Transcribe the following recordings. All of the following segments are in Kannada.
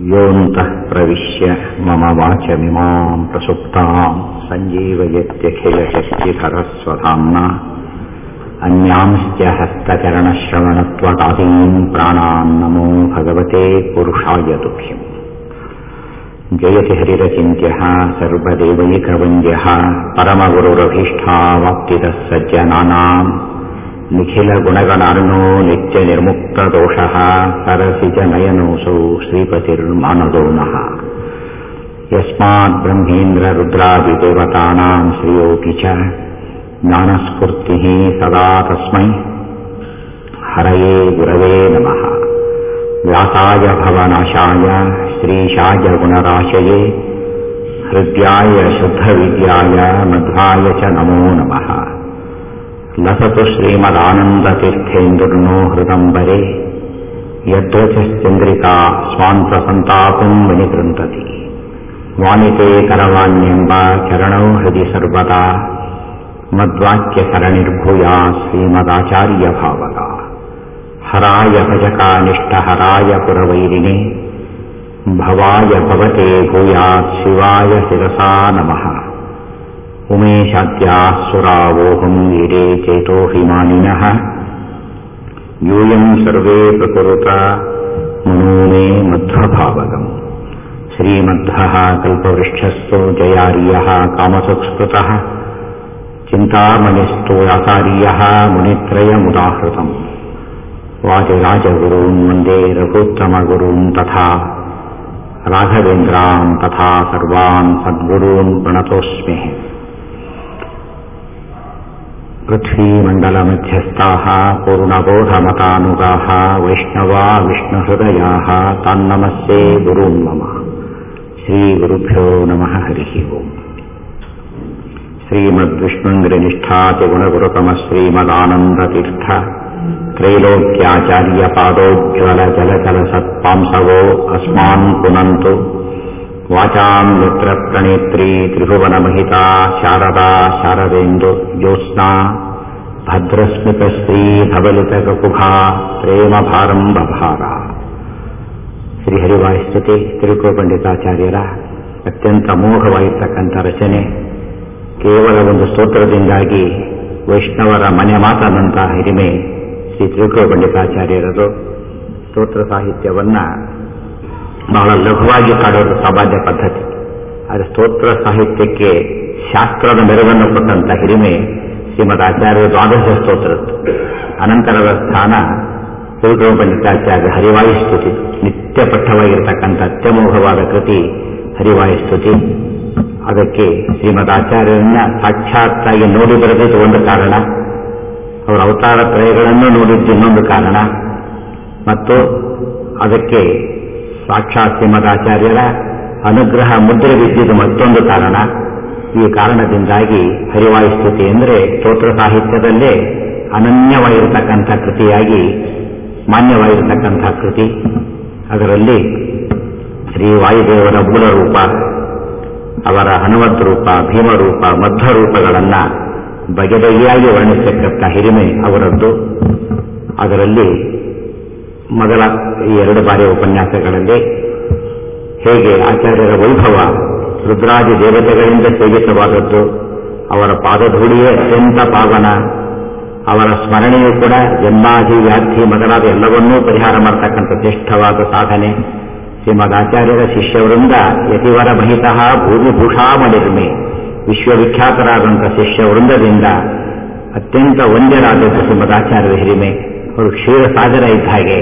योऽन्तः प्रविश्य मम वाचमिमाम् प्रसुप्ताम् सञ्जीवयत्यखिलशक्तिधरस्वधाम्ना अन्यांश्च हस्तचरणश्रवणत्वकादीन् प्राणान् नमो भगवते पुरुषाय तुभ्यम् जयति हरिरचिन्त्यः सर्वदेवैकवन्द्यः परमगुरुरभीष्टावाप्तितः सज्जनानाम् निखिलगुणगणार्णो नित्यनिर्मुक्तदोषः सरसिजनयनोऽसौ श्रीपतिर्मानदो नः यस्माद्ब्रह्मेन्द्ररुद्रादिदेवतानाम् श्रियोऽपि च ज्ञानस्फूर्तिः सदा तस्मै हरये गुरवे नमः व्यासाय भवनाशाय श्रीशाय गुणराशये हृद्याय शुद्धविद्याय मध्वाय च नमो नमः लसतु श्रीमदानन्दतीर्थेन्दुर्नो हृदम्बरे यद्वचश्चन्द्रिका स्वान्तसन्तापम् विनिकृन्तति वाणिते करवाण्यम्ब चरणौ हृदि सर्वदा मद्वाक्यसरणिर्भूया श्रीमदाचार्यभावगा हराय भजकानिष्ठहराय पुरवैरिणे भवाय भवते भूयात् शिवाय शिरसा नमः उमेशाद्याः सुरावोऽहम् वीरे चेतोऽभिमानिनः यूयम् सर्वे प्रकुरुत मनो मे मध्वभावगम् श्रीमध्वः कल्पवृक्षस्थो जयार्यः कामसुस्कृतः चिन्तामणिस्तु आचार्यः मुनित्रयमुदाहृतम् वादिराजगुरून् वन्दे रघुत्तमगुरून् तथा राघवेन्द्रान् तथा सर्वान् सद्गुरून् प्रणतोऽस्मि पृथ्वीमण्डलमध्यस्थाः पूर्णबोधमतानुगाः वैष्णवा विष्णुहृदयाः तान्नमस्ये गुरून् मम श्रीगुरुभ्यो नमः हरिः ओम् श्रीमद्विष्णुङ्गिरिनिष्ठातिगुणगुरुतमः श्रीमदानन्दतीर्थ त्रैलोक्याचार्यपादोज्ज्वलजलचलसत्पांसवो अस्मान् पुनन्तु वाचाम् मित्रप्रणेत्री त्रिभुवनमहिता शारदा शारदेन्दु ज्योत्स्ना ಭದ್ರಸ್ಮಿತಶ್ರೀಧವಲಿತಕುಭಾ ಪ್ರೇಮಭಾರಂ ಬಭಾರ ಶ್ರೀಹರಿವಾಯುಸ್ತುತಿ ತಿರುಕುಪಂಡಿತಾಚಾರ್ಯರ ಅತ್ಯಂತ ಅಮೋಘವಾಗಿರ್ತಕ್ಕಂಥ ರಚನೆ ಕೇವಲ ಒಂದು ಸ್ತೋತ್ರದಿಂದಾಗಿ ವೈಷ್ಣವರ ಮನೆ ಮಾತಾದಂತಹ ಹಿರಿಮೆ ಶ್ರೀ ತಿರುಕುಪಂಡಿತಾಚಾರ್ಯರದು ಸ್ತೋತ್ರ ಸಾಹಿತ್ಯವನ್ನ ಬಹಳ ಲಘುವಾಗಿ ಕಾಡೋದು ಸಾಮಾನ್ಯ ಪದ್ಧತಿ ಆದರೆ ಸ್ತೋತ್ರ ಸಾಹಿತ್ಯಕ್ಕೆ ಶಾಸ್ತ್ರದ ಮೆರುಗನ್ನು ಕೊಟ್ಟಂತ ಹಿರಿಮೆ ಶ್ರೀಮದ್ ಆಚಾರ್ಯ ದ್ವಾದಶ ಸ್ತೋತ್ರದ್ದು ಅನಂತರದ ಸ್ಥಾನ ತಿರುಗುವ ಪಂಡಿತಾಚಾರ್ಯ ಹರಿವಾಯುಸ್ತುತಿ ನಿತ್ಯ ಪಠವಾಗಿರತಕ್ಕಂಥ ಅತ್ಯಮೋಘವಾದ ಕೃತಿ ಹರಿವಾಯುಸ್ತುತಿ ಅದಕ್ಕೆ ಶ್ರೀಮದ್ ಆಚಾರ್ಯರನ್ನ ಸಾಕ್ಷಾತ್ತಾಗಿ ನೋಡಿ ಬರೆದಿದ್ದು ಒಂದು ಕಾರಣ ಅವರ ಅವತಾರ ತ್ರಯಗಳನ್ನು ನೋಡಿದ್ದು ಇನ್ನೊಂದು ಕಾರಣ ಮತ್ತು ಅದಕ್ಕೆ ಸಾಕ್ಷಾತ್ ಶ್ರೀಮದ್ ಆಚಾರ್ಯರ ಅನುಗ್ರಹ ಮುದ್ರೆ ಬಿದ್ದಿದ್ದು ಮತ್ತೊಂದು ಕಾರಣ ಈ ಕಾರಣದಿಂದಾಗಿ ಹರಿವಾಯುಸ್ತುತಿ ಅಂದರೆ ಸ್ತೋತ್ರ ಸಾಹಿತ್ಯದಲ್ಲೇ ಅನನ್ಯವಾಗಿರತಕ್ಕಂಥ ಕೃತಿಯಾಗಿ ಮಾನ್ಯವಾಗಿರತಕ್ಕಂಥ ಕೃತಿ ಅದರಲ್ಲಿ ಶ್ರೀ ವಾಯುದೇವರ ಮೂಲ ರೂಪ ಅವರ ಹನುಮದ್ ರೂಪ ಭೀಮರೂಪ ಮಧ್ವ ರೂಪಗಳನ್ನ ಬಗೆ ಬಗೆಯಾಗಿ ವರ್ಣಿಸತಕ್ಕಂಥ ಹಿರಿಮೆ ಅವರದ್ದು ಅದರಲ್ಲಿ ಮೊದಲ ಈ ಎರಡು ಬಾರಿಯ ಉಪನ್ಯಾಸಗಳಲ್ಲಿ ಹೇಗೆ ಆಚಾರ್ಯರ ವೈಭವ ರುದ್ರಾದಿ ದೇವತೆಗಳಿಂದ ಸೇವಿತವಾದದ್ದು ಅವರ ಪಾದಧೂಳಿಯೇ ಅತ್ಯಂತ ಪಾವನ ಅವರ ಸ್ಮರಣೆಯೂ ಕೂಡ ಜನ್ಮಾಧಿ ವ್ಯಾಧಿ ಮೊದಲಾದ ಎಲ್ಲವನ್ನೂ ಪರಿಹಾರ ಮಾಡತಕ್ಕಂಥ ಶ್ರೇಷ್ಠವಾದ ಸಾಧನೆ ಶ್ರೀಮದ್ ಆಚಾರ್ಯರ ಶಿಷ್ಯವೃಂದ ಯತಿವರ ಮಹಿತಃ ಭೂಮಿಭೂಷಾಮಣಿರ್ಮೆ ವಿಶ್ವವಿಖ್ಯಾತರಾದಂಥ ಶಿಷ್ಯವೃಂದದಿಂದ ಅತ್ಯಂತ ವಂದ್ಯರಾದದ್ದು ಶ್ರೀಮದ್ ಆಚಾರ್ಯರ ಹಿರಿಮೆ ಅವರು ಕ್ಷೀರ ಸಾಗರ ಇದ್ದ ಹಾಗೆ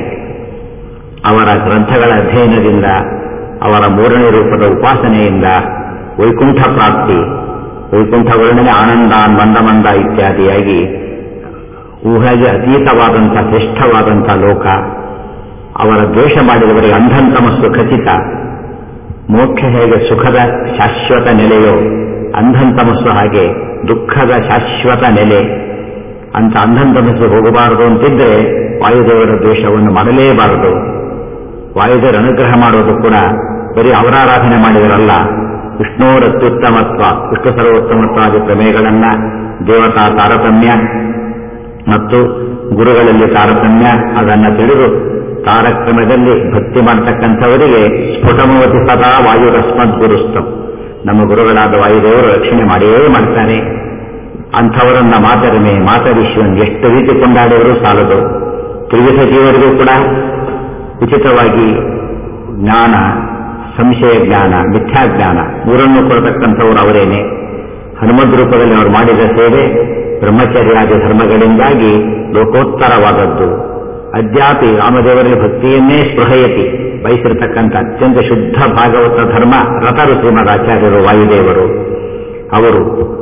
ಅವರ ಗ್ರಂಥಗಳ ಅಧ್ಯಯನದಿಂದ ಅವರ ಮೂರನೇ ರೂಪದ ಉಪಾಸನೆಯಿಂದ ವೈಕುಂಠ ಪ್ರಾಪ್ತಿ ವೈಕುಂಠ ವರ್ಣನೆ ಆನಂದ ಮಂದ ಮಂದ ಇತ್ಯಾದಿಯಾಗಿ ಊಹೆಗೆ ಅತೀತವಾದಂಥ ಶ್ರೇಷ್ಠವಾದಂಥ ಲೋಕ ಅವರ ದ್ವೇಷ ಮಾಡಿದವರಿಗೆ ಅಂಧಂತಮಸ್ಸು ಖಚಿತ ಮೋಕ್ಷ ಹೇಗೆ ಸುಖದ ಶಾಶ್ವತ ನೆಲೆಯೋ ಅಂಧಂತಮಸ್ಸು ಹಾಗೆ ದುಃಖದ ಶಾಶ್ವತ ನೆಲೆ ಅಂತ ಅಂಧಂತಮಸ್ಸು ಹೋಗಬಾರದು ಅಂತಿದ್ರೆ ವಾಯುದೇವರ ದ್ವೇಷವನ್ನು ಮಾಡಲೇಬಾರದು ವಾಯುದೇವರ ಅನುಗ್ರಹ ಮಾಡೋದು ಕೂಡ ಬರೀ ಅವರಾರಾಧನೆ ಮಾಡಿದರಲ್ಲ ವಿಷ್ಣುವರ ಅತ್ಯುತ್ತಮತ್ವ ವಿಷ್ಣು ಸರ್ವೋತ್ತಮತ್ವಾದಿ ಪ್ರಮೇಯಗಳನ್ನ ದೇವತಾ ತಾರತಮ್ಯ ಮತ್ತು ಗುರುಗಳಲ್ಲಿ ತಾರತಮ್ಯ ಅದನ್ನು ತಿಳಿದು ತಾರಕ್ರಮದಲ್ಲಿ ಭಕ್ತಿ ಮಾಡತಕ್ಕಂಥವರಿಗೆ ಸ್ಫುಟಮವತಿ ಸದಾ ವಾಯುರಸ್ಮದ್ ಗುರುಸ್ತಂ ನಮ್ಮ ಗುರುಗಳಾದ ವಾಯುದೇವರು ರಕ್ಷಣೆ ಮಾಡಿಯೇ ಮಾಡ್ತಾನೆ ಅಂಥವರನ್ನ ಮಾತರಿಮೆ ಮಾತರಿಶ್ವನ್ ಎಷ್ಟು ರೀತಿ ಕೊಂಡಾಡಿದರೂ ಸಾಲದು ತ್ರಿವಿಧ ಜೀವರಿಗೂ ಕೂಡ ಉಚಿತವಾಗಿ ಜ್ಞಾನ ಸಂಶಯ ಜ್ಞಾನ ಮಿಥ್ಯಾಜ್ಞಾನ ಮೂರನ್ನು ಕೊಡತಕ್ಕಂಥವರು ಅವರೇನೆ ಹನುಮದ್ ರೂಪದಲ್ಲಿ ಅವರು ಮಾಡಿದ ಸೇವೆ ಬ್ರಹ್ಮಚರ್ಯಾದಿ ಧರ್ಮಗಳಿಂದಾಗಿ ಲೋಕೋತ್ತರವಾದದ್ದು ಅದ್ಯಾಪಿ ರಾಮದೇವರಲ್ಲಿ ಭಕ್ತಿಯನ್ನೇ ಸ್ಪೃಹಯತಿ ಬಯಸಿರತಕ್ಕಂಥ ಅತ್ಯಂತ ಶುದ್ಧ ಭಾಗವತ ಧರ್ಮ ರಥರು ಶ್ರೀಮದ್ ಆಚಾರ್ಯರು ವಾಯುದೇವರು ಅವರು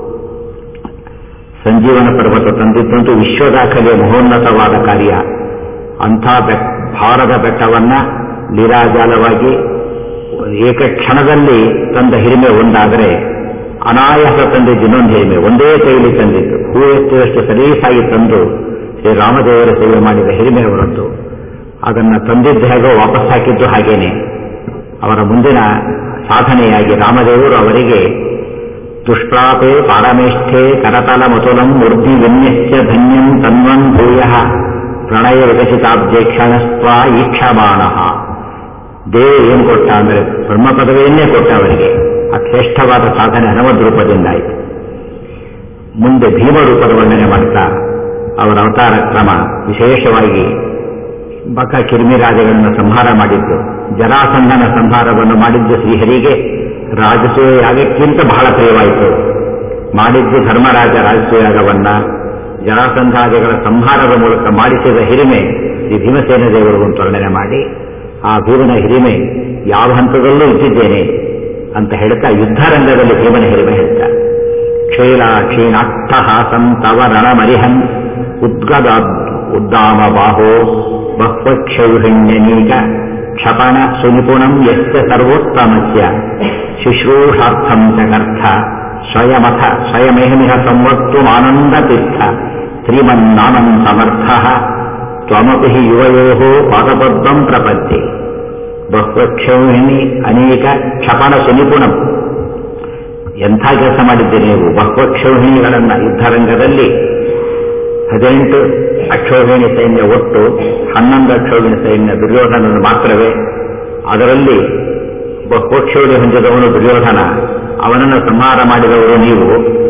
ಸಂಜೀವನ ಪರ್ವತ ತಂದಿದ್ದಂತೂ ವಿಶ್ವದಾಖಲೆಯ ಮಹೋನ್ನತವಾದ ಕಾರ್ಯ ಅಂಥ ಬೆಟ್ ಭಾರದ ಬೆಟ್ಟವನ್ನ ಲೀಲಾಜಾಲವಾಗಿ ಏಕಕ್ಷಣದಲ್ಲಿ ತಂದ ಹಿರಿಮೆ ಒಂದಾದರೆ ಅನಾಯಾಸ ತಂದಿದ್ದು ಇನ್ನೊಂದು ಹಿರಿಮೆ ಒಂದೇ ಕೈಲಿ ತಂದಿದ್ದು ಹೂ ಎತ್ತಿದಷ್ಟು ಸಲೀಸಾಗಿ ತಂದು ಶ್ರೀರಾಮದೇವರ ಸೇವೆ ಮಾಡಿದ ಹಿರಿಮೆ ಅವರದ್ದು ಅದನ್ನು ತಂದಿದ್ದು ಹೇಗೋ ವಾಪಸ್ ಹಾಕಿದ್ದು ಹಾಗೇನೆ ಅವರ ಮುಂದಿನ ಸಾಧನೆಯಾಗಿ ರಾಮದೇವರು ಅವರಿಗೆ ದುಷ್ಪ್ರಾಪೆ ಪಾರಮೇಷ್ಠೆ ಕರತಲ ಮತುಲಂ ಮೂರ್ತಿ ವಿನ್ಯಸ್ಯ ಧನ್ಯಂ ತನ್ವನ್ ಭೂಯ ಪ್ರಣಯ ವಿಕಸಿತಾಬ್ಜೇಕ್ಷಣಸ್ವ ಈಕ್ಷಮಾಣ ದೇವರು ಏನು ಕೊಟ್ಟ ಅಂದರೆ ಬ್ರಹ್ಮ ಪದವಿಯನ್ನೇ ಕೊಟ್ಟ ಅವರಿಗೆ ಆ ಶ್ರೇಷ್ಠವಾದ ಸಾಧನೆ ಹನುಮದ್ ರೂಪದಿಂದಾಯಿತು ಮುಂದೆ ಭೀಮ ರೂಪದ ವರ್ಣನೆ ಮಾಡ್ತಾ ಅವರ ಅವತಾರ ಕ್ರಮ ವಿಶೇಷವಾಗಿ ಬಕ ಕಿರ್ಮಿರಾಜಗಳನ್ನು ಸಂಹಾರ ಮಾಡಿದ್ದು ಜರಾಸಂಧನ ಸಂಹಾರವನ್ನು ಮಾಡಿದ್ದು ಶ್ರೀಹರಿಗೆ ರಾಜಸೂಯ ಯಾಗಕ್ಕಿಂತ ಬಹಳ ಪ್ರಿಯವಾಯಿತು ಮಾಡಿದ್ದು ಧರ್ಮರಾಜ ರಾಜಸೂಯ ಯಾಗವನ್ನ ಜರಾಸಂಧಾದಿಗಳ ಸಂಹಾರದ ಮೂಲಕ ಮಾಡಿಸಿದ ಹಿರಿಮೆ ಶ್ರೀ ಭೀಮಸೇನ ದೇವರು ಅಂತ ವರ್ಣನೆ ಮಾಡಿ ಆ ಭೀಮನ ಹಿರಿಮೆ ಯಾವ ಹಂತದಲ್ಲೂ ಇಟ್ಟಿದ್ದೇನೆ ಅಂತ ಹೇಳ್ತಾ ಯುದ್ಧರಂಗದಲ್ಲಿ ಭೀಮನ ಹಿರಿಮೆ ಹೇಳ್ತಾ ಕ್ಷೀಲ ಕ್ಷೀಣಾಟ್ಟಹಾಸಂ ತವ ರಣಮರಿಹನ್ ಉದ್ಗದ ಉದ್ದಾಮ ಬಾಹೋ ಬಹ್ವಕ್ಷೌಹಿಣ್ಯನೀಕ ಕ್ಷಪಣ ಸುನಿಪುಣಂ ಯಸ್ಯ ಸರ್ವೋತ್ತಮಸ್ಯ ಶುಶ್ರೂಷಾರ್ಥಂ ಚಕರ್ಥ ಸ್ವಯಮಥ ಸ್ವಯಮೇಹಮಿಹ ಸಂವರ್ತುಮಾನಂದ ತೀರ್ಥ ಶ್ರೀಮನ್ನಾನಂ ಸಮರ್ಥ ತ್ವಮಪಿ ಹಿ ಯುವಯೋ ಪಾದಪದ್ಮಂ ಪ್ರಪದ್ಯೆ ಬಹ್ವಕ್ಷೌಹಿಣಿ ಅನೇಕ ಕ್ಷಪಣ ಸುನಿಪುಣಂ ಎಂಥ ಕೆಲಸ ಮಾಡಿದ್ದೀರಿ ನೀವು ಬಹ್ವಕ್ಷೌಹಿಣಿಗಳನ್ನ ಯುದ್ಧರಂಗದಲ್ಲಿ ಹದಿನೆಂಟು ಅಕ್ಷೋಹಿಣಿ ಸೈನ್ಯ ಒಟ್ಟು ಹನ್ನೊಂದು ಅಕ್ಷೋಹಿಣಿ ಸೈನ್ಯ ದುರ್ಯೋಧನನು ಮಾತ್ರವೇ ಅದರಲ್ಲಿ ಬಹುಕ್ಷೋಣಿ ಹೊಂದಿದವನು ದುರ್ಯೋಧನ ಅವನನ್ನು ಸಂಹಾರ ಮಾಡಿದವರು ನೀವು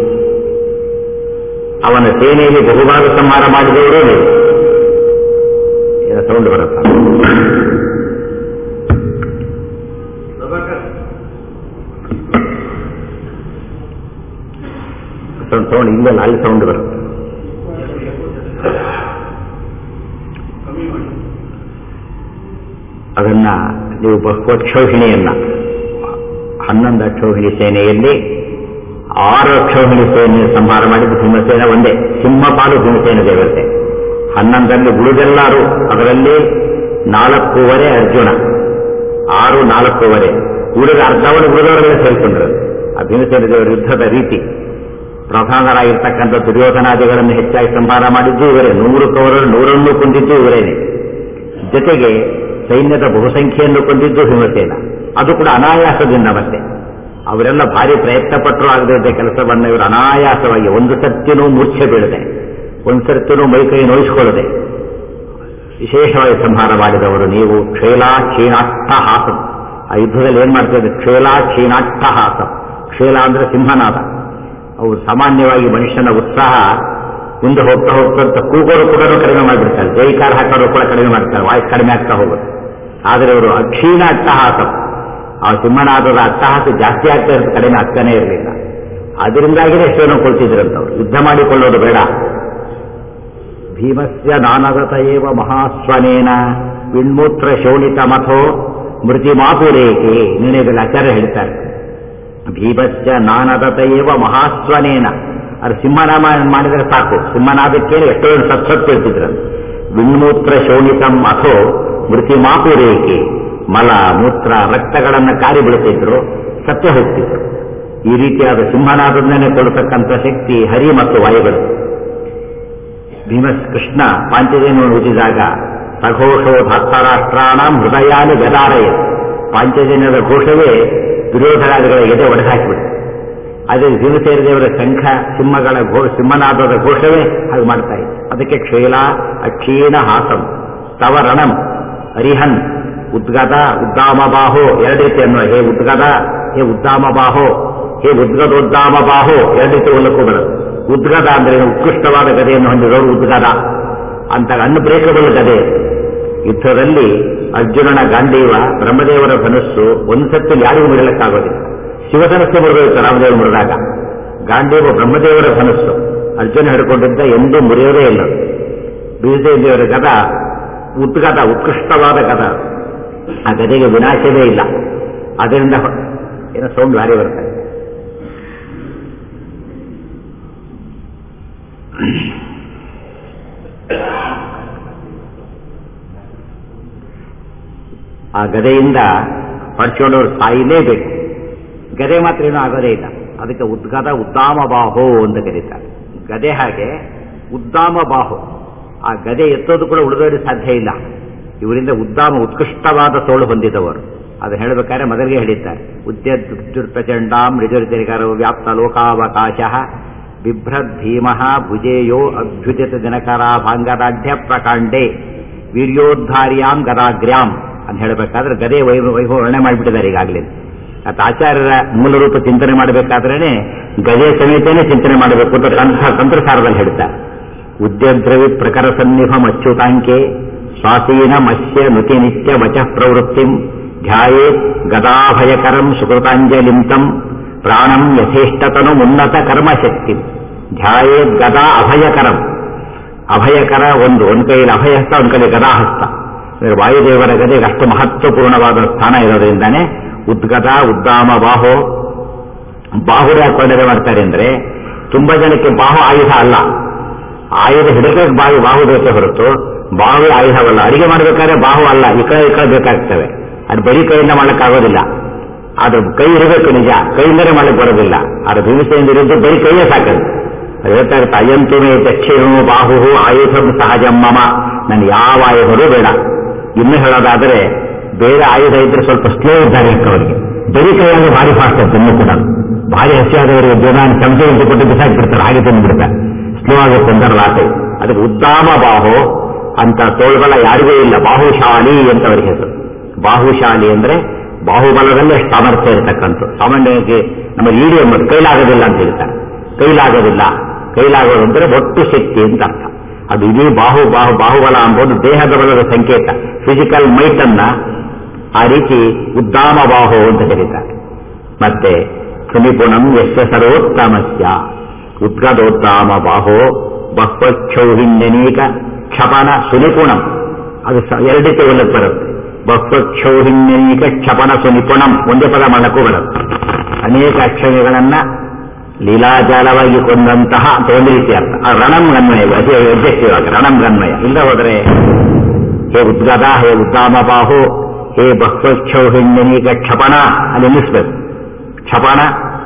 ಅವನ ಸೇನೆಯಲ್ಲಿ ಬಹುಭಾಗ ಸಂಹಾರ ಮಾಡಿದವರು ನೀವು ಸೌಂಡ್ ಬರುತ್ತ ಸೌಂಡ್ ಇಲ್ಲಲ್ಲ ಅಲ್ಲಿ ಸೌಂಡ್ ಬರುತ್ತೆ ಅದನ್ನ ನೀವು ಬಹುಕ್ಷೋಹಿಣಿಯನ್ನ ಹನ್ನೊಂದು ಅಕ್ಷೋಹಿಣಿ ಸೇನೆಯಲ್ಲಿ ಆರು ಅಕ್ಷೋಹಿಣಿ ಸೇನೆ ಸಂಹಾರ ಮಾಡಿದ್ದು ಭೀಮಸೇನ ಒಂದೇ ಸಿಂಹಪಾಲು ಭೀಮಸೇನ ದೇವತೆ ಹನ್ನೊಂದರಲ್ಲಿ ಉಳಿದೆಲ್ಲರೂ ಅದರಲ್ಲಿ ನಾಲ್ಕೂವರೆ ಅರ್ಜುನ ಆರು ನಾಲ್ಕೂವರೆ ಉಳಿದ ಅರ್ಧವನ್ನು ಉಳಿದವರೆಲ್ಲ ಸೇರಿಕೊಂಡ್ರು ಆ ಭೀಮಸೇನ ದೇವರ ಯುದ್ಧದ ರೀತಿ ಪ್ರಧಾನರಾಗಿರ್ತಕ್ಕಂಥ ದುರ್ಯೋಧನಾದಿಗಳನ್ನು ಹೆಚ್ಚಾಗಿ ಸಂಹಾರ ಮಾಡಿದ್ದು ಇವರೇ ನೂರು ಕವರರು ನೂರನ್ನು ಕೊಂದಿದ್ದು ಇವರೇನೆ ಜೊತೆಗೆ ಸೈನ್ಯದ ಬಹುಸಂಖ್ಯೆಯನ್ನು ಕೊಂದಿದ್ದು ಭೀಮಸೇನ ಅದು ಕೂಡ ಅನಾಯಾಸದಿಂದ ಮತ್ತೆ ಅವರೆಲ್ಲ ಭಾರಿ ಪ್ರಯತ್ನ ಪಟ್ಟರು ಆಗದಿದ್ದ ಕೆಲಸವನ್ನು ಇವರು ಅನಾಯಾಸವಾಗಿ ಒಂದು ಸತ್ತಿನೂ ಮೂರ್ಛೆ ಬೀಳದೆ ಒಂದು ಸತ್ತಿನೂ ಮೈಕೈ ನೋಯಿಸಿಕೊಳ್ಳದೆ ವಿಶೇಷವಾಗಿ ಸಂಹಾರ ಮಾಡಿದವರು ನೀವು ಕ್ಷೇಲಾ ಕ್ಷೀಣಾಟ್ಟಹಾಸಂ ಆ ಯುದ್ಧದಲ್ಲಿ ಏನ್ ಮಾಡ್ತಿದ್ದಾರೆ ಕ್ಷೇಲಾ ಕ್ಷೀಣಾಟ್ಟಹಾಸಂ ಕ್ಷೇಲ ಅಂದ್ರೆ ಸಿಂಹನಾದ ಅವು ಸಾಮಾನ್ಯವಾಗಿ ಮನುಷ್ಯನ ಉತ್ಸಾಹ ಮುಂದೆ ಹೋಗ್ತಾ ಹೋಗ್ತಾ ಕೂಗೋರು ಕೂಡ ಕಡಿಮೆ ಮಾಡಿಬಿಡ್ತಾರೆ ಜೈಕಾರ ಹಾಕೋರು ಕೂಡ ಕಡಿಮೆ ಮಾಡ್ತಾರೆ ವಾಯ್ಸ್ ಕಡಿಮೆ ಆಗ್ತಾ ಹೋಗುತ್ತೆ ಆದರೆ ಇವರು ಅಕ್ಷೀಣ ಅಟ್ಟಹಾಸ ಆ ಸಿಂಹನಾದದ ಅಟ್ಟಹಾಸ ಜಾಸ್ತಿ ಆಗ್ತಾ ಇರುತ್ತೆ ಕಡಿಮೆ ಆಗ್ತಾನೆ ಇರಲಿಲ್ಲ ಅದರಿಂದಾಗಿನೇ ಎಷ್ಟೇನೋ ಕೊಳ್ತಿದ್ರಂತವ್ರು ಯುದ್ಧ ಮಾಡಿಕೊಳ್ಳೋದು ಬೇಡ ಭೀಮಸ್ಯ ನಾನಗತ ಏವ ಮಹಾಸ್ವನೇನ ವಿಣ್ಮೂತ್ರ ಶೋಣಿತ ಮಥೋ ಮೃತಿ ಮಾಪುರೇಕೆ ನಿರ್ಣಯದಲ್ಲಿ ಆಚಾರ್ಯ ಹೇಳ್ತಾರೆ ಭೀಮಸ್ಯ ನಾನದತ ಏವ ಮಹಾಸ್ವನೇನ ಅದು ಸಿಂಹನಾಮ ಮಾಡಿದರೆ ಸಾಕು ಸಿಂಹನಾದಕ್ಕೇನು ಎಷ್ಟೋ ಸತ್ಸತ್ತು ಇರ್ತಿದ್ರು ವಿಣ್ಮೂತ್ರ ಶೋಣಿತಂ ಅಥೋ ಮೃತಿ ಮಾಪುರೇಕೆ ಮಲ ಮೂತ್ರ ರಕ್ತಗಳನ್ನು ಕಾರಿ ಬಿಡುತ್ತಿದ್ರು ಸತ್ಯ ಹೋಗ್ತಿದ್ರು ಈ ರೀತಿಯಾದ ಸಿಂಹನಾದನ್ನೇ ಕೊಡತಕ್ಕಂಥ ಶಕ್ತಿ ಹರಿ ಮತ್ತು ವಾಯುಗಳು ಭೀಮ ಕೃಷ್ಣ ಪಾಂಚಜನ್ಯವನ್ನು ಉಜಿದಾಗ ಸಘೋಷೋ ಧಾತ್ತರಾಷ್ಟ್ರಾಣ ಹೃದಯಾನಿ ಗದಾರಯ ಪಾಂಚಜನ್ಯದ ಘೋಷವೇ ದುರ್ಯೋಧನಾದಿಗಳ ಎದೆ ಒಡೆದಾಕಿಬಿಟ್ಟು ಅದೇ ಭೀಮಸೇನ ದೇವರ ಶಂಖ ಸಿಂಹಗಳ ಘೋ ಸಿಂಹನಾದದ ಘೋಷವೇ ಹಾಗೆ ಮಾಡ್ತಾ ಇದೆ ಅದಕ್ಕೆ ಕ್ಷೀಲ ಅಕ್ಷೀಣ ಹಾಸಂ ತವ ರಣಂ ಅರಿಹನ್ ಉದ್ಗದ ಉದ್ದಾಮ ಬಾಹೋ ಎರಡು ರೀತಿ ಅನ್ನೋ ಹೇ ಉದ್ಗದ ಹೇ ಉದ್ದಾಮ ಬಾಹೋ ಹೇ ಉದ್ಗದೋದ್ದಾಮ ಬಾಹೋ ಎರಡು ರೀತಿ ಉಲ್ಲಕ್ಕೂ ಬರೋದು ಉದ್ಗದ ಅಂದ್ರೆ ಉತ್ಕೃಷ್ಟವಾದ ಗದೆಯನ್ನು ಹೊಂದಿದವರು ಉದ್ಗದ ಅಂತ ಅನ್ಬ್ರೇಕಬಲ್ ಗದೆ ಯುದ್ಧದಲ್ಲಿ ಅರ್ಜುನನ ಗಾಂಡೀವ ಬ್ರಹ್ಮದೇವರ ಧನಸ್ಸು ಒಂದು ಸತ್ತು ಯಾರಿಗೂ ಮುರಿಯಲಿಕ್ಕಾಗೋದಿಲ್ಲ ಶಿವಧನಸ್ಸು ಮುರಿದೋಯ್ತು ರಾಮದೇವರು ಮುರಿದಾಗ ಗಾಂಡೀವ ಬ್ರಹ್ಮದೇವರ ಧನಸ್ಸು ಅರ್ಜುನ ಹಿಡ್ಕೊಂಡಿದ್ದ ಎಂದೂ ಮುರಿಯೋದೇ ಇಲ್ಲ ಬೀಜದೇವರ ಗದ ಉದ್ಗದ ಉತ್ಕೃಷ್ಟವಾದ ಗದ ಆ ಗದೆಗೆ ವಿನಾಶವೇ ಇಲ್ಲ ಅದರಿಂದ ಹೊ- ಏನೋ ಸೌಂಡ್ ಭಾರಿ ಬರ್ತಾ ಇದೆ ಆ ಗದೆಯಿಂದ ಪಡ್ಸ್ಕೊಂಡವ್ರು ಸಾಯಲೇಬೇಕು ಗದೆ ಮಾತ್ರ ಏನೂ ಆಗೋದೇ ಇಲ್ಲ ಅದಕ್ಕೆ ಉದ್ಗದ ಉದ್ದಾಮ ಬಾಹೋ ಅಂತ ಕರೀತಾರೆ ಗದೆ ಹಾಗೆ ಉದ್ದಾಮ ಬಾಹು ಆ ಗದೆ ಎತ್ತೋದು ಕೂಡ ಉಳಿದೋರಿಗೆ ಸಾಧ್ಯ ಇಲ್ಲ ಇವರಿಂದ ಉದ್ದಾಮ ಉತ್ಕೃಷ್ಟವಾದ ತೋಳು ಹೊಂದಿದವರು ಅದು ಹೇಳಬೇಕಾದ್ರೆ ಮೊದಲಿಗೆ ಹೇಳಿದ್ದಾರೆ ಉದ್ಯದ್ಯುರ್ಪ್ರಚಂಡಾಂ ರಿಜುರಿತಿರಿಕರೋ ವ್ಯಾಪ್ತ ಲೋಕಾವಕಾಶ ಬಿಭ್ರದ್ ಭೀಮಃ ಭುಜೇಯೋ ಅಭ್ಯುಜಿತ ದಿನಕರಾಭಾಂಗದಾಢ್ಯ ಪ್ರಕಾಂಡೆ ವೀರ್ಯೋದ್ಧಾರ್ಯಾಂ ಗದಾಗ್ರ್ಯಾಂ ಅಂತ ಹೇಳಬೇಕಾದ್ರೆ ಗದೆ ವೈಭವ ವೈಭವ ವರ್ಣನೆ ಮಾಡಿಬಿಟ್ಟಿದ್ದಾರೆ ಈಗಾಗಲೇ ಅತ್ ಆಚಾರ್ಯರ ಮೂಲ ರೂಪ ಚಿಂತನೆ ಮಾಡಬೇಕಾದ್ರೇನೆ ಗದೆ ಸಮೇತನೇ ಚಿಂತನೆ ಮಾಡಬೇಕು ಅಂತ ತಂತ್ರ ತಂತ್ರಸಾರದಲ್ಲಿ ಹೇಳ್ತಾರೆ ಉದ್ಯದ್ರವಿ ಪ್ರಕರ ಸನ್ನಿಭಂ ಅಚ್ಯುತಾಂಕೆ ಸ್ವಾಸೀನ ಮತ್ಸ್ಯ ನುತಿ ನಿತ್ಯ ವಚಃ ಪ್ರವೃತ್ತಿಂ ಧ್ಯಾಯೇತ್ ಗದಾಭಯಕರಂ ಸುಕೃತಾಂಜಲಿಂ ತಂ ಪ್ರಾಣಂ ಯಥೇಷ್ಟತನು ಉನ್ನತ ಕರ್ಮಶಕ್ತಿ ಧ್ಯಾಯೇತ್ ಗದಾ ಅಭಯಕರಂ ಅಭಯಕರ ಒಂದು ಒಂದು ಕೈಯಲ್ಲಿ ಅಭಯಹಸ್ತ ಒಂದು ಕೈಯಲ್ಲಿ ಗದಾಹಸ್ತ ಅಂದ್ರೆ ವಾಯುದೇವರ ಗದೆಗೆ ಅಷ್ಟು ಮಹತ್ವಪೂರ್ಣವಾದ ಸ್ಥಾನ ಇರೋದ್ರಿಂದಾನೆ ಉದ್ಗದ ಉದ್ದಾಮ ಬಾಹೋ ಬಾಹುಡೆ ಹಾಕೊಂಡರೆ ಮಾಡ್ತಾರೆ ಅಂದ್ರೆ ತುಂಬಾ ಜನಕ್ಕೆ ಬಾಹು ಆಯುಧ ಅಲ್ಲ ಆಯುಧ ಹಿಡಕಕ್ಕೆ ಬಾವಿ ಬಾಹು ಬೇಕೇ ಹೊರತು ಬಾಹು ಆಯುಧವಲ್ಲ ಅಡಿಗೆ ಮಾಡಬೇಕಾದ್ರೆ ಬಾಹು ಅಲ್ಲ ಈ ಕಡೆ ಈ ಕಡೆ ಬೇಕಾಗ್ತವೆ ಅದು ಬರೀ ಕೈಯಿಂದ ಮಾಡಕ್ಕಾಗೋದಿಲ್ಲ ಅದು ಕೈ ಇರಬೇಕು ನಿಜ ಕೈಯಿಂದಲೇ ಮಾಡಕ್ ಬರೋದಿಲ್ಲ ಅದು ಭೀಮಸೇನ ಇರೋದು ಬರೀ ಕೈಯೇ ಸಾಕದು ಅದು ಹೇಳ್ತಾ ಇರುತ್ತೆ ಅಯ್ಯಂತು ಮೇ ದಕ್ಷಿಣೋ ಬಾಹು ಆಯುಧಂ ಸಹಜಂ ಮಮ ನಾನು ಯಾವ ಆಯುಧರೂ ಬೇಡ ಇನ್ನು ಹೇಳೋದಾದ್ರೆ ಬೇರೆ ಆಯುಧ ಇದ್ರೆ ಸ್ವಲ್ಪ ಸ್ಲೋ ಇದ್ದಾರೆ ಅವರಿಗೆ ಬರೀ ಕೈಯಲ್ಲಿ ಭಾರಿ ಫಾಸ್ಟ್ ಅಂತ ಇನ್ನೂ ಕೂಡ ಭಾರಿ ಹಸಿಯಾದವರಿಗೆ ಜೀವನ ಚಮಚೆ ಅಂತ ಕೊಟ್ಟು ಬಿಸಾಕ್ಬಿಡ್ತಾರೆ ಹಾಗೆ ತಿಂದ್ಬಿಡ್ತಾರೆ ಸ್ಲೋ ಆಗುತ್ತೆ ಅಂತಾರಲ್ಲ ಆಟೆ ಅದಕ್ಕೆ ಉದ್ದಾಮ ಬಾಹು ಅಂತ ತೋಳುಗಳ ಯಾರಿಗೂ ಇಲ್ಲ ಬಾಹುಶಾಲಿ ಅಂತ ಅವರಿಗೆ ಹೆಸರು ಬಾಹುಶಾಲಿ ಅಂದ್ರೆ ಬಾಹುಬಲದಲ್ಲೇ ಸಾಮರ್ಥ್ಯ ಇರತಕ್ಕಂಥ ಸಾಮಾನ್ಯವಾಗಿ ನಮ್ಮ ಈಡಿ ಎಂಬುದು ಕೈಲಾಗೋದಿಲ್ಲ ಅಂತ ಹೇಳ್ತಾರೆ ಕೈಲಾಗೋದಿಲ್ಲ ಕೈಲಾಗೋದು ಅಂದ್ರೆ ಒಟ್ಟು ಶಕ್ತಿ ಅಂತ ಅರ್ಥ ಅದು ಇಡೀ ಬಾಹು ಬಾಹು ಬಾಹುಬಲ ಎಂಬುದು ದೇಹದ ಬಲದ ಸಂಕೇತ ಫಿಸಿಕಲ್ ಮೈಟ್ ಅನ್ನ ಆ ರೀತಿ ಉದ್ದಾಮ ಬಾಹು ಅಂತ ಕರೀತಾರೆ ಮತ್ತೆ ಸುನಿಪುಣಂ ಯಶ ಸರ್ವೋತ್ತಮಸ್ಯ ಉದ್ಗದೋತ್ತಾಮ ಬಾಹೋ ಬಹ್ವಕ್ಷೌಹಿಣ್ಯನೀಕ ಕ್ಷಪನ ಸುನಿಪುಣಂ ಅದು ಸ- ಎರಡಿತೆ ಒಲ್ಲಕ್ಕೆ ಬರುತ್ತೆ ಬಹ್ವಕ್ಷೌಹಿಣ್ಯನೀಕ ಕ್ಷಪನ ಸುನಿಪುಣಂ ಒಂದೇ ಪದ ಮಾಡಕ್ಕೂ ಬರುತ್ತೆ ಅನೇಕ ಅಕ್ಷರಗಳನ್ನ ಲೀಲಾಜಾಲವಾಗಿ ಕೊಂದಂತಹ ಅಂತ ಒಂದು ರೀತಿ ಅರ್ಥ ಆ ರಣಂ ಗನ್ಮಯ ಅತಿ objective ಆಗಿ ರಣಂ ಗನ್ಮಯ ಇಲ್ಲ ಹೋದರೆ ಹೇ ಉದ್ಗದ ಹೇ ಉದ್ದಾಮ ಬಾಹು ಹೇ ಬಹ್ವಕ್ಷೌಹಿಣ್ಯನೀಕ ಕ್ಷಪಣ ಅಲ್ಲಿ ನಿಲ್ಲಿಸ್ಬೇಕು ಕ್ಷಪಣ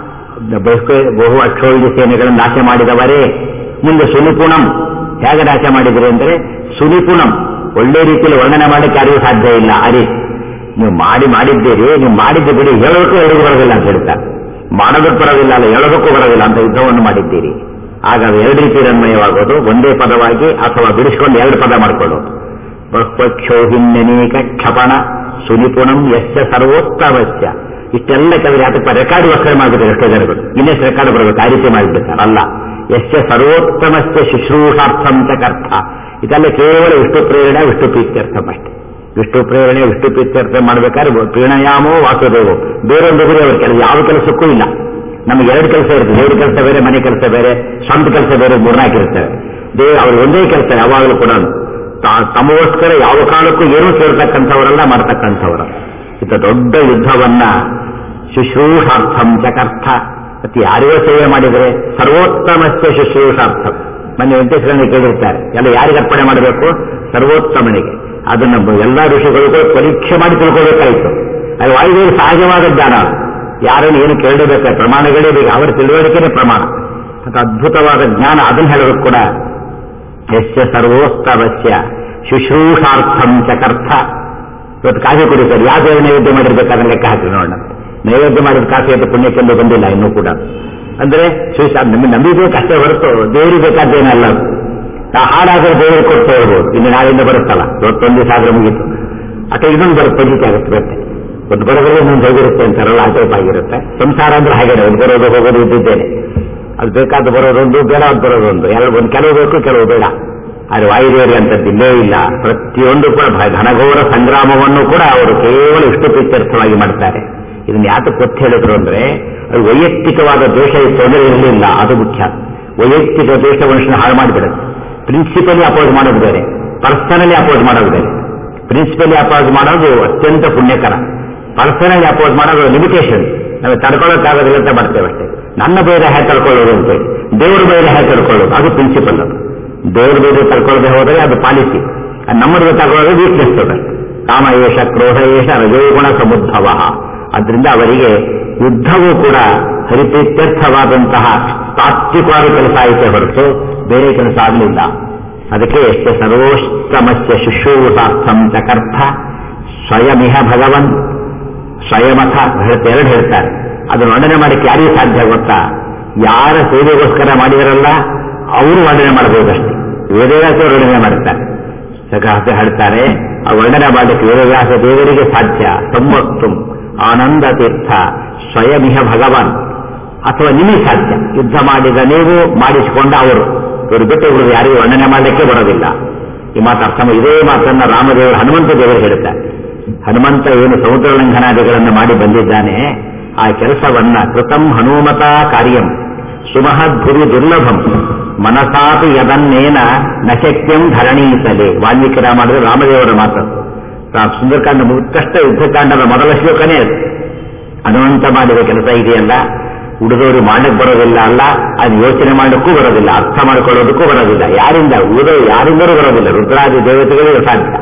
ಬಹು- ಬಹು ಅಕ್ಷೋಹಿಣಿ ಸೇನೆಗಳನ್ನು ನಾಶ ಮಾಡಿದವರೇ ಮುಂದೆ ಸುನಿಪುಣಂ ಹೇಗೆ ನಾಶ ಮಾಡಿದ್ರಿ ಅಂದ್ರೆ ಸುನಿಪುಣಂ ಒಳ್ಳೆ ರೀತಿಯಲ್ಲಿ ವರ್ಣನೆ ಮಾಡಕ್ಕೆ ಯಾರಿಗೂ ಸಾಧ್ಯ ಇಲ್ಲ ಆ ರೀತಿ ನೀವು ಮಾಡಿ ಮಾಡಿದ್ದೀರಿ ನೀವು ಮಾಡಿದ್ದು ಬಿಡಿ ಹೇಳೋದಕ್ಕೂ ಎಲ್ರಿಗೂ ಬರೋದಿಲ್ಲ ಅಂತ ಹೇಳ್ತಾರೆ ಮಾಡೋದಕ್ಕೆ ಬರೋದಿಲ್ಲ ಅಲ್ಲ ಹೇಳೋದಕ್ಕೂ ಬರೋದಿಲ್ಲ ಅಂತ ಯುದ್ಧವನ್ನು ಮಾಡಿದ್ದೀರಿ ಆಗ ಅದು ಎರಡು ರೀತಿ ರನ್ಮಯವಾಗೋದು ಒಂದೇ ಪದವಾಗಿ ಅಥವಾ ಬಿಡಿಸ್ಕೊಂಡು ಎರಡು ಪದ ಮಾಡಿಕೊಳ್ಳೋದು ಬಹ್ವಕ್ಷೋಹಿಣ್ಯನೀಕ ಕ್ಷಪಣ ಸುನಿಪುಣಂ ಯಶ್ಚ ಸರ್ವೋತ್ತಮಸ್ಯ ಇಷ್ಟೆಲ್ಲ ಕೆಲವರು ಯಾತಪ್ಪ ರೆಕಾರ್ಡ್ ವಸ್ತ್ರ ಮಾಡಿಬಿಟ್ರೆ ಎಷ್ಟೋ ಜನಗಳು ಇನ್ನೆಷ್ಟು ರೆಕಾರ್ಡ್ ಬರಬೇಕು ಆ ರೀತಿ ಮಾಡಿಬಿಡ್ತಾರೆ ಅಲ್ಲ ಯಶ್ಚ ಸರ್ವೋತ್ತಮಸ್ಯ ಶುಶ್ರೂಷಾರ್ಥಂ ಚ ಕರ್ಥ ಇದೆಲ್ಲ ಕೇವಲ ವಿಷ್ಣು ಪ್ರೇರಣೆ ವಿಷ್ಣು ಪ್ರೀತ್ಯರ್ಥ ಅಷ್ಟೇ ವಿಷ್ಣು ಪ್ರೇರಣೆ ವಿಷ್ಣು ಪ್ರೀತ್ಯರ್ಥ ಮಾಡಬೇಕಾದ್ರೆ ಪ್ರೀಣಯಾಮೋ ವಾಸುದೇವೋ ಬೇರೊಂದು ಗುರಿ ಅವ್ರ ಕೆಲಸ ಯಾವ ಕೆಲಸಕ್ಕೂ ಇಲ್ಲ ನಮಗೆ ಎರಡು ಕೆಲಸ ಇರುತ್ತೆ ದೇವ್ರ ಕೆಲಸ ಬೇರೆ ಮನೆ ಕೆಲಸ ಬೇರೆ ಸ್ವಂತ ಕೆಲಸ ಬೇರೆ ಮೂರ್ನಾಲ್ಕು ಇರ್ತವೆ ದೇವ್ ಅವ್ರ ಒಂದೇ ಕೆಲಸ ಯಾವಾಗಲೂ ಕೂಡ ತಾ- ತಮಗೋಸ್ಕರ ಯಾವ ಕಾಲಕ್ಕೂ ಏನೂ ಸೇರ್ತಕ್ಕಂಥವರಲ್ಲ ಮಾಡ್ತಕ್ಕಂಥವರ ಇಂಥ ದೊಡ್ಡ ಯುದ್ಧವನ್ನ ಶುಶ್ರೂಷಾರ್ಥಂ ಚಕರ್ಥ ಮತ್ತೆ ಯಾರಿಗೋ ಸೇವೆ ಮಾಡಿದರೆ ಸರ್ವೋತ್ತಮಸ್ಯ ಶುಶ್ರೂಷಾರ್ಥಂ ಮೊನ್ನೆ ವೆಂಕಟೇಶ್ವರನಿಗೆ ಕೇಳಿರ್ತಾರೆ ಎಲ್ಲ ಯಾರಿಗೆ ಅರ್ಪಣೆ ಮಾಡಬೇಕು ಸರ್ವೋತ್ತಮನಿಗೆ ಅದನ್ನ ಎಲ್ಲಾ ಋಷಿಗಳು ಕೂಡ ಪರೀಕ್ಷೆ ಮಾಡಿ ತಿಳ್ಕೋಬೇಕಾಯಿತು ಅದು ವಾಯುದೇವರು ಸಹಜವಾದ ಜ್ಞಾನ ಅದು. ಯಾರನ್ನು ಏನು ಕೇಳಬೇಕಾದ್ರೆ ಪ್ರಮಾಣಗಳೇ ಬೇಕು ಅವರ ತಿಳುವಳಿಕೆನೇ ಪ್ರಮಾಣ ಅಂತ ಅದ್ಭುತವಾದ ಜ್ಞಾನ ಅದನ್ನ ಹೇಳೋದಕ್ಕೆ ಕೂಡ ಯಶ್ಯ ಸರ್ವೋತ್ತಮಸ್ಯ ಶುಶ್ರೂಷಾರ್ಥಂ ಚಕರ್ಥ ಇವತ್ತು ಕಾಫಿ ಕುಡಿತಾರೆ ಯಾವ ದೇವರು ನೈವೇದ್ಯ ಮಾಡಿರ್ಬೇಕಾದ್ರೆ ಲೆಕ್ಕ ಹಾಕಿ ನೋಡೋಣ ನೈವೇದ್ಯ ಮಾಡಿದ ಕಾಫಿ ಅಂತ ಪುಣ್ಯಕ್ಕೆಂದು ಬಂದಿಲ್ಲ ಇನ್ನೂ ಕೂಡ ಅಂದ್ರೆ ಶ್ರೀಶ ನಮ್ಮ ನಂಬಿಬೇಕು ಅಷ್ಟೇ ಹೊರತು ದೇವರಿಗೆ ಬೇಕಾದ್ದೇನಲ್ಲ ಅದು. ಆ ಹಾಡಾದ್ರೆ ದೇವರಿಗೆ ಕೊಟ್ಟು ಹೋಗ್ಬೋದು ಇನ್ನು ನಾಳೆಯಿಂದ ಬರುತ್ತಲ್ಲ ಇವತ್ತೊಂದು ದಿವಸ ಆದ್ರೆ ಮುಗೀತು ಅಥವಾ ಇನ್ನೊಂದು ಬರುತ್ತೆ ಪಂಜಿತ ಆಗುತ್ತೆ ಮತ್ತೆ ಒಂದು ಬರೋದ್ರಲ್ಲಿ ಇನ್ನೊಂದು ಹೋಗಿರುತ್ತೆ ಅಂತಾರಲ್ಲ ಆ ಟೈಪ್ ಆಗಿರುತ್ತೆ ಸಂಸಾರ ಅಂದ್ರೆ ಹಾಗೆ ಒಂದು ಬರೋದು ಹೋಗೋದು ಇದ್ದಿದ್ದೇನೆ ಅದು ಬೇಕಾದ ಬರೋದೊಂದು ಬೇಡ ಬರೋದೊಂದು ಎರಡು ಒಂದು ಕೆಲವು ಬೇಕು ಕೆಲವು ಬೇಡ ಆದರೆ ವಾಯುದೇವರಿಗೆ ಅಂತದ್ದು ಇಲ್ಲೇ ಇಲ್ಲ ಪ್ರತಿಯೊಂದು ಕೂಡ ಭ- ಘನಘೋರ ಸಂಗ್ರಾಮವನ್ನು ಕೂಡ ಅವರು ಕೇವಲ ಇಷ್ಟು ಪ್ರೀತ್ಯರ್ಥವಾಗಿ ಮಾಡ್ತಾರೆ ಇದನ್ನ ಯಾತಕ್ಕೆ ಒತ್ತಿ ಹೇಳಿದ್ರು ಅಂದ್ರೆ ಅದು ವೈಯಕ್ತಿಕವಾದ ದೋಷ ಇತ್ತು ಅಂದ್ರೆ ಇರಲಿಲ್ಲ ಅದು ಮುಖ್ಯ ವೈಯಕ್ತಿಕ ದೋಷ ಮನುಷ್ಯನ ಹಾಳು ಮಾಡಿಬಿಡುತ್ತೆ ಪ್ರಿನ್ಸಿಪಲಿ ಅಪೋಸ್ ಮಾಡೋದು ಬೇರೆ ಪರ್ಸನಲಿ ಅಪೋಸ್ ಮಾಡೋದು ಬೇರೆ ಪ್ರಿನ್ಸಿಪಲಿ ಅಪೋಸ್ ಮಾಡೋದು ಅತ್ಯಂತ ಪುಣ್ಯಕರ ಪರ್ಸನಲಿ ಅಪೋಸ್ ಮಾಡೋದು ಲಿಮಿಟೇಷನ್ ನಾವು ತಡ್ಕೊಳ್ಳೋಕ್ಕಾಗೋದಿಲ್ಲ ಅಂತ ಮಾಡ್ತೇವೆ ಅಷ್ಟೇ ನನ್ನ ಬೇರೆ ಹ್ಯಾ ತಡ್ಕೊಳ್ಳೋದು ಅಂತೇಳಿ ದೇವ್ರ ಬೇರೆ ಹ್ಯಾ ತಡ್ಕೊಳ್ಳೋದು ಅದು ಪ್ರಿನ್ಸಿಪಲ್ ಅದು ದೇವ್ರ ಬೇರೆ ತಡ್ಕೊಳ್ಳದೆ ಹೋದರೆ ಅದು ಪಾಲಿಸಿ ನಮ್ಮದು ತಗೊಳ್ಳೋದು ವೀಕ್ನೆಸ್ ಅದು ಕಾಮ ಏಷ ಕ್ರೋಧ ಏಷ ರಜೋಗುಣ ಸಮುದ್ಭವ ಅದರಿಂದ ಅವರಿಗೆ ಯುದ್ಧವೂ ಕೂಡ ಹರಿಪ್ರೀತ್ಯರ್ಥವಾದಂತಹ ತಾತ್ವಿಕವಾದ ಕೆಲಸ ಆಯಿತೆ ಹೊರತು ಬೇರೆ ಕೆಲಸ ಆಗಲಿಲ್ಲ ಅದಕ್ಕೆ ಎಷ್ಟೇ ಸರ್ವೋತ್ತಮಸ್ಯ ಶುಶ್ರೂಷಾರ್ಥಂ ಚಕರ್ಥ ಸ್ವಯಮಿಹ ಭಗವನ್ ಸ್ವಯಮಥ ಹೇಳ್ತ ಎರಡು ಹೇಳ್ತಾರೆ ಅದನ್ನು ವರ್ಣನೆ ಮಾಡಕ್ಕೆ ಯಾರಿಗೂ ಸಾಧ್ಯ ಗೊತ್ತಾ ಯಾರ ಸೇವೆಗೋಸ್ಕರ ಮಾಡಿದರಲ್ಲ ಅವರು ವರ್ಣನೆ ಮಾಡಬಹುದಷ್ಟೇ ವೇದವ್ಯಾಸ ವರ್ಣನೆ ಮಾಡುತ್ತಾರೆ ಸಕಾಸ ಹೇಳ್ತಾರೆ ಆ ವರ್ಣನೆ ಮಾಡಲಿಕ್ಕೆ ವೇದವ್ಯಾಸ ದೇವರಿಗೆ ಸಾಧ್ಯ ಸಂವತ್ತು ಆನಂದ ತೀರ್ಥ ಸ್ವಯಮಿಹ ಭಗವಾನ್ ಅಥವಾ ನಿಮಗೆ ಸಾಧ್ಯ ಯುದ್ಧ ಮಾಡಿದ ನೀವು ಮಾಡಿಸಿಕೊಂಡ ಅವರು ಇವರು ಬಿಟ್ಟು ಇವರು ಯಾರಿಗೂ ವರ್ಣನೆ ಮಾಡಲಿಕ್ಕೆ ಬರೋದಿಲ್ಲ ಈ ಮಾತು ಅರ್ಥ ಮಾ- ಇದೇ ಮಾತನ್ನ ರಾಮದೇವರು ಹನುಮಂತ ದೇವರು ಹೇಳ್ತಾರೆ ಹನುಮಂತ ಏನು ಸಮುದ್ರ ಲಂಘನಾದಿಗಳನ್ನು ಮಾಡಿ ಬಂದಿದ್ದಾನೆ ಆ ಕೆಲಸವನ್ನ ಕೃತಂ ಹನುಮತ ಕಾರ್ಯಂ ಸುಮಹದ್ಭುರಿ ದುರ್ಲಭಂ ಮನಸಾಪಿ ಯದನ್ನೇನ ನಶಕ್ಯಂ ಧರಣೀಸಲೆ ವಾಲ್ಮೀಕಿ ರಾಮಾಯಣದ ರಾಮದೇವರ ಮಾತು ರಾ- ಸುಂದರಕಾಂಡ ಉತ್ಕೃಷ್ಟ ಯುದ್ಧಕಾಂಡದ ಮೊದಲ ಶ್ಲೋಕನೇ ಅದು ಹನುಮಂತ ಮಾಡಿದ ಕೆಲಸ ಇದೆಯಲ್ಲ ಉಳಿದವರು ಮಾಡಕ್ ಬರೋದಿಲ್ಲ ಅಲ್ಲ ಅದು ಯೋಚನೆ ಮಾಡಕ್ಕೂ ಬರೋದಿಲ್ಲ ಅರ್ಥ ಮಾಡ್ಕೊಳ್ಳೋದಕ್ಕೂ ಬರೋದಿಲ್ಲ ಯಾರಿಂದ ಉಳಿದ ಯಾರಿಂದಲೂ ಬರೋದಿಲ್ಲ ರುದ್ರಾದಿ ದೇವತೆಗಳಿಗೂ ಸಾಧ್ಯ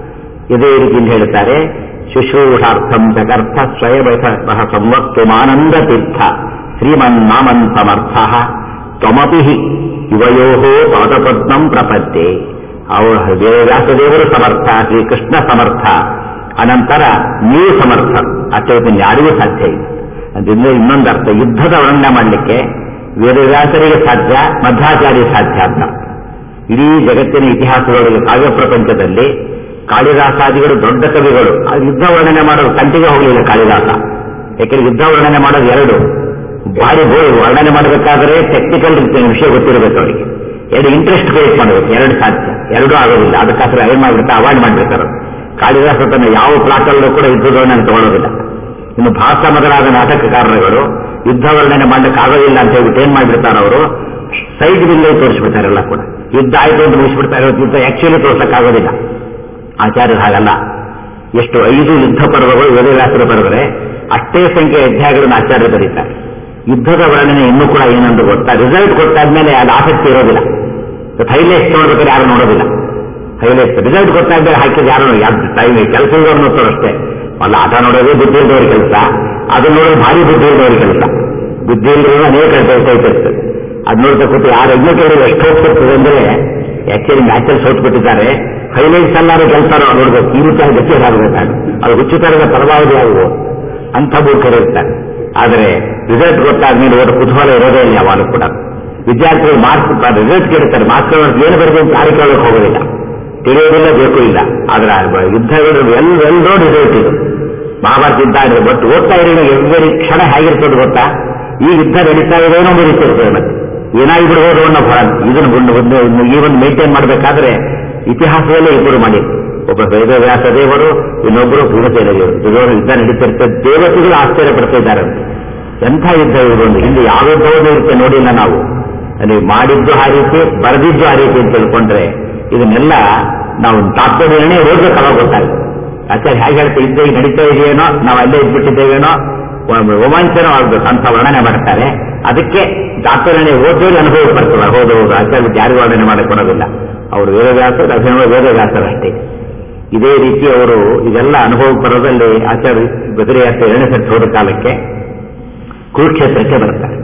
ಇದೇ ರೀತಿಯಿಂದ ಹೇಳ್ತಾರೆ ಶುಶ್ರೂಷಾರ್ಥಂ ಜಗರ್ಥ ಸ್ವಯಂ ಸಂವಕ್ತುಮಾನಂದ ತೀರ್ಥ ಶ್ರೀಮನ್ ನಾಮನ್ ಸಮರ್ಥ ತ್ವಮಪಿ ಹಿ ಯುವಯೋ ಪಾದಪದ್ಮಂ ಪ್ರಪದ್ಯೆ ಅವರು ವ್ಯಾಸದೇವರು ಸಮರ್ಥ ಶ್ರೀಕೃಷ್ಣ ಸಮರ್ಥ ಅನಂತರ ನೀವು ಸಮರ್ಥ ಅಷ್ಟೇ ಯಾರಿಗೂ ಸಾಧ್ಯ ಇಲ್ಲ ಅದರಿಂದ ಇನ್ನೊಂದು ಅರ್ಥ ಯುದ್ಧದ ವರ್ಣನೆ ಮಾಡಲಿಕ್ಕೆ ವೇದವ್ಯಾಸರಿಗೆ ಸಾಧ್ಯ ಮಧ್ವಾಚಾರ್ಯ ಸಾಧ್ಯ ಅಂತ ಇಡೀ ಜಗತ್ತಿನ ಇತಿಹಾಸದೊಳಗೆ ಕಾವ್ಯ ಪ್ರಪಂಚದಲ್ಲಿ ಕಾಳಿದಾಸಾದಿಗಳು ದೊಡ್ಡ ಕವಿಗಳು ಆ ಯುದ್ಧ ವರ್ಣನೆ ಮಾಡೋದು ಕಂಟಿಗೆ ಹೋಗಲಿಲ್ಲ ಕಾಳಿದಾಸ ಯಾಕೆಂದ್ರೆ ಯುದ್ಧ ವರ್ಣನೆ ಮಾಡೋದು ಎರಡು ಭಾರಿ ಬೋಳು ವರ್ಣನೆ ಮಾಡಬೇಕಾದ್ರೆ ಟೆಕ್ನಿಕಲ್ ವಿಷಯ ಗೊತ್ತಿರಬೇಕು ಅವರಿಗೆ ಎರಡು ಇಂಟ್ರೆಸ್ಟ್ ಕ್ರಿಯೇಟ್ ಮಾಡಬೇಕು ಎರಡು ಸಾಧ್ಯ ಎರಡೂ ಆಗೋದಿಲ್ಲ ಅದಕ್ಕೋಸ್ಕರ ಏನ್ ಮಾಡ್ಬಿಡ್ತಾರೆ ಅವಾಯ್ಡ್ ಮಾಡ್ಬಿಡ್ತಾರೆ ಕಾಳಿದಾಸ ತನ್ನ ಯಾವ ಪ್ಲಾಟಲ್ಲೂ ಕೂಡ ಯುದ್ಧದ ವರ್ಣನೆ ತಗೊಳ್ಳೋದಿಲ್ಲ ಇನ್ನು ಭಾಸ ಮೊದಲಾದ ನಾಟಕಕಾರರುಗಳು ಯುದ್ಧ ವರ್ಣನೆ ಮಾಡ್ಲಿಕ್ಕೆ ಆಗೋದಿಲ್ಲ ಅಂತ ಹೇಳ್ಬಿಟ್ಟು ಏನ್ ಮಾಡ್ಬಿಡ್ತಾರೆ ಅವರು ಸೈಡ್ ಬಿಲ್ಲೇ ತೋರಿಸ್ಬಿಡ್ತಾರೆಲ್ಲ ಕೂಡ ಯುದ್ಧ ಆಯ್ತು ಅಂತ ಮುಗಿಸ್ಬಿಡ್ತಾರೆ ಯುದ್ಧ ಆಕ್ಚುಲಿ ತೋರ್ಸಕ್ಕಾಗೋದಿಲ್ಲ ಆಚಾರ್ಯರು ಹಾಗಲ್ಲ ಎಷ್ಟು ಐದು ಯುದ್ಧ ಪರ್ವಗಳು ವೇದವ್ಯಾಸರು ಬರೆದರೆ ಅಷ್ಟೇ ಸಂಖ್ಯೆಯ ಅಧ್ಯಾಯಗಳನ್ನು ಆಚಾರ್ಯರು ಬರೀತಾರೆ ಯುದ್ಧದ ವರ್ಣನೆ ಇನ್ನೂ ಕೂಡ ಏನಂದು ಗೊತ್ತಾ ರಿಸಲ್ಟ್ ಗೊತ್ತಾದ್ಮೇಲೆ ಅದು ಆಸಕ್ತಿ ಇರೋದಿಲ್ಲ ಹೈಲೈಟ್ಸ್ ನೋಡ್ಬೇಕಾದ್ರೆ ಯಾರು ನೋಡೋದಿಲ್ಲ ಹೈಲೈಟ್ಸ್ ರಿಸಲ್ಟ್ ಗೊತ್ತಾದ್ಮೇಲೆ ಹಾಕಿದ ಯಾರು ಯಾರು ಟೈಮ್ ಕೆಲಸ ಇರೋರು ನೋಡ್ತಾರೆ ಅಷ್ಟೇ ಅಲ್ಲ ಆಟ ನೋಡೋದು ಬುದ್ಧಿ ಇದ್ದವ್ರ ಕೆಲಸ ಅದನ್ನ ನೋಡೋದು ಭಾರಿ ಬುದ್ಧಿ ಇದ್ದವ್ರ ಕೆಲಸ ಬುದ್ಧಿ ಇಲ್ಲರೂ ಅನೇಕ ಕೆಲಸ ಇರ್ತದೆ ಅದ್ ನೋಡ್ತಾ ಕೂತು ಯಾರು ಯಜ್ಞ ಕೇಳಿದ್ರೆ ಎಷ್ಟು ಹೋಗ್ತಿರ್ತದೆ ಅಂದ್ರೆ ಆಕ್ಚುಲಿ ಮ್ಯಾಚಲ್ಲಿ ಸೋತ್ಬಿಟ್ಟಿದ್ದಾರೆ ಹೈಲೈಟ್ಸ್ ಎಲ್ಲಾರು ಗೆಲ್ತಾರೋ ನೋಡ್ಬೇಕು ಈ ರೀತಿಯಾಗಿ ಗಟ್ಟಿ ಆಗಬೇಕಾಗ ಅದು ಹುಚ್ಚುತನದ ಪರಮಾವಧಿ ಆಗುವು ಅಂಥ ಮೂರ್ಖರು ಇರ್ತಾರೆ ಆದರೆ ರಿಸಲ್ಟ್ ಗೊತ್ತಾದ್ಮೇಲೆ ಓದ ಕುತೂಹಲ ಇರೋದೇ ಇಲ್ಲ ಯಾವಾಗಲೂ ಕೂಡ ವಿದ್ಯಾರ್ಥಿಗಳು ಮಾರ್ಕ್ಸ್ ರಿಸಲ್ಟ್ ಕೇಳ್ತಾರೆ ಮಾರ್ಕ್ಸ್ ಏನು ಬರಬೇಕು ಅಂತ ಯಾರು ಕೇಳೋಕೆ ಹೋಗೋದಿಲ್ಲ ತಿಳಿಯೋದಿಲ್ಲ ಬೇಕು ಇಲ್ಲ ಆದ್ರೆ ಆ ಯುದ್ಧಗಳು ಎಲ್ ಎಲ್ಲೋ ರಿಸಲ್ಟ್ ಇದು ಮಹಾಭಾರತ ಯುದ್ಧ ಆದ್ರೆ ಬಟ್ ಓದ್ತಾ ಇರೋ ಎವ್ರಿ ಕ್ಷಣ ಹೇಗಿರ್ತದೆ ಗೊತ್ತಾ ಈ ಯುದ್ಧ ನಡೀತಾ ಇದೆ ಏನೋ ಒಂದು ಇರ್ತದೆ ಮತ್ತೆ ಏನಾಗಿ ಬಿಡ್ಬೋದು ಅನ್ನೋ ಭರ ಇದನ್ನು ಒಂದು ಒಂದು ಈ ಒಂದು ಮೇಂಟೈನ್ ಮಾಡಬೇಕಾದ್ರೆ ಇತಿಹಾಸದಲ್ಲೇ ಇಬ್ಬರು ಮಾಡಿ ಒಬ್ಬ ವೇದವ್ಯಾಸ ದೇವರು ಇನ್ನೊಬ್ಬರು ಭೀಮಸೇನ ದೇವರು ಇವರು ಯುದ್ಧ ನಡೀತಿರ್ತದೆ ದೇವತೆಗಳು ಆಶ್ಚರ್ಯ ಪಡ್ತಾ ಇದ್ದಾರೆ ಎಂಥ ಯುದ್ಧ ಇದೊಂದು ಇಲ್ಲಿ ಯಾವ ಯುದ್ಧವನ್ನು ಇರುತ್ತೆ ನೋಡಿಲ್ಲ ನಾವು ಅಲ್ಲಿ ಮಾಡಿದ್ದು ಆ ರೀತಿ ಬರೆದಿದ್ದು ಆ ರೀತಿ ಅಂತ ತಿಳ್ಕೊಂಡ್ರೆ ಇದನ್ನೆಲ್ಲ ನಾವು ತಾತ್ಪರ್ಯನೇ ಓದ್ಬೇಕು ಅವಾಗ ಗೊತ್ತಾಗುತ್ತೆ ಆಚಾರ್ಯ ಹೇಗೆ ಹೇಳ್ತಾ ಇದ್ದ ಈಗ ನಡೀತಾ ಇದೆಯೇನೋ ನಾವು ಅಲ್ಲೇ ಇದ್ಬಿಟ್ಟಿದ್ದೇವೇನೋ ರೋಮಾಂಚನ ಆಗ್ಬೇಕು ಅಂತ ವರ್ಣನೆ ಮಾಡ್ತಾರೆ ಅದಕ್ಕೆ ತಾತ್ಪರ್ಯನೇ ಓದೋದು ಅನುಭವ ಬರ್ತದೆ ಹೌದು ಹೌದು ಆಚಾರ್ಯ ಯಾರು ವರ್ಣನೆ ಮಾಡಕ್ಕೆ ಕೊಡೋದಿಲ್ಲ ಅವರು ವೇದವ್ಯಾಸರು ಅಭಿನವ ವೇದವ್ಯಾಸರಷ್ಟೇ ಇದೇ ರೀತಿ ಅವರು ಇದೆಲ್ಲ ಅನುಭವ ಬರೋದಲ್ಲಿ ಆಚಾರ್ಯ ಬದರಿಯಾಸ ಎರಡನೇ ಸೆಟ್ ಹೋದ ಕಾಲಕ್ಕೆ ಕುರುಕ್ಷೇತ್ರಕ್ಕೆ ಬರ್ತಾರೆ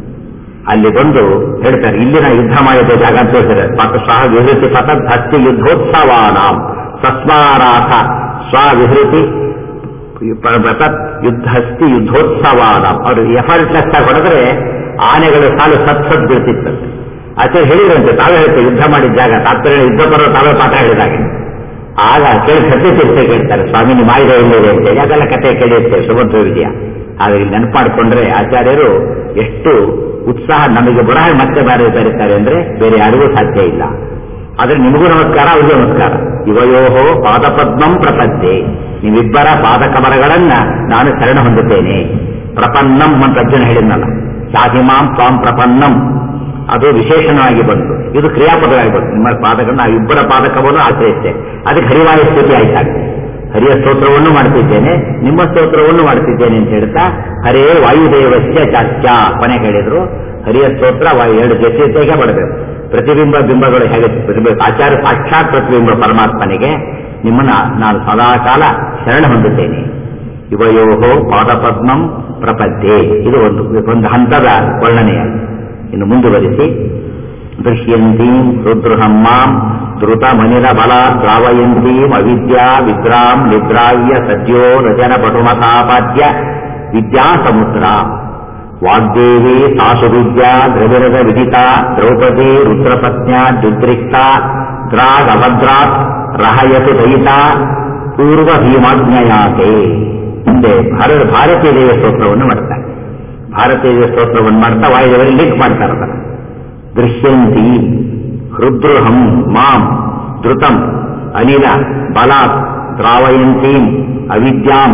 ಅಲ್ಲಿ ಬಂದು ಹೇಳ್ತಾರೆ ಇಲ್ಲಿನ ಯುದ್ಧ ಮಾಡಿದ ಜಾಗ ಅಂತ ಹೇಳ್ತಾರೆ ಪಾಕಶಃ ವಿಹೃತಿ ಸತತ್ ಹತ್ತಿ ಯುದ್ಧೋತ್ಸವಾನಾಂ ಸಸ್ಮಾರಾಥ ಸ್ವವಿಹೃತಿ ವ್ರತತ್ ಯುದ್ಧಸ್ತಿ ಯುದ್ಧೋತ್ಸವಾದ ಅವರು ಎಫರ್ಟ್ಲೆಸ್ ಆಗಿ ಹೊಡೆದ್ರೆ ಆನೆಗಳು ಸಾಲು ಸತ್ ಸತ್ ಬೀಳ್ತಿತ್ತಂತೆ ಆಚಾರ್ಯ ಹೇಳಿದ್ರಂತೆ ತಾವೇ ಹೇಳ್ತೇವೆ ಯುದ್ಧ ಮಾಡಿದ ಜಾಗ ತಾತ್ಪರ್ಯ ಯುದ್ಧ ಬರೋ ತಾವೇ ಪಾಠ ಹೇಳಿದಾಗ ಆಗ ಕೇಳಿ ಸತ್ಯ ತೀರ್ಥ ಕೇಳ್ತಾರೆ ಸ್ವಾಮಿ ನಿಮ್ಮ ಆಯುಧ ಎಲ್ಲಿದೆ ಅಂತೇಳಿ ಅದೆಲ್ಲ ಕತೆ ಕೇಳಿರ್ತೇವೆ ಸುಭದ್ರ ವಿಜಯ ಆದ್ರೆ ಇಲ್ಲಿ ನೆನಪು ಮಾಡಿಕೊಂಡ್ರೆ ಆಚಾರ್ಯರು ಎಷ್ಟು ಉತ್ಸಾಹ ನಮಗೆ ಬರಹ ಮತ್ತೆ ಬಾರಿ ಬರೀತಾರೆ ಅಂದ್ರೆ ಬೇರೆ ಯಾರಿಗೂ ಸಾಧ್ಯ ಇಲ್ಲ ಆದ್ರೆ ನಿಮಗೂ ನಮಸ್ಕಾರ ಅವ್ರಿಗೂ ನಮಸ್ಕಾರ ಇವಯೋಹೋ ಪಾದಪದ್ಮಂ ಪ್ರಪದ್ಯೆ ನೀವಿಬ್ಬರ ಪಾದಕಮರಗಳನ್ನ ನಾನು ಶರಣ ಹೊಂದುತ್ತೇನೆ ಪ್ರಪನ್ನಂ ಅಂತ ಅರ್ಜುನ ಹೇಳಿದ್ನಲ್ಲ ಶಾಹಿಮಾಂ ಸ್ವಾಂ ಪ್ರಪನ್ನಂ ಅದು ವಿಶೇಷಣವಾಗಿ ಬಂತು ಇದು ಕ್ರಿಯಾಪದವಾಗಿ ಬಂತು ನಿಮ್ಮ ಪಾದಗಳನ್ನ ನಾವು ಇಬ್ಬರ ಪಾದಕವನ್ನು ಆಚರಿಸ್ತೇವೆ ಅದಕ್ಕೆ ಹರಿವಾಯ ಸ್ತುತಿ ಆಯ್ತಾಗ ಹರಿಯ ಸ್ತೋತ್ರವನ್ನು ಮಾಡ್ತಿದ್ದೇನೆ ನಿಮ್ಮ ಸ್ತೋತ್ರವನ್ನು ಮಾಡ್ತಿದ್ದೇನೆ ಅಂತ ಹೇಳ್ತಾ ಹರೇ ವಾಯುದೇವಸ್ಯ ಚಾಚ್ಯ ಕೊನೆ ಹೇಳಿದ್ರು ಹರಿಯ ಸ್ತೋತ್ರ ವಾಯು ಎರಡು ಜೊತೆಗೆ ಮಾಡಬೇಕು ಪ್ರತಿಬಿಂಬ ಬಿಂಬಗಳು ಹೇಗೆ ಪ್ರತಿಬಿಂಬ ಆಚಾರ ಸಾಕ್ಷಾತ್ ಪ್ರತಿಬಿಂಬ ಪರಮಾತ್ಮನಿಗೆ ನಿಮ್ಮನ್ನ ನಾನು ಸದಾಕಾಲ ಶರಣ ಹೊಂದುತ್ತೇನೆ ಇವಯೋಹೋ ಪಾದಪದ್ಮಂ ಪ್ರಪದ್ಯೆ ಇದು ಒಂದು ಒಂದು ಹಂತದ ವರ್ಣನೆಯಾಗಿ ಇನ್ನು ಮುಂದುವರಿಸಿ ದೃಶ್ಯಂತೀಂ ರುದ್ರಹಂ ಮಾಂ ಧೃತ ಮನಿರ ಬಲ ದ್ರಾವಯಂತೀಂ ಅವಿದ್ಯಾ ವಿದ್ರಾಂ ನಿದ್ರಾವ್ಯ ಸದ್ಯೋ ರಜನ ಪಟುಮತಾಪಾದ್ಯ ವಿದ್ಯಾ ಸಮುದ್ರ ವಾಗ್ದೇವಿ ಸಾಸು ವಿದ್ಯಾ ದ್ರವಿರದ ವಿದಿತ ದ್ರೌಪದಿ ರುದ್ರಪತ್ನ್ಯ ದುದ್ರಿಕ್ತ ದ್ರಾಗ್ ಅಭದ್ರಾತ್ ರಹಯತು ದಯಿತ ಪೂರ್ವ ಭೀಮಾಜ್ಞಯಾತೆ ಮುಂದೆ ಭಾರತ ಭಾರತೀಯ ದೇವ ಸ್ತೋತ್ರವನ್ನು ಮಾಡ್ತಾರೆ ಭಾರತೀಯ ದೇವ ಸ್ತೋತ್ರವನ್ನು ಮಾಡ್ತಾ ವಾಯುದೇವರಿಗೆ ಲಿಂಕ್ ಮಾಡ್ತಾರೆ ಅದನ್ನು ದೃಶ್ಯಂತಿ ಹೃದೃಹಂ ಮಾಂ ಧೃತಂ ಅನಿಲ ಬಲಾತ್ ದ್ರಾವಯಂತೀಂ ಅವಿದ್ಯಾಂ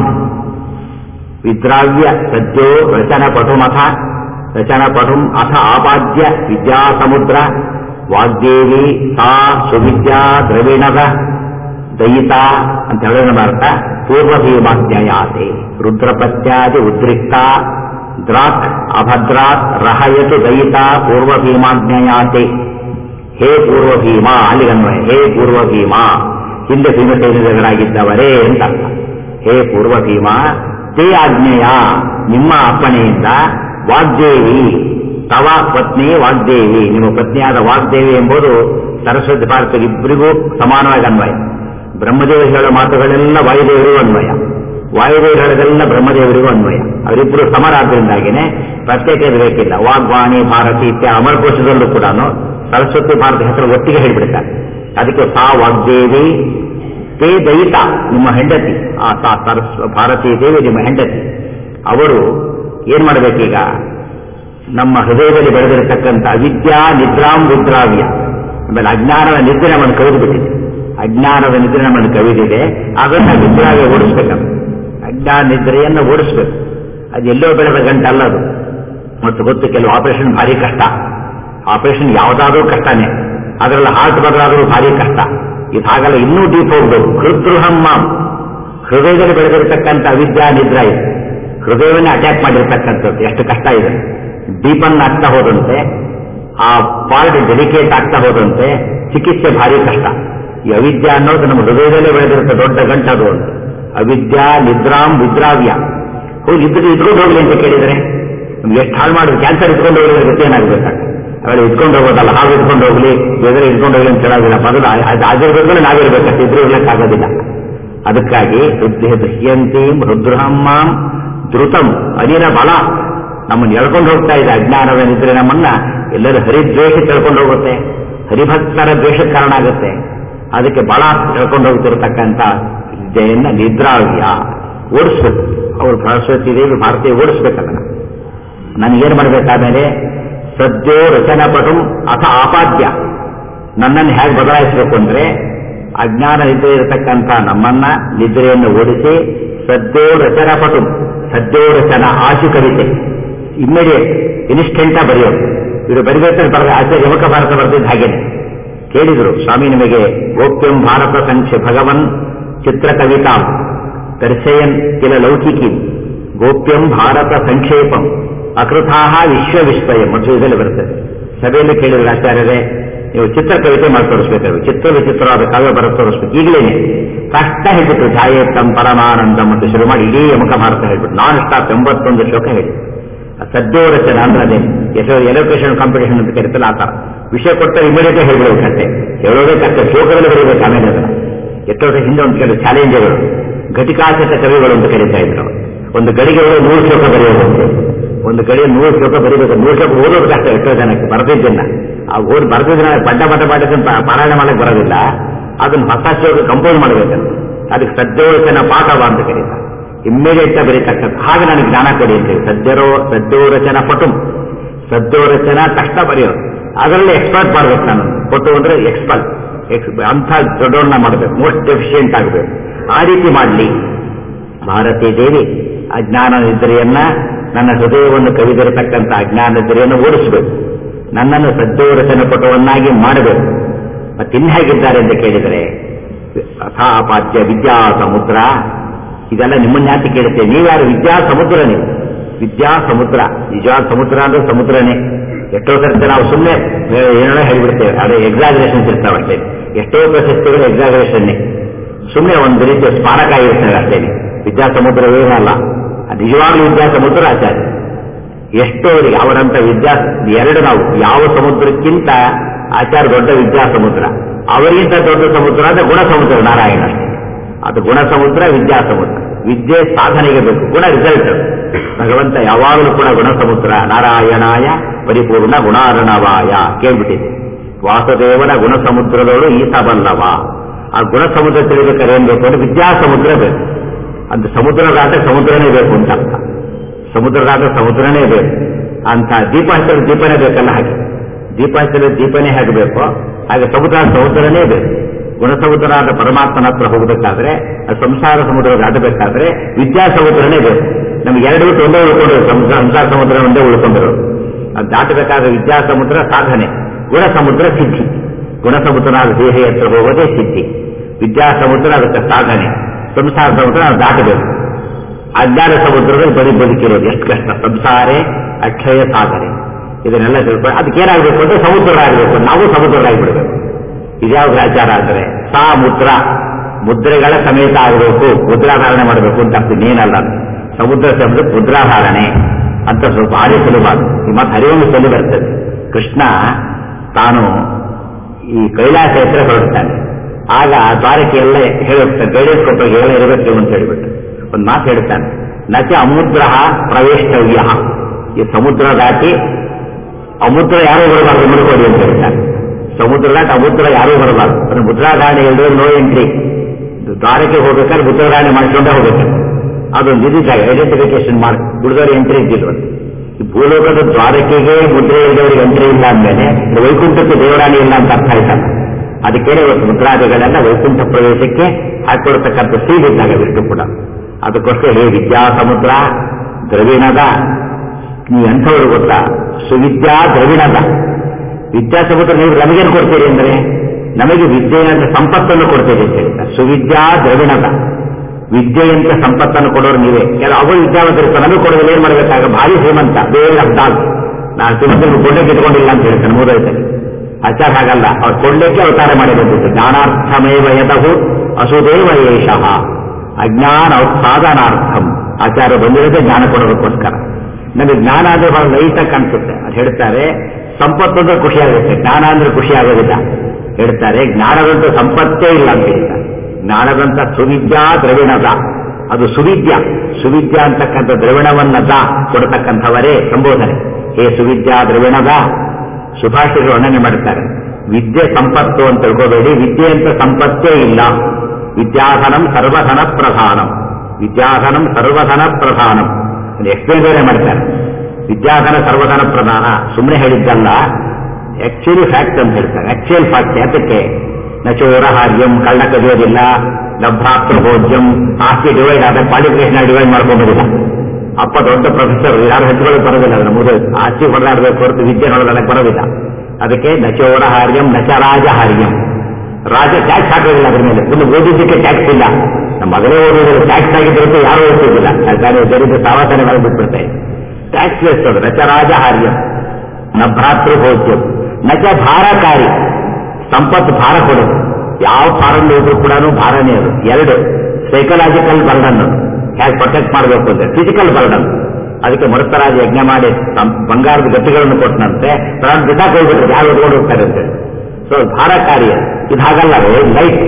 ವಿದ್ರಾವ್ಯ ಸದ್ಯೋ ರಚನ ಪಟುಮಥ ರಚನ ಪಟುಂ ಅಥ ಆಪಾದ್ಯ ವಿದ್ಯಾಸಮುದ್ರ ವಾಗ್ದೇವಿ ಸಾ ಸುವಿದ್ಯಾ ದ್ರವಿಣದ ದಯಿತ ಅಂತ ಹೇಳೋಣ ಭಾರತ ಪೂರ್ವ ಭೀಮಾಜ್ಞಯಾತೆ ರುದ್ರಪತ್ಯಾದಿ ಉದ್ರಿಕ್ತ ದ್ರಾಕ್ ಅಭದ್ರಾತ್ ರಹಯತು ದಯಿತ ಪೂರ್ವ ಭೀಮಾಜ್ಞಯಾತೆ ಹೇ ಪೂರ್ವ ಭೀಮ ಅಲ್ಲಿಗನ್ವಯ ಹೇ ಪೂರ್ವ ಭೀಮ ಹಿಂದೆ ಭೀಮಸೇನಿಗಳಾಗಿದ್ದವರೇ ಅಂತ ಅರ್ಥ. ಹೇ ಪೂರ್ವ ಭೀಮ ತೇ ಆಜ್ಞೆಯ ನಿಮ್ಮ ಅಪ್ಪಣೆಯಿಂದ ವಾಗ್ದೇವಿ ತವ ಪತ್ನಿ ವಾಗ್ದೇವಿ ನಿಮ್ಮ ಪತ್ನಿಯಾದ ವಾಗ್ದೇವಿ ಎಂಬುದು ಸರಸ್ವತಿ ಭಾರತ ಇಬ್ಬರಿಗೂ ಸಮಾನವಾಗಿ ಅನ್ವಯ ಬ್ರಹ್ಮದೇವರು ಹೇಳೋ ಮಾತುಗಳೆಲ್ಲ ವಾಯುದೇವರಿಗೂ ಅನ್ವಯ ವಾಯುದೇವರು ಹೇಳೋದೆಲ್ಲ ಬ್ರಹ್ಮದೇವರಿಗೂ ಅನ್ವಯ ಅವರಿಬ್ಬರು ಸಮರಾದ್ರಿಂದಾಗಿನೇ ಪ್ರತ್ಯೇಕ ಇರಬೇಕಿಲ್ಲ ವಾಗ್ವಾಣಿ ಭಾರತಿ ಇತ್ಯ ಅಮರಕೋಶದಲ್ಲೂ ಕೂಡ ಸರಸ್ವತಿ ಭಾರತ ಹೆಸರು ಒಟ್ಟಿಗೆ ಹೇಳಿಬಿಡ್ತಾರೆ ಅದಕ್ಕೆ ಸಾ ವಾಗ್ದೇವಿ ತೇ ದಯಿತ ನಿಮ್ಮ ಹೆಂಡತಿ ಆ ಸಾ ಸರಸ್ವ ಭಾರತೀಯ ದೇವಿ ನಿಮ್ಮ ಹೆಂಡತಿ ಅವರು ಏನ್ ಮಾಡಬೇಕೀಗ ನಮ್ಮ ಹೃದಯದಲ್ಲಿ ಬೆಳೆದಿರತಕ್ಕಂಥ ಅವಿದ್ಯಾ ನಿದ್ರಾಂ ವಿದ್ರಾವ್ಯ ಆಮೇಲೆ ಅಜ್ಞಾನದ ನಿದ್ರೆ ನಮ್ಮನ್ನು ಕವಿದು ಬಿಟ್ಟಿದೆ ಅಜ್ಞಾನದ ನಿದ್ರೆ ನಮ್ಮನ್ನು ಕವಿದಿದೆ ಅದನ್ನ ನಿದ್ರಾಗೆ ಓಡಿಸ್ಬೇಕಂತ ಅಜ್ಞಾನ ನಿದ್ರೆಯನ್ನು ಓಡಿಸ್ಬೇಕು ಅದು ಎಲ್ಲೋ ಬೆಳೆದ ಗಂಟಲ್ಲ ಅದು ಮತ್ತು ಗೊತ್ತು ಕೆಲವು ಆಪರೇಷನ್ ಭಾರಿ ಕಷ್ಟ ಆಪರೇಷನ್ ಯಾವುದಾದ್ರೂ ಕಷ್ಟನೇ ಅದರಲ್ಲಿ ಹಾರ್ಟ್ ಬದಲಾದರೂ ಭಾರಿ ಕಷ್ಟ ಇದು ಹಾಗಲ್ಲ ಇನ್ನೂ ಡೀಪ್ ಹೋಗ್ಬೇಕು ಹೃದೃಹಮ್ಮ ಹೃದಯದಲ್ಲಿ ಬೆಳೆದಿರತಕ್ಕಂಥ ಅವಿದ್ಯಾ ನಿದ್ರಾ ಇದೆ ಹೃದಯವನ್ನೇ ಅಟ್ಯಾಕ್ ಮಾಡಿರ್ತಕ್ಕಂಥದ್ದು ಎಷ್ಟು ಕಷ್ಟ ಇದೆ ಡೀಪನ್ ಆಗ್ತಾ ಹೋದಂತೆ ಆ ಪಾರ್ಟ್ ಡೆಲಿಕೇಟ್ ಆಗ್ತಾ ಹೋದಂತೆ ಚಿಕಿತ್ಸೆ ಭಾರಿ ಕಷ್ಟ ಈ ಅವಿದ್ಯಾ ಅನ್ನೋದು ನಮ್ಮ ಹೃದಯದಲ್ಲೇ ಬೆಳೆದಿರುತ್ತೆ ದೊಡ್ಡ ಗಂಟದು ಅಂತ ಅವಿದ್ಯಾ ನಿದ್ರಾಂ ವಿದ್ರಾವ್ಯ ಹೋಗಿ ಇದ್ದು ಇದ್ಕೊಂಡು ಹೋಗ್ಲಿ ಅಂತ ಕೇಳಿದ್ರೆ ನಮ್ಗೆ ಎಷ್ಟು ಹಾಳು ಮಾಡಿದ್ರು ಕ್ಯಾನ್ಸರ್ ಇಟ್ಕೊಂಡು ಹೋಗಿದ್ರೆ ಗತಿ ಏನಾಗಬೇಕಾಗ ಅವೆಲ್ಲ ಇಟ್ಕೊಂಡು ಹೋಗೋದಲ್ಲ ಹಾವು ಇಟ್ಕೊಂಡು ಹೋಗ್ಲಿ ಎದುರು ಇಟ್ಕೊಂಡು ಹೋಗ್ಲಿ ಅಂತ ಹೇಳೋದಿಲ್ಲ ಪದದ ಆಗಿರ್ಬೇಕು ನಾವಿರ್ಬೇಕಷ್ಟೇ ಇದ್ರೂ ಇರ್ಲಿಕ್ಕಾಗೋದಿಲ್ಲ ಅದಕ್ಕಾಗಿ ದೃಶ್ಯಂತೀಂ ರುದ್ರಹಮ್ಮಾಂ ಧೃತಂ ಅನಿಲ ಬಲ ನಮ್ಮನ್ನು ಎಳ್ಕೊಂಡು ಹೋಗ್ತಾ ಇದೆ ಅಜ್ಞಾನದ ನಿದ್ರೆ ನಮ್ಮನ್ನ ಎಲ್ಲರೂ ಹರಿದ್ವೇಷ ತಿಳ್ಕೊಂಡು ಹೋಗುತ್ತೆ ಹರಿಭಕ್ತರ ದ್ವೇಷಕ್ಕೆ ಕಾರಣ ಆಗುತ್ತೆ ಅದಕ್ಕೆ ಬಲ ತಿಳ್ಕೊಂಡು ಹೋಗ್ತಿರತಕ್ಕಂಥ ವಿದ್ಯೆಯನ್ನ ನಿದ್ರಾವ್ಯ ಓಡಿಸ್ಬೇಕು ಅವರು ಸರಸ್ವತಿ ದೇವಿ ಭಾರತೀಯ ಓಡಿಸ್ಬೇಕಲ್ಲ ನನಗೇನು ಮಾಡಬೇಕಾದ್ರೆ ಸದ್ಯೋ ರಚನಾ ಪಟು ಅಥ ಆಪಾದ್ಯ ನನ್ನನ್ನು ಹೇಗೆ ಬದಲಾಯಿಸಬೇಕು ಅಂದ್ರೆ ಅಜ್ಞಾನ ನಿದ್ರೆ ಇರತಕ್ಕಂಥ ನಮ್ಮನ್ನ ನಿದ್ರೆಯನ್ನು ಓಡಿಸಿ ಸದ್ಯೋ ರಚನಾ ಪಟು ಸದ್ಯೋ ರಚನ ಆಶು ಕವಿತೆ ಇಮ್ಮಿಡಿಯೇಟ್ ಇನ್ಸ್ಟೆಂಟ ಬರೆಯೋದು ಇವರು ಬರಿಬೇಕಾದ್ರೆ ಬರೆದ ಆಚಾರ್ಯ ಯಮಕ ಭಾರತ ಬರೆದಿದ್ದ ಹಾಗೇನೆ ಕೇಳಿದರು ಸ್ವಾಮಿ ನಿಮಗೆ ಗೋಪ್ಯಂ ಭಾರತ ಸಂಖ್ಯೆ ಭಗವನ್ ಚಿತ್ರ ಕವಿತಾಂ ದರ್ಶಯನ್ ಕೆಲ ಲೌಕಿಕಿ ಗೋಪ್ಯಂ ಭಾರತ ಸಂಕ್ಷೇಪಂ ಅಕೃತಾಹ ವಿಶ್ವ ವಿಸ್ಮಯ ಮತ್ತು ಇದರಲ್ಲಿ ಬರ್ತದೆ ಸಭೆಯಲ್ಲಿ ಕೇಳಿದ್ರು ಆಚಾರ್ಯರೇ ನೀವು ಚಿತ್ರ ಕವಿತೆ ಮಾಡಿ ತೋರಿಸ್ಬೇಕಾದ್ರೆ ಚಿತ್ರ ವಿಚಿತ್ರವಾದ ಕಾವ್ಯ ಬರ ತೋರಿಸ್ಬೇಕು ಈಗಲೇನೆ ಕಷ್ಟ ಹೇಳ್ಬಿಟ್ರು ಛಾಯೇತ್ತಂ ಪರಮಾನಂದ ಮತ್ತು ಶುರು ಮಾಡಿ ಇಡೀ ಯಮಕ ಭಾರತ ಹೇಳ್ಬಿಟ್ಟು ನಾನ್ ಸ್ಟಾಪ್ ಎಂಬತ್ತೊಂದು ಶ್ಲೋಕ ಹೇಳಿ ಸದ್ಯೋ ರಚನೆ ಅಂದ್ರೆ ಅದೇ ಎಷ್ಟೋ ಎಲೋಕೇಶನ್ ಕಾಂಪಿಟೇಷನ್ ಅಂತ ಕರೀತಲ್ಲ ಆ ಥರ ವಿಷಯ ಕೊಟ್ಟರೆ ಇಮಿಡಿಯೇಟ್ ಹೇಳ್ಬಿಡ್ಬೇಕಂತೆ ಹೇಳೋದೇ ಕಷ್ಟ ಶ್ಲೋಕದಲ್ಲಿ ಬರೀಬೇಕು ಆಮೇಲೆ ಅದನ್ನ ಎಷ್ಟೋ ಹಿಂದೆ ಒಂದು ಕೆಲವು ಚಾಲೆಂಜ್ಗಳು ಘಟಿಕಾಚಿತ ಕವಿಗಳು ಅಂತ ಕರೀತಾ ಇದ್ರು ಒಂದು ಗಡಿಗೆ ಒಳಗೆ ನೂರು ಶ್ಲೋಕ ಬರೆಯೋದಂತೆ ಒಂದು ಗಡಿಗೆ ನೂರು ಶ್ಲೋಕ ಬರೀಬೇಕು ನೂರು ಶ್ಲೋಕ ಓದೋದು ಕಷ್ಟ ಎಷ್ಟೋ ಜನಕ್ಕೆ ಬರೆದಿದ್ದನ್ನ ಆ ಓದಿ ಬರೆದಿದ್ದನ್ನ ಪಡ್ಡ ಪಟ ಮಾಡಿದ್ದನ್ನ ಪಾರಾಯಣ ಮಾಡಕ್ಕೆ ಬರೋದಿಲ್ಲ ಅದನ್ನ ಹೊಸ ಶ್ಲೋಕ ಕಂಪೋಸ್ ಮಾಡಬೇಕಂತ ಅದಕ್ಕೆ ಸದ್ಯೋರಚನ ಪಾಠವ ಅಂತ ಕರೀತಾರೆ ಇಮ್ಮಿಡಿಯೇಟ್ ಬರೀತಕ್ಕಂಥ ಹಾಗೆ ನನಗೆ ಜ್ಞಾನ ಕೊಡಿ ಅಂತ ಹೇಳಿ ಸದ್ಯರೋ ಸದ್ಯೋರಚನ ಪಟು ಸದ್ಯೋರಚನ ತಕ್ಷಣ ಬರೆಯೋದು ಅದರಲ್ಲಿ ಎಕ್ಸ್ಪರ್ಟ್ ಮಾಡ್ಬೇಕು ನಾನು ಪಟು ಅಂದ್ರೆ ಎಕ್ಸ್ಪರ್ಟ್ ಅಂಥ ದೊಡ್ಡವನ್ನ ಮಾಡಬೇಕು ಮೋಸ್ಟ್ ಎಫಿಷಿಯಂಟ್ ಆಗಬೇಕು ಆ ರೀತಿ ಮಾಡಲಿ ಭಾರತೀ ದೇವಿ ಅಜ್ಞಾನ ನಿದ್ರೆಯನ್ನ ನನ್ನ ಹೃದಯವನ್ನು ಕವಿದಿರತಕ್ಕಂಥ ಅಜ್ಞಾನ ನಿದ್ರೆಯನ್ನು ಓಡಿಸಬೇಕು ನನ್ನನ್ನು ಸದ್ಯೋರಚನ ಪಟುವನ್ನಾಗಿ ಮಾಡಬೇಕು ಮತ್ತಿನ್ನು ಹೇಗಿದ್ದಾರೆ ಅಂತ ಕೇಳಿದರೆ ಅಥಾಪಾದ್ಯ ವಿದ್ಯಾ ಸಮುದ್ರ ಇದೆಲ್ಲ ನಿಮ್ಮನ್ನ ಯಾಕೆ ಕೇಳುತ್ತೆ ನೀವ್ಯಾರು ವಿದ್ಯಾ ಸಮುದ್ರ ನೀವು ವಿದ್ಯಾ ಸಮುದ್ರ ನಿಜವಾದ ಸಮುದ್ರ ಅಂದ್ರೆ ಸಮುದ್ರನೇ ಎಷ್ಟೋ ಸರ್ತಿ ನಾವು ಸುಮ್ಮನೆ ಏನೋ ಹೇಳಿಬಿಡ್ತೇವೆ ಅದೇ ಎಕ್ಸಾಗರೇಷನ್ಸ್ ಇರ್ತಾವೆ ಅಷ್ಟೇ ಎಷ್ಟೋ ಪ್ರಶಸ್ತಿಗಳು ಎಕ್ಸಾಗರೇಷನ್ನೇ ಸುಮ್ಮನೆ ಒಂದು ರೀತಿಯ ಸ್ಮಾರಕ ಇರ್ತವೆ ಅಷ್ಟೇನೆ ವಿದ್ಯಾ ಸಮುದ್ರವೇನಲ್ಲ ನಿಜವಾಗ್ಲೂ ವಿದ್ಯಾ ಸಮುದ್ರ ಆಚಾರ್ಯ ಎಷ್ಟೋರಿಗೆ ಅವರಂತ ವಿದ್ಯಾ ಎರಡು ನಾವು ಯಾವ ಸಮುದ್ರಕ್ಕಿಂತ ಆಚಾರ ದೊಡ್ಡ ವಿದ್ಯಾ ಸಮುದ್ರ ಅವರಿಗಿಂತ ದೊಡ್ಡ ಸಮುದ್ರ ಅಂದ್ರೆ ಗುಣ ಸಮುದ್ರ ನಾರಾಯಣ ಅಷ್ಟೇ ಅದು ಗುಣ ಸಮುದ್ರ ವಿದ್ಯಾ ಸಮುದ್ರ ವಿದ್ಯೆ ಸಾಧನೆಗೆ ಬೇಕು ಗುಣ ರಿಸಲ್ಟ್ ಭಗವಂತ ಯಾವಾಗಲೂ ಕೂಡ ಗುಣ ಸಮುದ್ರ ನಾರಾಯಣಾಯ ಪರಿಪೂರ್ಣ ಗುಣಾರ್ಣವಾಯ ಕೇಳ್ಬಿಟ್ಟಿದೆ ವಾಸುದೇವನ ಗುಣ ಸಮುದ್ರದೊಳು ಈಸಬಲ್ಲವ ಆ ಗುಣ ಸಮುದ್ರ ತಿಳಿಬೇಕಾದ್ರೆ ಏನ್ ಬೇಕು ಅಂದ್ರೆ ವಿದ್ಯಾ ಸಮುದ್ರ ಬೇಕು ಅಂತ ಸಮುದ್ರದಾಟ ಸಮುದ್ರನೇ ಬೇಕು ಅಂತ ಅರ್ಥ ಸಮುದ್ರದಾಟ ಸಮುದ್ರನೇ ಬೇಕು ಅಂತ ದೀಪ ಹಚ್ಚಲು ದೀಪನೇ ಬೇಕಲ್ಲ ಹಾಗೆ ದೀಪ ಹಚ್ಚಲು ದೀಪನೇ ಹಾಕಬೇಕು ಹಾಗೆ ಸಮುದ್ರ ಸಮುದ್ರನೇ ಬೇಕು ಗುಣಸಮುದ್ರನಾದ ಪರಮಾತ್ಮನ ಹತ್ರ ಹೋಗಬೇಕಾದ್ರೆ ಆ ಸಂಸಾರ ಸಮುದ್ರ ದಾಟಬೇಕಾದ್ರೆ ವಿದ್ಯಾ ಸಮುದ್ರನೇ ಬೇಕು ನಮ್ಗೆ ಎರಡು ಬಿಟ್ಟು ಒಂದೇ ಉಳ್ಕೊಂಡಿರೋದು ಸಂಸಾರ ಸಮುದ್ರ ಒಂದೇ ಉಳ್ಕೊಂಡಿರೋದು ಅದು ದಾಟಬೇಕಾದ್ರೆ ವಿದ್ಯಾ ಸಮುದ್ರ ಸಾಧನೆ ಗುಣ ಸಮುದ್ರ ಸಿದ್ಧಿ ಗುಣ ಸಮುದ್ರನಾದ ದೇಹಿ ಹತ್ರ ಹೋಗೋದೇ ಸಿದ್ಧಿ ವಿದ್ಯಾ ಸಮುದ್ರ ಅದಕ್ಕೆ ಸಾಧನೆ ಸಂಸಾರ ಸಮುದ್ರ ಅದು ದಾಟಬೇಕು ಅಜ್ಞಾನ ಸಮುದ್ರದಲ್ಲಿ ಬರೀ ಬದುಕಿರೋದು ಎಷ್ಟು ಕಷ್ಟ ಸಂಸಾರೇ ಅಕ್ಷಯ ಸಾಧನೆ ಇದನ್ನೆಲ್ಲ ತಿಳ್ಕೊಂಡು ಅದಕ್ಕೆ ಏನಾಗಬೇಕು ಅಂದ್ರೆ ಸಮುದ್ರ ಆಗಬೇಕು ನಾವು ಸಮುದ್ರರಾಗಿಬಿಡ್ಬೇಕು ಇದ್ಯಾವ ಆಚಾರ ಅಂದ್ರೆ ಸಾ ಮುದ್ರ ಮುದ್ರೆಗಳ ಸಮೇತ ಆಗಬೇಕು ಮುದ್ರಾಧಾರಣೆ ಮಾಡಬೇಕು ಅಂತ ಅರ್ಥ ಏನಲ್ಲ ಸಮುದ್ರ ಶಬ್ದ ಮುದ್ರಾಧಾರಣೆ ಅಂತ ಸ್ವಲ್ಪ ಭಾರಿ ಸುಲಭ ಈ ಮತ್ತೆ ಹರಿವಂಗ ಸುಲಭ ಬರ್ತದೆ ಕೃಷ್ಣ ತಾನು ಈ ಕೈಲಾಸ ಹತ್ರ ಹೊರಡ್ತಾನೆ ಆಗ ದ್ವಾರಕೆಯೆಲ್ಲ ಹೇಳುತ್ತಾರೆ ಗೈಡೆನ್ಸ್ ಕೊಟ್ಟರೆ ಎಲ್ಲ ಇರಬೇಕು ಅಂತ ಹೇಳಿಬಿಟ್ಟು ಒಂದು ಮಾತು ಹೇಳ್ತಾನೆ ನಚ ಅಮುದ್ರ ಪ್ರವೇಷ್ಟವ್ಯ ಈ ಸಮುದ್ರ ದಾಟಿ ಅಮುದ್ರ ಯಾರು ಬರಬಾರ್ದು ನೋಡ್ಕೊಳ್ಳಿ ಅಂತ ಹೇಳ್ತಾನೆ ಸಮುದ್ರ ದಾಟಿ ಅಮುದ್ರ ಯಾರೂ ಬರಬಾರ್ದು ಅಂದ್ರೆ ಮುದ್ರಾಧಾರಣೆ ಹೇಳಿದ್ರೆ ನೋ ಎಂಟ್ರಿ ದ್ವಾರಕ್ಕೆ ಹೋಗ್ಬೇಕಾದ್ರೆ ಮುದ್ರಾಧಾರಣೆ ಮಾಡ್ಕೊಂಡೇ ಹೋಗ್ಬೇಕು ಅದೊಂದು ಇದಿದ್ದ ಐಡೆಂಟಿಫಿಕೇಶನ್ ಮಾಡಿ ಹುಡುಗರು ಎಂಟ್ರಿ ಇದ್ದಿಲ್ವಂತೆ ಈ ಭೂಲೋಕದ ದ್ವಾರಕೆಗೆ ಮುದ್ರೆ ಇದ್ದವರಿಗೆ ಎಂಟ್ರಿ ಇಲ್ಲ ಅಂದ್ಮೇಲೆ ವೈಕುಂಠಕ್ಕೆ ದೇವರಾಣಿ ಇಲ್ಲ ಅಂತ ಅರ್ಥ ಆಯ್ತಲ್ಲ ಅದಕ್ಕೆ ಇವತ್ತು ಮುದ್ರಾದಿಗಳೆಲ್ಲ ವೈಕುಂಠ ಪ್ರವೇಶಕ್ಕೆ ಹಾಕೊಳ್ತಕ್ಕಂಥ ಸೀಡಿದ್ದಾಗ ವಿಷ್ಣು ಕೂಡ ಅದಕ್ಕೋಸ್ಕರ ಹೇ ವಿದ್ಯಾ ಸಮುದ್ರ ದ್ರವಿಣದ ನೀವು ಎಂಥವ್ರು ಗೊತ್ತಾ ಸುವಿದ್ಯಾ ದ್ರವಿಣದ ವಿದ್ಯಾ ಸಮುದ್ರ ನೀವು ನಮಗೇನು ಕೊಡ್ತೀರಿ ಅಂದ್ರೆ ನಮಗೆ ವಿದ್ಯೆಯ ಸಂಪತ್ತನ್ನು ಕೊಡ್ತೀರಿ ಅಂತ ಹೇಳ್ತಾರೆ ಸುವಿದ್ಯಾ ದ್ರವಿಣದ ವಿದ್ಯೆಯಂತ ಸಂಪತ್ತನ್ನು ಕೊಡೋರು ನೀವೇ ಕೆಲ ಅವರು ವಿದ್ಯಾವಂತರು ನಮಗೆ ಕೊಡೋದು ಏನ್ ಮಾಡಬೇಕಾಗ ಭಾರಿ ಶ್ರೀಮಂತ ಬೇರೆ ಅಬ್ದಾಲ್ ನಾನು ಶ್ರೀಮಂತರು ಕೊಂಡಕ್ಕೆ ಇಟ್ಕೊಂಡಿಲ್ಲ ಅಂತ ಹೇಳ್ತಾನೆ ಮೂರೈತಲ್ಲಿ ಆಚಾರ ಹಾಗಲ್ಲ ಅವ್ರು ಕೊಳ್ಳಕ್ಕೆ ಅವತಾರ ಮಾಡಿದಂತೆ ಜ್ಞಾನಾರ್ಥಮೇವ ಯತಹು ಅಸುದೇವ ಏಷಃ ಅಜ್ಞಾನ ಸಾಧನಾರ್ಥಂ ಆಚಾರ್ಯ ಬಂದಿರೋದೇ ಜ್ಞಾನ ಕೊಡೋದಕ್ಕೋಸ್ಕರ ನಮಗೆ ಜ್ಞಾನ ಅಂದ್ರೆ ಬಹಳ ಲೈಟಾಗಿ ಕಾಣಿಸುತ್ತೆ ಅದು ಹೇಳ್ತಾರೆ ಸಂಪತ್ತು ಅಂದ್ರೆ ಖುಷಿ ಆಗುತ್ತೆ ಜ್ಞಾನ ಅಂದ್ರೆ ಖುಷಿ ಆಗೋದಿಲ್ಲ ಹೇಳ್ತಾರೆ ಜ್ಞಾನದಂತ ಸಂಪತ್ತೇ ಇಲ್ಲ ಅಂತ ಹೇಳ್ತಾರೆ ಜ್ಞಾನದಂತ ಸುವಿದ್ಯಾ ದ್ರವಿಣದ ಅದು ಸುವಿದ್ಯಾ ಸುವಿದ್ಯಾ ಅಂತಕ್ಕಂಥ ದ್ರವಿಣವನ್ನದ ಕೊಡತಕ್ಕಂಥವರೇ ಸಂಬೋಧನೆ ಹೇ ಸುವಿದ್ಯಾ ದ್ರವಿಣದ ಸುಭಾಷಿಗಳು ವರ್ಣನೆ ಮಾಡ್ತಾರೆ ವಿದ್ಯೆ ಸಂಪತ್ತು ಅಂತ ತಿಳ್ಕೋಬೇಡಿ ವಿದ್ಯೆ ಅಂತ ಸಂಪತ್ತೇ ಇಲ್ಲ ವಿದ್ಯಾಧನಂ ಸರ್ವಧನ ಪ್ರಧಾನಂ ವಿದ್ಯಾಧನಂ ಸರ್ವಧನ ಪ್ರಧಾನಂ ಎಕ್ಸ್ಪ್ಲೇನ್ ಬೇರೆ ಮಾಡ್ತಾರೆ ವಿದ್ಯಾಧನ ಸರ್ವಧನ ಪ್ರಧಾನ ಸುಮ್ಮನೆ ಹೇಳಿದ್ದಲ್ಲ ಆಕ್ಚುಲಿ ಫ್ಯಾಕ್ಟ್ ಅಂತ ಹೇಳ್ತಾರೆ ಆಕ್ಚುಯಲ್ ಫ್ಯಾಕ್ಟ್ ಯಾತಕ್ಕೆ ನಚೋರ ಹಾರ್ಯಂ ಕಳ್ಳ ಕದಿಯೋದಿಲ್ಲ ಲಭ್ರಾತ್ರ ಭೋಜ್ಯಂ ಆಸ್ತಿ ಡಿವೈಡ್ ಆದ ಕ್ವಾಲಿಫಿಕೇಶನ್ ಡಿವೈಡ್ ಮಾಡ್ಕೊಂಡೋದಿಲ್ಲ ಅಪ್ಪ ದೊಡ್ಡ ಪ್ರೊಫೆಸರ್ ಯಾರು ಹೆಜ್ಜೆಗಳು ಬರೋದಿಲ್ಲ ಅದನ್ನ ಮುಗಿದು ಆಸ್ತಿ ಹೊಡೆದಾಡಬೇಕು ಹೊರತು ವಿದ್ಯೆ ನೋಡೋದಕ್ಕೆ ಬರೋದಿಲ್ಲ ಅದಕ್ಕೆ ನಚೋರ ಹಾರ್ಯಂ ನಚ ರಾಜ ಹಾರ್ಯಂ ರಾಜ ಟ್ಯಾಕ್ಸ್ ಹಾಕೋದಿಲ್ಲ ಅದ್ರ ಮೇಲೆ ಒಂದು ಓದಿದ್ದಕ್ಕೆ ಟ್ಯಾಕ್ಸ್ ಇಲ್ಲ ನಮ್ಮ ಮಗನೇ ಓದೋದಿಲ್ಲ ಟ್ಯಾಕ್ಸ್ ಆಗಿದ್ದಂತೂ ಯಾರು ಓದ್ತಿದ್ದಿಲ್ಲ ಸರ್ಕಾರಿ ದರಿದ್ರ ಸಾವಾಸನೆ ಮಾಡಿ ಬಿಟ್ಬಿಡ್ತಾರೆ ಟ್ಯಾಕ್ಸ್ ಲೆಸ್ ಅದು ನಚ ರಾಜ ಹಾರ್ಯಂ ನ ಭ್ರಾತೃ ಭೋಜ್ಯಂ ನಚ ಭಾರಕಾರಿ ಸಂಪತ್ತು ಭಾರ ಕೊಡೋದು ಯಾವ ಫಾರನ್ ಇದ್ರೂ ಕೂಡ ಭಾರನೇ ಅದು ಎರಡು ಸೈಕಲಾಜಿಕಲ್ ಬರ್ಡನ್ ಹೇಗೆ ಪ್ರೊಟೆಕ್ಟ್ ಮಾಡಬೇಕು ಅಂದ್ರೆ ಫಿಸಿಕಲ್ ಬರ್ಡನ್ ಅದಕ್ಕೆ ಮರುತರಾಜ ಯಜ್ಞ ಮಾಡಿ ಬಂಗಾರದ ಗಟ್ಟಿಗಳನ್ನು ಕೊಟ್ಟನಂತೆ ಪ್ರಾಣ ಬಿಸಾಕ್ ಹೋಗ್ಬಿಟ್ರೆ ಯಾರು ಓದ್ಕೊಂಡು ಹೋಗ್ತಾರೆ ಅಂತ ಸೊ ಭಾರ ಕಾರ್ಯ ಇದು ಹಾಗಲ್ಲ ಲೈಟ್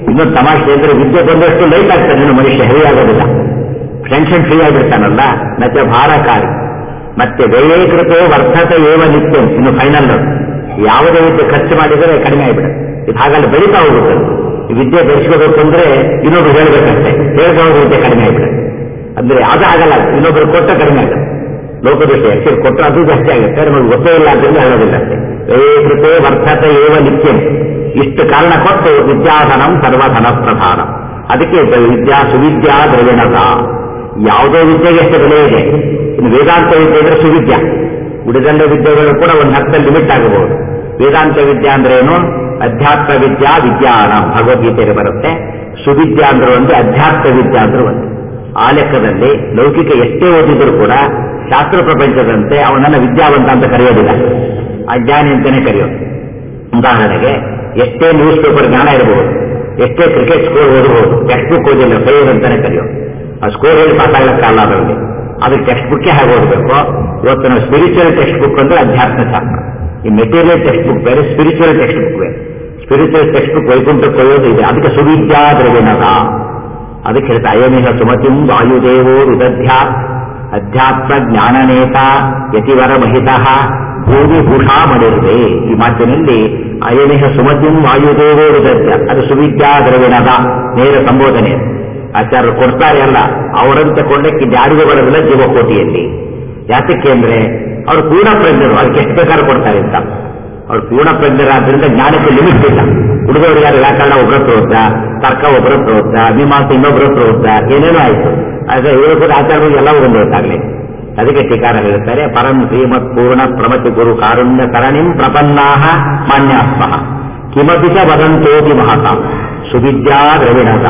ಇನ್ನೊಂದು ತಮಾಷೆ ಅಂದ್ರೆ ವಿದ್ಯೆ ಬಂದಷ್ಟು ಲೈಟ್ ಆಗ್ತಾನೆ ಇನ್ನು ಮನುಷ್ಯ ಹೆವಿ ಆಗೋದಿಲ್ಲ ಟೆನ್ಷನ್ ಫ್ರೀ ಆಗಿಬಿಡ್ತಾನಲ್ಲ ಮತ್ತೆ ಭಾರಕಾರಿ ಮತ್ತೆ ವ್ಯಯೀಕೃತೆ ವರ್ತತೆ ಏವ ನಿತ್ಯ ಇನ್ನು ಫೈನಲ್ ಯಾವುದೇ ವಿದ್ಯೆ ಖರ್ಚು ಮಾಡಿದರೆ ಕಡಿಮೆ ಆಗಿಬಿಡುತ್ತೆ ಇದು ಹಾಗಲ್ಲ ಬೆಳೀತಾ ಹೋಗುತ್ತೆ ಈ ವಿದ್ಯೆ ಬೆಳೆಸ್ಕೋಬೇಕು ಅಂದ್ರೆ ಇನ್ನೊಬ್ರು ಹೇಳ್ಬೇಕಷ್ಟೇ ಹೇಳ್ಕೊಳ್ಳೋ ವಿದ್ಯೆ ಕಡಿಮೆ ಆಗಿಬಿಡುತ್ತೆ ಅಂದ್ರೆ ಅದು ಆಗಲ್ಲ ಇನ್ನೊಬ್ರು ಕೊಟ್ಟ ಕಡಿಮೆ ಆಗುತ್ತೆ ಲೋಕದೃಷ್ಟಿ ಆಕ್ಚುಲಿ ಕೊಟ್ಟರೆ ಅದು ಜಾಸ್ತಿ ಆಗುತ್ತೆ ನಮಗೆ ಗೊತ್ತೇ ಇಲ್ಲ ಅಂತ ಹೇಳೋದಿಲ್ಲ ಅಷ್ಟೇ ವ್ಯಯೀಕೃತೆ ವರ್ತತೆ ಏವ ನಿತ್ಯಂ ಇಷ್ಟು ಕಾರಣ ಕೊಟ್ಟು ವಿದ್ಯಾಧನಂ ಸರ್ವಧನ ಪ್ರಧಾನ ಅದಕ್ಕೆ ವಿದ್ಯಾ ಸುವಿದ್ಯಾ ದ್ರವಿಣತ ಯಾವುದೋ ವಿದ್ಯೆಗೆ ಎಷ್ಟು ಬೆಲೆ ಇದೆ ಇನ್ನು ವೇದಾಂತ ವಿದ್ಯೆ ಅಂದ್ರೆ ಸುವಿದ್ಯಾ ಉಳಿದೆಲ್ಲ ವಿದ್ಯೆಗಳು ಕೂಡ ಒಂದು ಹತ್ತಲ್ಲಿ ಲಿಮಿಟ್ ಆಗಬಹುದು ವೇದಾಂತ ವಿದ್ಯಾ ಅಂದ್ರೆ ಏನು ಅಧ್ಯಾತ್ಮ ವಿದ್ಯಾ ವಿಜ್ಞಾನ ಭಗವದ್ಗೀತೆಯಲ್ಲಿ ಬರುತ್ತೆ ಸುವಿದ್ಯಾ ಅಂದ್ರೆ ಒಂದು ಅಧ್ಯಾತ್ಮ ವಿದ್ಯಾ ಅಂದ್ರೆ ಒಂದು ಆ ಲೆಕ್ಕದಲ್ಲಿ ಲೌಕಿಕ ಎಷ್ಟೇ ಓದಿದ್ರು ಕೂಡ ಶಾಸ್ತ್ರ ಪ್ರಪಂಚದಂತೆ ಅವನನ್ನ ವಿದ್ಯಾವಂತ ಅಂತ ಕರೆಯೋದಿಲ್ಲ ಅಜ್ಞಾನಿ ಅಂತಾನೆ ಕರೆಯೋದು ಉದಾಹರಣೆಗೆ ಎಷ್ಟೇ ನ್ಯೂಸ್ ಪೇಪರ್ ಜ್ಞಾನ ಇರಬಹುದು ಎಷ್ಟೇ ಕ್ರಿಕೆಟ್ ಸ್ಕೋರ್ ಓದಬಹುದು ಟೆಕ್ಸ್ಟ್ ಬುಕ್ ಓದಿಲ್ಲ ಫೇಲ್ ಅಂತಾನೆ ಕರೆಯೋದು ಆ ಸ್ಕೋರ್ ಹೇಳಿ ಪಾಸ್ ಆಗಲಿಕ್ಕಲ್ಲ ಅದರಲ್ಲಿ ಅದಕ್ಕೆ ಟೆಕ್ಸ್ಟ್ ಬುಕ್ಕೇ ಹಾಗೆ ಓದಬೇಕು ಇವತ್ತು ನಾವು ಸ್ಪಿರಿಚುವಲ್ ಟೆಕ್ಸ್ಟ್ ಬುಕ್ ಅಂದ್ರೆ ಅಧ್ಯಾತ್ಮ ಶಾಸ್ತ್ರ ಈ ಮೆಟೀರಿಯಲ್ ಟೆಕ್ಸ್ಟ್ ಬುಕ್ ಬೇರೆ ಸ್ಪಿರಿಚುವಲ್ ಟೆಕ್ಸ್ಟ್ ಬುಕ್ ಬೇರೆ ಸ್ಪಿರಿಚುವಲ್ ಟೆಕ್ಸ್ಟ್ ಬುಕ್ ವೈಕುಂಠಕ್ಕೆ ಒಯ್ಯೋದು ಇದೆ ಅದಕ್ಕೆ ಸುವಿದ್ಯಾ ದ್ರವಿಣದ ಅದಕ್ಕೆ ಹೇಳ್ತಾ ಅಯಮಿಹ ಸುಮತಿಂ ವಾಯುದೇವೋ ವಿದಧ್ಯಾತ್ ಅಧ್ಯಾತ್ಮ ಜ್ಞಾನನೇತ ಯತಿವರ ಮಹಿತ ಭೂಮಿ ಭೂಷಾ ಮಾಡಿರುವೆ ಈ ಮಾತಿನಲ್ಲಿ ಅಯಮಿಹ ಸುಮತಿಂ ವಾಯುದೇವೋ ವಿದಧ್ಯ ಅದು ಸುವಿದ್ಯಾ ದ್ರವಿಣದ ನೇರ ಸಂಬೋಧನೆ ಆಚಾರ್ಯರು ಕೊಡ್ತಾರೆ ಅಲ್ಲ ಅವರಂತೆ ಕೊಂಡಕ್ಕೆ ಯಾರಿಗೂ ಬರೋದಿಲ್ಲ ಜೀವಕೋಟಿಯಲ್ಲಿ ಯಾತಕ್ಕೆ ಅಂದ್ರೆ ಅವರು ಪೂರ್ಣ ಪ್ರಜ್ಞರು ಅದಕ್ಕೆ ಎಷ್ಟು ಬೇಕಾದ್ರೂ ಕೊಡ್ತಾರೆ ಅಂತ ಅವ್ರು ಪೂರ್ಣ ಪ್ರಜ್ಞರಾದ್ರಿಂದ ಜ್ಞಾನಕ್ಕೆ ಲಿಮಿಟ್ ಇಲ್ಲ ಹುಡುಗರಿಗಾರ ವ್ಯಾಕರಣ ಒಬ್ಬರತ್ರ ಓದ್ದ ತರ್ಕ ಒಬ್ಬರತ್ರ ಓದ್ದ ಮೀಮಾಂಸ ಇನ್ನೊಬ್ಬರತ್ರ ಓದ್ದ ಏನೇನೋ ಆಯ್ತು ಆದ್ರೆ ಇವರು ಕೂಡ ಆಚಾರ್ಯರು ಎಲ್ಲ ಒಂದು ಗೊತ್ತಾಗ್ಲಿ ಅದಕ್ಕೆ ಟೀಕಾರ ಹೇಳ್ತಾರೆ ಪರಂ ಶ್ರೀಮತ್ ಪೂರ್ಣ ಪ್ರಮತಿ ಗುರು ಕಾರುಣ್ಯ ಕರಣಿಂ ಪ್ರಪನ್ನಾಹ ಮಾನ್ಯಾಸ್ಮಃ ಕಿಮಪಿ ಚ ವದಂತೋತಿ ಮಹತ ಸುವಿದ್ಯಾ ದ್ರವಿಣತ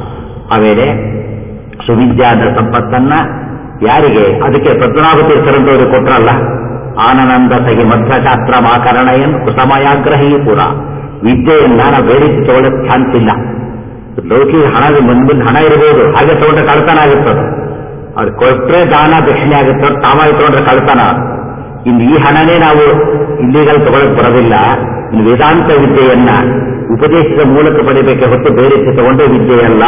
ಆಮೇಲೆ ಸುವಿದ್ಯಾದ ಸಂಪತ್ತನ್ನ ಯಾರಿಗೆ ಅದಕ್ಕೆ ಪದ್ಮನಾಭ ತೀರ್ಥರಂತವರು ಕೊಟ್ರಲ್ಲ ಆನಂದ ಸಹಿ ಮಧ್ವಶಾಸ್ತ್ರ ಮಾಕರಣಯನ್ ಕುಸಮಯಾಗ್ರಹಿ ಪುರ ವಿದ್ಯೆಯನ್ನ ನಾವು ಬೇರೆ ತಗೊಳ್ಳೋಕೆ ಚಾನ್ಸ್ ಇಲ್ಲ ಲೌಕಿಕ ಹಣದ ಮುಂದಿನ ಹಣ ಇರಬಹುದು ಹಾಗೆ ತಗೊಂಡ್ರೆ ಕಳ್ತನ ಆಗುತ್ತದೆ ಅವ್ರು ಕೊಟ್ಟರೆ ದಾನ ದಕ್ಷಿಣೆ ಆಗುತ್ತೆ ತಾವಾಗಿ ತಗೊಂಡ್ರೆ ಕಳ್ತನ ಇನ್ನು ಈ ಹಣನೇ ನಾವು ಇಲ್ಲಿಗಲ್ ತಗೊಳಕ್ ಬರೋದಿಲ್ಲ ಇನ್ನು ವೇದಾಂತ ವಿದ್ಯೆಯನ್ನ ಉಪದೇಶದ ಮೂಲಕ ಪಡಿಬೇಕೆ ಹೊತ್ತು ಬೇರೆ ರೀತಿ ತಗೊಂಡ್ರೆ ವಿದ್ಯೆಯಲ್ಲ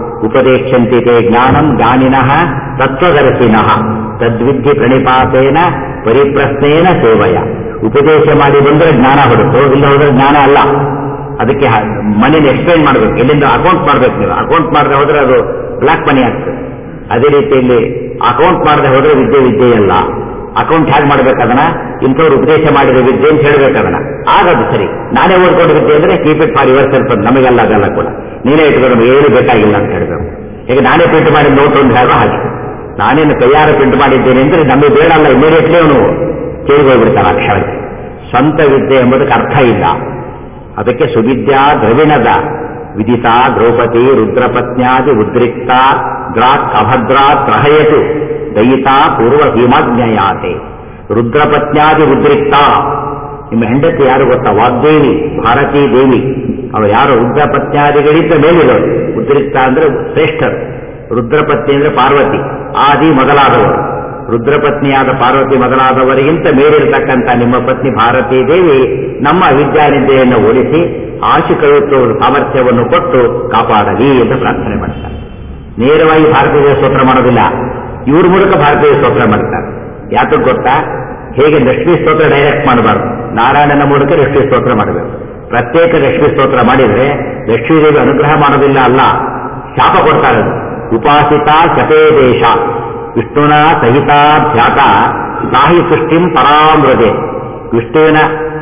ಉಪದೇಶಂತಿತೆ ಜ್ಞಾನಂ ಜ್ಞಾನಿನಃ ತತ್ವದರ್ಶಿನಃ ತದ್ವಿದ್ಯೆ ಪ್ರಣಿಪಾತೇನ ಪರಿಪ್ರಶ್ನೇನ ಸೇವಯ ಉಪದೇಶ ಮಾಡಿ ಬಂದ್ರೆ ಜ್ಞಾನ ಹೊರತು ಇಲ್ಲ ಹೋದ್ರೆ ಜ್ಞಾನ ಅಲ್ಲ ಅದಕ್ಕೆ ಮನೇಲಿ ಎಕ್ಸ್ಪ್ಲೈನ್ ಮಾಡಬೇಕು ಎಲ್ಲಿಂದ ಅಕೌಂಟ್ ಮಾಡ್ಬೇಕು ನೀವು ಅಕೌಂಟ್ ಮಾಡದೆ ಹೋದ್ರೆ ಅದು ಬ್ಲಾಕ್ ಮನಿ ಆಗ್ತದೆ ಅದೇ ರೀತಿಯಲ್ಲಿ ಅಕೌಂಟ್ ಮಾಡದೆ ಹೋದ್ರೆ ವಿದ್ಯೆ ವಿದ್ಯೆಯಲ್ಲ ಅಕೌಂಟ್ ಹೇಗೆ ಮಾಡ್ಬೇಕು ಅದನ್ನ ಇಂಥವ್ರು ಉಪದೇಶ ಮಾಡಿದ ವಿದ್ಯೆ ಅಂತ ಹೇಳ್ಬೇಕು ಅದನ್ನ ಆಗದು ಸರಿ ನಾನೇ ಓದ್ಕೊಂಡು ವಿದ್ಯೆ ಅಂದ್ರೆ keep it for yourself ನಮಗೆಲ್ಲ ಅದಲ್ಲ ಕೂಡ ನೀನೇ ಇಟ್ಕೊಂಡು ನಮಗೆ ಏನು ಬೇಕಾಗಿಲ್ಲ ಅಂತ ಹೇಳ್ಬೇಕು ಈಗ ನಾನೇ ಪ್ರಿಂಟ್ ಮಾಡಿದ ನೋಟ್ ಒಂದು ಹೇಳೋ ಹಾಗೆ ನಾನೇನು ಕೈಯಾರ ಪ್ರಿಂಟ್ ಮಾಡಿದ್ದೇನೆ ಅಂದ್ರೆ ನಮಗೆ ಬೇಡ ಅಲ್ಲ ಇಮಿಡಿಯೇಟ್ಲಿ ಅವನು ಕೇಳಿ ಹೋಗ್ಬಿಡ್ತಾನೆ ಅಕ್ಷರಕ್ಕೆ ಸ್ವಂತ ವಿದ್ಯೆ ಎಂಬುದಕ್ಕೆ ಅರ್ಥ ಇಲ್ಲ ಅದಕ್ಕೆ ಸುವಿದ್ಯಾ ದ್ರವಿಣದ ವಿದಿತ ದ್ರೌಪದಿ ರುದ್ರಪತ್ನ್ಯಾದಿ ಉದ್ರಿಕ್ತ ದ್ರಾಕ್ ಅಭದ್ರಾತ್ ರಹಯತು ದಯಿತಾ ಪೂರ್ವ ಭೀಮಾಜ್ಞಯಾತೆ ರುದ್ರಪತ್ನ್ಯಾದಿ ಉದ್ರಿಕ್ತ ನಿಮ್ಮ ಹೆಂಡತಿ ಯಾರು ಗೊತ್ತಾ ವಾಗ್ದೇವಿ ಭಾರತೀ ದೇವಿ ಅವರು ಯಾರು ರುದ್ರಪತ್ನ್ಯಾದಿಗಳಿಂದ ಮೇಲಿರೋರು ಉದ್ರಿಕ್ತ ಅಂದ್ರೆ ಶ್ರೇಷ್ಠರು ರುದ್ರಪತ್ನಿ ಅಂದ್ರೆ ಪಾರ್ವತಿ ಆದಿ ಮೊದಲಾದವರು ರುದ್ರಪತ್ನಿಯಾದ ಪಾರ್ವತಿ ಮೊದಲಾದವರಿಗಿಂತ ಮೇಲಿರತಕ್ಕಂಥ ನಿಮ್ಮ ಪತ್ನಿ ಭಾರತೀ ದೇವಿ ನಮ್ಮ ವಿದ್ಯಾನಿದ್ದೆಯನ್ನು ಓಡಿಸಿ ಆಶಿಕಯುಕ್ತ ಸಾಮರ್ಥ್ಯವನ್ನು ಕೊಟ್ಟು ಕಾಪಾಡಲಿ ಎಂದು ಪ್ರಾರ್ಥನೆ ಮಾಡ್ತಾರೆ ನೇರವಾಗಿ ಭಾರತೀಯ ಸ್ತೋತ್ರ ಮಾಡೋದಿಲ್ಲ ಇವ್ರ ಮೂಲಕ ಭಾರತೀಯ ಸ್ತೋತ್ರ ಮಾಡ್ತಾರೆ ಯಾತಕ್ಕೆ ಗೊತ್ತಾ ಹೇಗೆ ಲಕ್ಷ್ಮೀ ಸ್ತೋತ್ರ ಡೈರೆಕ್ಟ್ ಮಾಡಬಾರ್ದು ನಾರಾಯಣನ ಮೂಲಕ ಲಕ್ಷ್ಮೀ ಸ್ತೋತ್ರ ಮಾಡಬೇಕು ಪ್ರತ್ಯೇಕ ಲಕ್ಷ್ಮೀ ಸ್ತೋತ್ರ ಮಾಡಿದ್ರೆ ಲಕ್ಷ್ಮೀದೇವಿ ಅನುಗ್ರಹ ಮಾಡೋದಿಲ್ಲ ಅಲ್ಲ ಶಾಪ ಕೊಡ್ತಾರೆ ಉಪಾಸಿತ ಶಪೇ ದೇಶ ವಿಷ್ಣುನ ಸಹಿತ ಧ್ಯಾತ ನಾಹಿ ಸೃಷ್ಟಿಂ ಪರಾಮೃದೆ ವಿಷ್ಣುವಿನ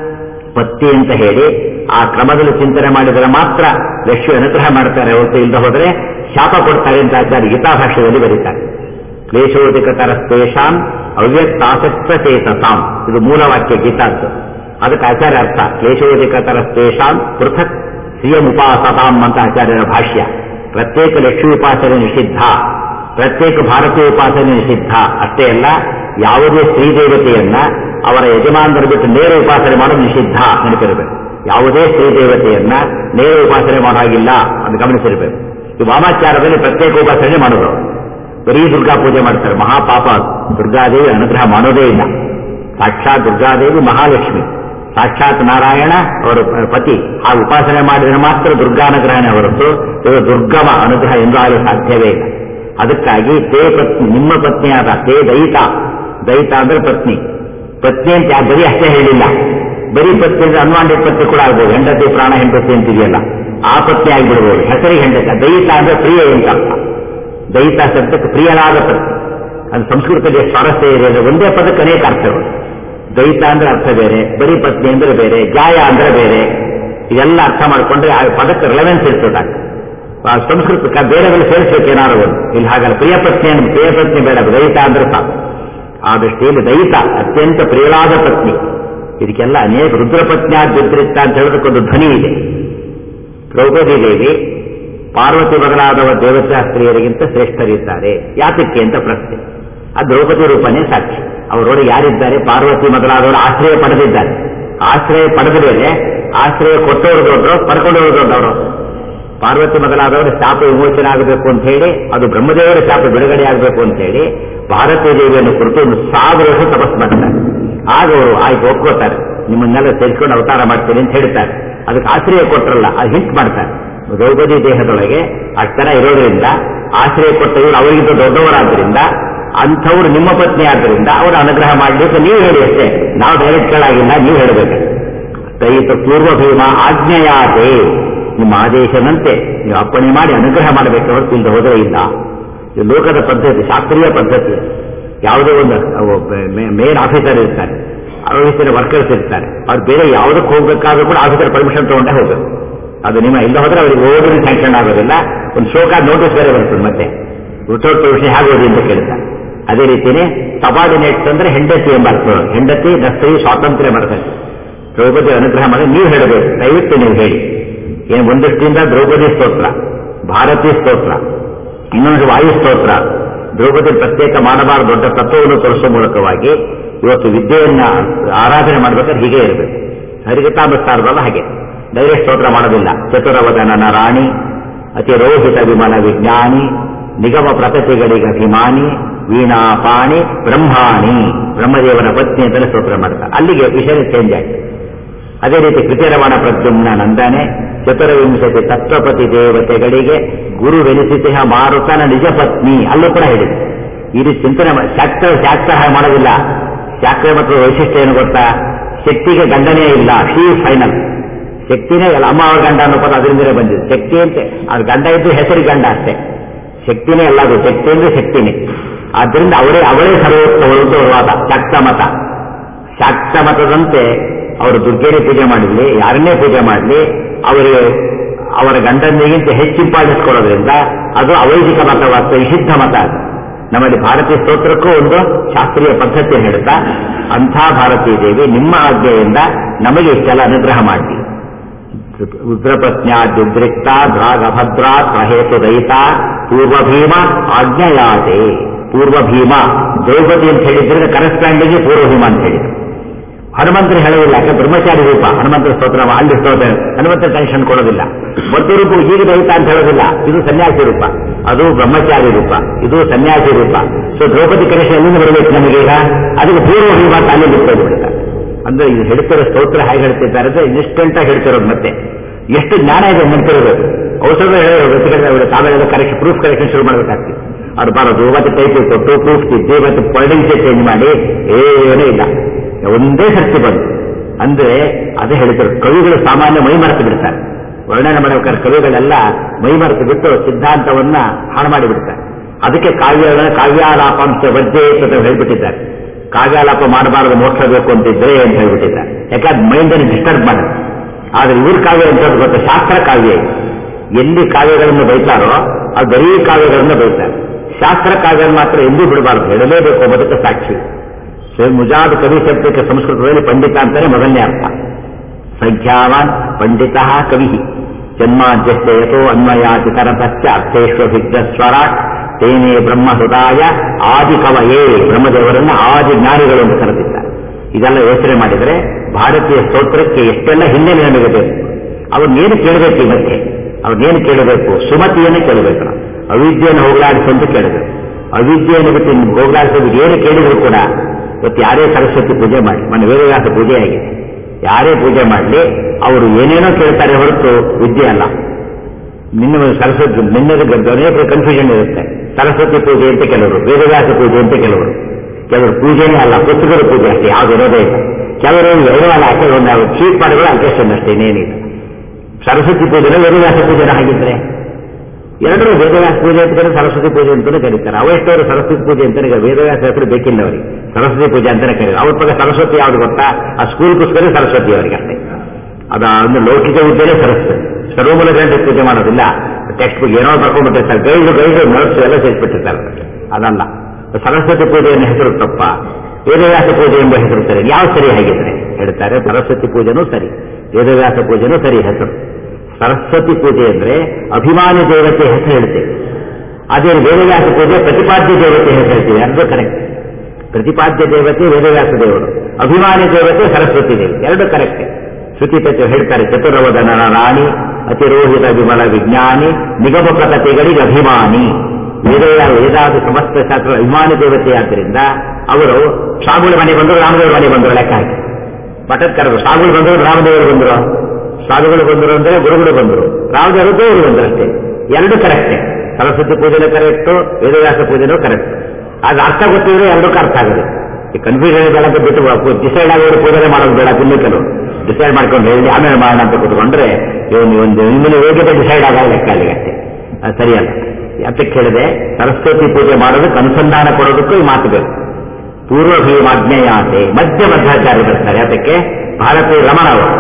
ಪತ್ತಿ ಅಂತ ಹೇಳಿ ಆ ಕ್ರಮದಲ್ಲಿ ಚಿಂತನೆ ಮಾಡಿದರೆ ಮಾತ್ರ ಲಕ್ಷ್ಮಿ ಅನುಗ್ರಹ ಮಾಡ್ತಾರೆ ಹೊರತು ಇಲ್ಲದೆ ಹೋದರೆ ಶಾಪ ಕೊಡ್ತಾರೆ ಅಂತ ಆಚಾರ್ಯ ಗೀತಾಭಾಷ್ಯದಲ್ಲಿ ಬರೀತಾರೆ ಕ್ಲೇಶೋಧಿಕತರಸ್ತೇಷಾಂ ಅವ್ಯಕ್ತಾಸಕ್ತ ಚೇತಸಾಂ ಇದು ಮೂಲವಾಕ್ಯ ಗೀತಾದ್ದು ಅದಕ್ಕೆ ಆಚಾರ್ಯ ಅರ್ಥ ಕ್ಲೇಶೋಧಿಕತರಸ್ತೇಷಾಂ ಪೃಥಕ್ ಶ್ರಿಯಮುಪಾಸತಾಂ ಅಂತ ಆಚಾರ್ಯರ ಭಾಷ್ಯ ಪ್ರತ್ಯೇಕ ಲಕ್ಷ್ಮಿ ಉಪಾಸನೆ ನಿಷಿದ್ಧ ಪ್ರತ್ಯೇಕ ಭಾರತೀಯ ಉಪಾಸನೆ ನಿಷಿದ್ಧ ಅಷ್ಟೇ ಅಲ್ಲ ಯಾವುದೇ ಶ್ರೀದೇವತೆಯನ್ನ ಅವರ ಯಜಮಾನರ ಬಿಟ್ಟು ನೇರ ಉಪಾಸನೆ ಮಾಡೋದು ನಿಷಿದ್ಧ ನೆನಪಿರಬೇಕು ಯಾವುದೇ ಶ್ರೀದೇವತೆಯನ್ನ ನೇರ ಉಪಾಸನೆ ಮಾಡೋ ಹಾಗಿಲ್ಲ ಅಂತ ಗಮನಿಸಿರಬೇಕು ಈ ವಾಮಾಚಾರದಲ್ಲಿ ಪ್ರತ್ಯೇಕ ಉಪಾಸನೆ ಮಾಡೋದು ಬರೀ ದುರ್ಗಾ ಪೂಜೆ ಮಾಡ್ತಾರೆ ಮಹಾಪಾಪ ದುರ್ಗಾದೇವಿ ಅನುಗ್ರಹ ಮಾಡೋದೇ ಇಲ್ಲ ಸಾಕ್ಷಾತ್ ದುರ್ಗಾದೇವಿ ಮಹಾಲಕ್ಷ್ಮಿ ಸಾಕ್ಷಾತ್ ನಾರಾಯಣ ಅವರ ಪತಿ ಆ ಉಪಾಸನೆ ಮಾಡಿದರೆ ಮಾತ್ರ ದುರ್ಗಾನುಗ್ರಹನೇ ಹೊರತು ಇವರು ದುರ್ಗಮ ಅನುಗ್ರಹ ಎಂದು ಆಗಲು ಸಾಧ್ಯವೇ ಇಲ್ಲ ಅದಕ್ಕಾಗಿ ತೇ ಪತ್ನಿ ನಿಮ್ಮ ಪತ್ನಿಯಾದ ತೇ ದಯಿತ ದಯಿತ ಅಂದ್ರೆ ಪತ್ನಿ ಪತ್ನಿ ಅಂತ ಯಾ- ಬರೀ ಅಷ್ಟೇ ಹೇಳಿಲ್ಲ ಬರೀ ಪತ್ನಿ ಅಂದ್ರೆ ಅನ್ವಾಂಟೆಡ್ ಪತ್ನಿ ಕೂಡ ಆಗ್ಬೋದು ಹೆಂಡತಿ ಪ್ರಾಣ ಹೆಂಡತಿ ಅಂತಿದೆಯಲ್ಲ ಆ ಪತ್ನಿ ಆಗಿಬಿಡ್ಬೋದು ಹೆಸರಿಗೆ ಹೆಂಡತಿ ದಯಿತ ಅಂದ್ರೆ ಪ್ರಿಯ ಅಂತ ಅರ್ಥ ದಯಿತ ಶಬ್ದಕ್ಕೆ ಪ್ರಿಯನಾದ ಪತ್ನಿ ಅದು ಸಂಸ್ಕೃತದಲ್ಲಿ ಸ್ವಾರಸ್ಯ ಇದೆ ಅಂದ್ರೆ ಒಂದೇ ಪದಕ್ಕೆ ಅನೇಕ ಅರ್ಥಗಳು ದಯಿತ ಅಂದ್ರೆ ಅರ್ಥ ಬೇರೆ ಬರೀ ಪತ್ನಿ ಅಂದ್ರೆ ಬೇರೆ ಜಾಯ ಅಂದ್ರೆ ಬೇರೆ ಇದೆಲ್ಲ ಅರ್ಥ ಮಾಡಿಕೊಂಡ್ರೆ ಆ ಪದಕ್ಕೆ ರಿಲೆವೆನ್ಸ್ ಇರ್ತದೆ ಆ ಸಂಸ್ಕೃತಕ್ಕೆ ಬೇರೆಗಳು ಸೇರಿಸ್ಬೇಕು ಏನಾದ್ರು ಒಂದು ಇಲ್ಲಿ ಹಾಗಲ್ಲ ಪ್ರಿಯ ಪತ್ನಿ ಅಂದ್ರೆ ಪ್ರಿಯ ಪತ್ನಿ ಬೇಡ ದಯಿತ ಅಂದ್ರೆ ಸಾಕು ಆ ದೃಷ್ಟಿಯಲ್ಲಿ ದಯಿತ ಅತ್ಯಂತ ಪ್ರಿಯಲಾದ ಪತ್ನಿ ಇದಕ್ಕೆಲ್ಲ ಅನೇಕ ರುದ್ರಪತ್ನ್ಯಾದ್ಯುದ್ರಿಕ್ತ ಅಂತ ಹೇಳೋದಕ್ಕೊಂದು ಧ್ವನಿ ಇದೆ ದ್ರೌಪದಿ ದೇವಿ ಪಾರ್ವತಿ ಬದಲಾದವ ದೇವತಾಸ್ತ್ರೀಯರಿಗಿಂತ ಶ್ರೇಷ್ಠರಿದ್ದಾರೆ ಯಾತಕ್ಕೆ ಅಂತ ಪ್ರಶ್ನೆ ಆ ದ್ರೌಪದಿ ರೂಪನೇ ಸಾಕ್ಷಿ ಅವರೊಳಗೆ ಯಾರಿದ್ದಾರೆ ಪಾರ್ವತಿ ಮೊದಲಾದವರು ಆಶ್ರಯ ಪಡೆದಿದ್ದಾರೆ ಆಶ್ರಯ ಪಡೆದ ಮೇಲೆ ಆಶ್ರಯ ಕೊಟ್ಟವರು ದೊಡ್ಡವರು ಪಡ್ಕೊಂಡವರು ದೊಡ್ಡವರು ಪಾರ್ವತಿ ಮೊದಲಾದವರು ಶಾಪ ವಿಮೋಚನೆ ಆಗಬೇಕು ಅಂತ ಹೇಳಿ ಅದು ಬ್ರಹ್ಮದೇವರ ಶಾಪ ಬಿಡುಗಡೆ ಆಗಬೇಕು ಅಂತ ಹೇಳಿ ಭಾರತೀಯ ದೇವಿಯನ್ನು ಕುರಿತು ಒಂದು ಸಾವಿರ ವರ್ಷ ತಪಸ್ ಮಾಡ್ತಾರೆ ಆಗ ಅವರು ಆಯ್ತು ಒಪ್ಕೋತಾರೆ ನಿಮ್ಮನ್ನೆಲ್ಲ ಸೇರಿಸ್ಕೊಂಡು ಅವತಾರ ಮಾಡ್ತೀನಿ ಅಂತ ಹೇಳ್ತಾರೆ ಅದಕ್ಕೆ ಆಶ್ರಯ ಕೊಟ್ಟರಲ್ಲ ಅದು ಹಿಂಟ್ ಮಾಡ್ತಾರೆ ದ್ರೌಪದಿ ದೇಹದೊಳಗೆ ಅಷ್ಟರ ಇರೋದ್ರಿಂದ ಆಶ್ರಯ ಕೊಟ್ಟ ಇವರು ಅವರಿಗಿಂತ ದೊಡ್ಡವರಾದ್ರಿಂದ ಅಂಥವ್ರು ನಿಮ್ಮ ಪತ್ನಿ ಆದ್ದರಿಂದ ಅವರು ಅನುಗ್ರಹ ಮಾಡಲಿಕ್ಕೆ ನೀವು ಹೇಳಿ ಅಷ್ಟೇ ನಾವು ಡೈರೆಕ್ಟ್ ಕೇಳಾಗಿಲ್ಲ ನೀವು ಹೇಳಬೇಕು ದಯಿತ ಪೂರ್ವ ಭೀಮ ಆಜ್ಞೆಯಾತೆ ನಿಮ್ಮ ಆದೇಶದಂತೆ ನೀವು ಅಪ್ಪಣೆ ಮಾಡಿ ಅನುಗ್ರಹ ಮಾಡಬೇಕು ಹೊರತು ಇಲ್ಲದೆ ಹೋದರೆ ಇಲ್ಲ ಇದು ಲೋಕದ ಪದ್ಧತಿ ಶಾಸ್ತ್ರೀಯ ಪದ್ಧತಿ ಯಾವುದೋ ಒಂದು ಮೇನ್ ಆಫೀಸರ್ ಇರ್ತಾರೆ ಆಫೀಸರ್ ವರ್ಕರ್ಸ್ ಇರ್ತಾರೆ ಅವ್ರು ಬೇರೆ ಯಾವುದಕ್ಕೆ ಹೋಗ್ಬೇಕಾದ್ರೂ ಕೂಡ ಆಫೀಸರ್ ಪರ್ಮಿಷನ್ ತಗೊಂಡೇ ಹೋಗ್ಬೇಕು ಅದು ನಿಮ್ಮ ಇಲ್ಲ ಹೋದ್ರೆ ಅವರಿಗೆ ಓಡಿ ಸ್ಯಾಂಕ್ಷನ್ ಆಗೋದಿಲ್ಲ ಒಂದು ಶೋಕಾದ ನೋಟಿಸ್ ಬೇರೆ ಬರ್ತದೆ ಮತ್ತೆ ವಿತೌಟ್ ಪರ್ಮಿಷನ್ ಹೇಗೆ ಓದಿ ಅಂತ ಕೇಳ್ತಾರೆ ಅದೇ ರೀತಿನೇ ಸಬಾರ್ಡಿನೇಟ್ಸ್ ಅಂದ್ರೆ ಹೆಂಡತಿ ಎಂಬ ಅರ್ಥ ಹೆಂಡತಿ ದಸ್ತ್ರೀ ಸ್ವಾತಂತ್ರ್ಯ ಬರ್ತದೆ ದ್ರೌಪದಿ ಅನುಗ್ರಹ ಮಾಡಿ ನೀವು ಹೇಳಬೇಕು ದಯವಿಟ್ಟು ನೀವು ಹೇಳಿ ಏನು ಒಂದಷ್ಟಿಂದ ದ್ರೌಪದಿ ಸ್ತೋತ್ರ ಭಾರತೀಯ ಸ್ತೋತ್ರ ಇನ್ನೊಂದು ವಾಯು ಸ್ತೋತ್ರ ದ್ರೌಪದಿ ಪ್ರತ್ಯೇಕ ಮಾಡಬಾರದು ದೊಡ್ಡ ತತ್ವವನ್ನು ತೋರಿಸುವ ಮೂಲಕವಾಗಿ ಇವತ್ತು ವಿದ್ಯೆಯನ್ನ ಆರಾಧನೆ ಮಾಡಬೇಕಾದ್ರೆ ಹೀಗೆ ಇರಬೇಕು ಹರಿಗತಾಮಸ್ತಾರದಲ್ಲ ಹಾಗೆ ಡೈರೆಕ್ಟ್ ಸ್ತೋತ್ರ ಮಾಡೋದಿಲ್ಲ ಚತುರವದನನ ರಾಣಿ ಅತಿ ರೋಹಿತ ವಿಮಲ ವಿಜ್ಞಾನಿ ನಿಗಮ ಪ್ರಕೃತಿಗಳಿಗೆ ಅಭಿಮಾನಿ ವೀಣಾಪಾಣಿ ಬ್ರಹ್ಮಾಣಿ ಬ್ರಹ್ಮದೇವನ ಪತ್ನಿ ಅಂತಲೇ ಸ್ತೋತ್ರ ಮಾಡ್ತಾರೆ ಅಲ್ಲಿಗೆ ವಿಷಯ ಚೇಂಜ್ ಆಯ್ತು ಅದೇ ರೀತಿ ಕೃತಿರಮಣ ಪ್ರದ್ಯುಮ್ನ ನಂದನೆ ಚತುರವಿಂಶತಿ ತತ್ವಪತಿ ದೇವತೆಗಳಿಗೆ ಗುರುವೆನಿಸಿತಿಹ ಮಾರುತನ ನಿಜ ಪತ್ನಿ ಅಲ್ಲೂ ಕೂಡ ಹೇಳಿದೆ ಈ ರೀತಿ ಚಿಂತನೆ ಮಾಡಿ ಶಾಸ್ತ್ರ ಶಾಸ್ತ್ರ ಹಾಗೆ ಮಾಡೋದಿಲ್ಲ ಶಾಸ್ತ್ರ ಮತ್ತು ವೈಶಿಷ್ಟ್ಯ ಏನು ಗೊತ್ತಾ ಶಕ್ತಿಗೆ ಗಂಡನೇ ಇಲ್ಲ ಶೀ ಫೈನಲ್ ಶಕ್ತಿನೇ ಅಲ್ಲ ಅಮ್ಮ ಅವರ ಗಂಡ ಅನ್ನೋ ಪದ ಅದರಿಂದಲೇ ಬಂದಿದೆ ಶಕ್ತಿ ಅಂತ ಅದು ಗಂಡ ಇದ್ದು ಹೆಸರಿಗೆ ಗಂಡ ಅಷ್ಟೇ ಶಕ್ತಿನೇ ಅಲ್ಲ ಅದು ಶಕ್ತಿ ಅಂದ್ರೆ ಶಕ್ತಿನೇ ಆದ್ದರಿಂದ ಅವರೇ ಅವಳೇ ಸರ್ವೋತ್ತಮರು ಅಂತ ಅವ್ರ ವಾದ ಶಾಕ್ತ ಮತ ಶಾಕ್ತ ಮತದಂತೆ ಅವರು ದುರ್ಗೆನೇ ಪೂಜೆ ಮಾಡಲಿ ಯಾರನ್ನೇ ಪೂಜೆ ಮಾಡಲಿ ಅವರಿಗೆ ಅವರ ಗಂಡನಿಗಿಂತ ಹೆಚ್ಚು ಇಂಪಾರ್ಟೆನ್ಸ್ ಕೊಡೋದ್ರಿಂದ ಅದು ಅವೈದಿಕ ಮತವಾಗ್ತದೆ ನಿಷಿದ್ಧ ಮತ ಅದು ನಮ್ಮಲ್ಲಿ ಭಾರತೀಯ ಸ್ತೋತ್ರಕ್ಕೂ ಒಂದು ಶಾಸ್ತ್ರೀಯ ಪದ್ಧತಿ ಹೇಳ್ತಾ ಅಂಥ ಭಾರತೀಯ ದೇವಿ ನಿಮ್ಮ ಆಜ್ಞೆಯಿಂದ ನಮಗೆ ಇಷ್ಟೆಲ್ಲ ಅನುಗ್ರಹ ಮಾಡಿ ರುದ್ರಪತ್ನ್ಯಾದ್ಯುದ್ರಿಕ್ತ ದ್ರಾಗಭದ್ರ ಸ್ವಹೇತು ದಯಿತ ಪೂರ್ವ ಭೀಮ ಆಜ್ಞೆಯಾತೆ ಪೂರ್ವ ಭೀಮ ದ್ರೌಪದಿ ಅಂತ ಹೇಳಿದ್ರೆ ಕರೆಸ್ಪಾಂಡಿಂಗ್ ಪೂರ್ವ ಭೀಮ ಅಂತ ಹೇಳಿದ್ರು ಹನುಮಂತರು ಹೇಳೋದಿಲ್ಲ ಯಾಕೆ ಬ್ರಹ್ಮಚಾರಿ ರೂಪ ಹನುಮಂತರ ಸ್ತೋತ್ರ ಅಲ್ಲಿ ಸ್ತೋತ್ರ ಹನುಮಂತರ ಟೆನ್ಷನ್ ಕೊಡೋದಿಲ್ಲ ಮತ್ತು ರೂಪ ಹೀಗೆ ದಯಿತ ಅಂತ ಹೇಳೋದಿಲ್ಲ ಇದು ಸನ್ಯಾಸಿ ರೂಪ ಅದು ಬ್ರಹ್ಮಚಾರಿ ರೂಪ ಇದು ಸನ್ಯಾಸಿ ರೂಪ ಸೊ ದ್ರೌಪದಿ ಕನಿಷ್ಠ ಎಲ್ಲಿಂದ ಬರಬೇಕು ನಮಗೀಗ ಅದಕ್ಕೆ ಪೂರ್ವ ಭೀಮ ಅಂತ ಅಲ್ಲಿ ಬಿಟ್ಟೋಗ್ಬಿಡ್ತಾರೆ ಅಂದ್ರೆ ಇದು ಹೇಳ್ತಿರೋ ಸ್ತೋತ್ರ ಹೇಗೆ ಹೇಳ್ತಿದ್ದಾರೆ ಅಂದ್ರೆ ಇನ್ಸ್ಟೆಂಟ್ ಆಗಿ ಹೇಳ್ತಿರೋದು ಮತ್ತೆ ಎಷ್ಟು ಜ್ಞಾನ ಇದೆ ನೆನಪಿರಬೇಕು ಔಷಧ ಹೇಳಿದ್ರು ತಾವೆಲ್ಲ ಕರೆಕ್ಷನ್ ಪ್ರೂಫ್ ಕರೆಕ್ಷನ್ ಶುರು ಮಾಡಬೇಕಾಗ್ತದೆ ಅವ್ರು ಬರೋದು ಮತ್ತೆ ಟೈಪ್ ಕೊಟ್ಟು ಪ್ರೂಫ್ ತಿದ್ದಿ ಮತ್ತೆ ವರ್ಡಿಂಗ್ಸ್ ಚೇಂಜ್ ಮಾಡಿ ಏನೂ ಇಲ್ಲ ಒಂದೇ ಸರ್ತಿ ಬಂತು ಅಂದ್ರೆ ಅದೇ ಹೇಳ್ತಾರೆ ಕವಿಗಳು ಸಾಮಾನ್ಯ ಮೈ ಮರೆತು ಬಿಡ್ತಾರೆ ವರ್ಣನೆ ಮಾಡಬೇಕಾದ್ರೆ ಕವಿಗಳೆಲ್ಲ ಮೈ ಮರೆತು ಬಿಟ್ಟು ಸಿದ್ಧಾಂತವನ್ನ ಹಾಳು ಮಾಡಿ ಬಿಡ್ತಾರೆ ಅದಕ್ಕೆ ಕಾವ್ಯ ಕಾವ್ಯಾಲಾಪಾಂಶ ವಜ್ಜೆ ಅಂತ ಹೇಳ್ಬಿಟ್ಟಿದ್ದಾರೆ ಕಾವ್ಯಾಲಾಪ ಮಾಡಬಾರದು ಮೋಕ್ಷ ಬೇಕು ಅಂತಿದ್ರೆ ಅಂತ ಹೇಳ್ಬಿಟ್ಟಿದ್ದಾರೆ ಯಾಕಂದ್ರೆ ಮೈಂಡ್ ಅನ್ನು ಡಿಸ್ಟರ್ಬ್ ಮಾಡುತ್ತೆ ಆದ್ರೆ ಇವ್ರ ಕಾವ್ಯ ಅಂತ ಗೊತ್ತಾ ಶಾಸ್ತ್ರ ಕಾವ್ಯ ಇದು. ಎಲ್ಲಿ ಕಾವ್ಯಗಳನ್ನು ಬೈತಾರೋ ಅದು ಬರೀ ಕಾವ್ಯಗಳನ್ನು ಬೈತಾರೆ ಶಾಸ್ತ್ರ ಕಾವ್ಯ ಮಾತ್ರ ಎಂದೂ ಬಿಡಬಾರದು ಹೇಳಲೇಬೇಕು ಎಂಬುದಕ್ಕೆ ಸಾಕ್ಷಿ ಸೊ ಮುಜಾದ್ ಕವಿ ಶಬ್ದಕ್ಕೆ ಸಂಸ್ಕೃತದಲ್ಲಿ ಪಂಡಿತ ಅಂತಾನೆ ಮೊದಲನೇ ಅರ್ಥ ಸಂಖ್ಯಾವಾನ್ ಪಂಡಿತ ಕವಿ ಜನ್ಮಾದ್ಯಸ್ಥಯತೋ ಅನ್ವಯಾತಿ ಕರತಶ್ಚ ಅರ್ಥೇಶ್ವಭಿಗ್ಧ ಸ್ವರಾಟ್ ತೇನೇ ಬ್ರಹ್ಮ ಹೃದಯ ಆದಿ ಕವಯೇ ಬ್ರಹ್ಮದೇವರನ್ನ ಆದಿ ಜ್ಞಾನಿಗಳು ಅಂತ ಕರೆದಿದ್ದಾರೆ ಇದೆಲ್ಲ ಯೋಚನೆ ಮಾಡಿದರೆ ಭಾರತೀಯ ಸ್ತೋತ್ರಕ್ಕೆ ಎಷ್ಟೆಲ್ಲ ಹಿನ್ನೆಲೆ ನಮಗೆ ಬೇಕು ಅವ್ರನ್ನೇನು ಕೇಳಬೇಕು ಈ ಮಧ್ಯೆ ಅವ್ರನ್ನೇನು ಕೇಳಬೇಕು ಸುಮತಿಯನ್ನು ಕೇಳಬೇಕು ನಾವು ಅವಿದ್ಯೆಯನ್ನು ಹೋಗಲಾಡಿಸುವಂತ ಕೇಳಬೇಕು ಅವಿದ್ಯೆಯನ್ನು ಬಿಟ್ಟು ಇನ್ನು ಹೋಗಲಾಡಿಸೋದು ಏನು ಕೇಳಿದ್ರು ಕೂಡ ಇವತ್ತು ಯಾರೇ ಸರಸ್ವತಿ ಪೂಜೆ ಮಾಡಿ ಮನೆ ವೇದವ್ಯಾಸ ಪೂಜೆ ಆಗಿದೆ ಯಾರೇ ಪೂಜೆ ಮಾಡಲಿ ಅವರು ಏನೇನೋ ಕೇಳ್ತಾರೆ ಹೊರತು ವಿದ್ಯೆ ಅಲ್ಲ ನಿನ್ನ ಸರಸ್ವತಿ ನಿನ್ನದ ಅನೇಕ ಕನ್ಫ್ಯೂಷನ್ ಇರುತ್ತೆ ಸರಸ್ವತಿ ಪೂಜೆ ಅಂತ ಕೆಲವರು ವೇದವ್ಯಾಸ ಪೂಜೆ ಅಂತ ಕೆಲವರು ಕೆಲವರು ಪೂಜೆನೇ ಅಲ್ಲ ಪುಸ್ತಕದ ಪೂಜೆ ಅಷ್ಟೇ ಯಾವ್ದು ಇರೋದೇ ಇಲ್ಲ ಕೆಲವರು ಏನೋ ಅಲ್ಲ ಅಷ್ಟೇ ಒಂದು ಚೀಟ್ ಮಾಡಿದ್ರೆ ಅಲ್ಕೇಶನ್ ಅಷ್ಟೇ ಇನ್ನೇನಿಲ್ಲ ಸರಸ್ವತಿ ಪೂಜೆನ ವೇದವ್ಯಾಸ ಪೂಜೆನ ಹಾಗಿದ್ರೆ ಎರಡರೂ ವೇದವ್ಯಾಸ ಪೂಜೆ ಅಂತ ಕರೀತಾರೆ ಸರಸ್ವತಿ ಪೂಜೆ ಅಂತಾನೆ ಕರೀತಾರೆ ಅವೆಷ್ಟವರು ಸರಸ್ವತಿ ಪೂಜೆ ಅಂತಾನೆ ಕರೀತಾರೆ. ವೇದವ್ಯಾಸ ಹೆಸರು ಬೇಕಿಲ್ಲ ಅವರಿಗೆ ಸರಸ್ವತಿ ಪೂಜೆ ಅಂತಾನೆ ಕರೀತಾರೆ ಅವ್ರ ಪಕ್ಕ ಸರಸ್ವತಿ ಯಾವ್ದು ಗೊತ್ತಾ ಆ ಸ್ಕೂಲ್ ಪುಸ್ತಕ ಸರಸ್ವತಿ ಅವರಿಗೆ ಅಷ್ಟೇ ಅದ ಒಂದು ಲೌಕಿಕ ವಿದ್ಯೆನೇ ಸರಸ್ವತಿ ಸರ್ವಮೂಲ ಗ್ರಂಥ ಪೂಜೆ ಮಾಡೋದಿಲ್ಲ ಟೆಕ್ಸ್ಟ್ ಬುಕ್ ಏನೋ ಬರ್ಕೊಂಡ್ಬಿಟ್ಟಿರ್ತಾರೆ ಗೈಡು ಗೈಡು ನರ್ಸ್ ಎಲ್ಲ ಸೇರಿಸ್ಬಿಟ್ಟಿರ್ತಾರೆ ಅದಲ್ಲ ಸರಸ್ವತಿ ಪೂಜೆಯನ್ನು ಹೆಸರು ತಪ್ಪ ವೇದವ್ಯಾಸ ಪೂಜೆ ಎಂಬ ಹೆಸರು ಸರಿ ಯಾವ ಸರಿ ಹಾಗಿದ್ರೆ ಹೇಳ್ತಾರೆ ಸರಸ್ವತಿ ಪೂಜೆನೂ ಸರಿ ವೇದವ್ಯಾಸ ಪೂಜೆನೂ ಸರಿ ಹೆಸರು ಸರಸ್ವತಿ ಪೂಜೆ ಅಂದ್ರೆ ಅಭಿಮಾನಿ ದೇವತೆ ಹೆಸರು ಹೇಳ್ತೇವೆ ಅದೇ ವೇದವ್ಯಾಸ ಪೂಜೆ ಪ್ರತಿಪಾದ್ಯ ದೇವತೆ ಹೆಸರು ಹೇಳ್ತೀವಿ ಎರಡು ಕರೆಕ್ಟ್ ಪ್ರತಿಪಾದ್ಯ ದೇವತೆ ವೇದವ್ಯಾಸ ದೇವರು ಅಭಿಮಾನಿ ದೇವತೆ ಸರಸ್ವತಿ ದೇವಿ ಎರಡು ಕರೆಕ್ಟ್ ಶ್ರುತಿ ತತ್ವ ಹೇಳ್ತಾರೆ ಚತುರವದನ ರಾಣಿ ಅತಿರೋಹಿತ ವಿಮಲ ವಿಜ್ಞಾನಿ ನಿಗಮ ಪ್ರಕತೆಗಳಿಗೆ ಅಭಿಮಾನಿ ವೇದವ್ಯ ವೇದಾದಿ ಸಮಸ್ತ ಶಾಸ್ತ್ರ ಅಭಿಮಾನಿ ದೇವತೆ ಆದ್ದರಿಂದ ಅವರು ಸಾಗುಳ ಮನೆ ಬಂದರು ರಾಮದೇವರ ಮನೆ ಬಂದರು ಲೆಕ್ಕ ಹಾಕಿ ಮಠದ ಕರೆದು ಸಾಗುಗಳು ಬಂದರು ರಾಮದೇವರು ಬಂದರು ಸಾಧುಗಳು ಬಂದರು ಅಂದ್ರೆ ಗುರುಗಳು ಬಂದರು ರಾಮದೇವರು ದೇವರು ಬಂದರು ಅಷ್ಟೇ ಎರಡು ಕರೆಕ್ಟೇ ಸರಸ್ವತಿ ಪೂಜೆನೂ ಕರೆಕ್ಟು ವೇದವ್ಯಾಸ ಪೂಜೆನೂ ಕರೆಕ್ಟ್ ಅದು ಅರ್ಥ ಗೊತ್ತಿದ್ರೆ ಎರಡಕ್ಕೂ ಅರ್ಥ ಆಗುತ್ತೆ ಈ ಕನ್ಫ್ಯೂಷನ್ ಬೇಡ ಅಂತ ಬಿಟ್ಟು ಡಿಸೈಡ್ ಆಗೋರು ಪೂಜೆ ಮಾಡೋದು ಬೇಡ ತಿನ್ನು ಕೆಲವು ಡಿಸೈಡ್ ಮಾಡ್ಕೊಂಡು ಹೇಳಿ ಆಮೇಲೆ ಮಾಡೋಣ ಅಂತ ಕೂತ್ಕೊಂಡ್ರೆ ಇವನು ಒಂದು ನಿಮ್ಮನ್ನು ಯೋಗ್ಯತೆ ಡಿಸೈಡ್ ಆಗಲ್ಲ ಲೆಕ್ಕ ಅಲ್ಲಿಗೆ ಅಷ್ಟೇ ಅದು ಸರಿಯಲ್ಲ ಯಾತಕ್ಕೆ ಹೇಳಿದೆ ಸರಸ್ವತಿ ಪೂಜೆ ಮಾಡೋದಕ್ಕೆ ಅನುಸಂಧಾನ ಕೊಡೋದಕ್ಕೂ ಈ ಮಾತು ಬೇಕು ಪೂರ್ವ ಭೀಮಾಜ್ಞೆಯಾತೆ ಮಧ್ಯ ಮಧ್ವಾಚಾರ್ಯ ಬರ್ತಾರೆ ಅದಕ್ಕೆ ಭಾರತೀಯ ರಮಣ ಅವರು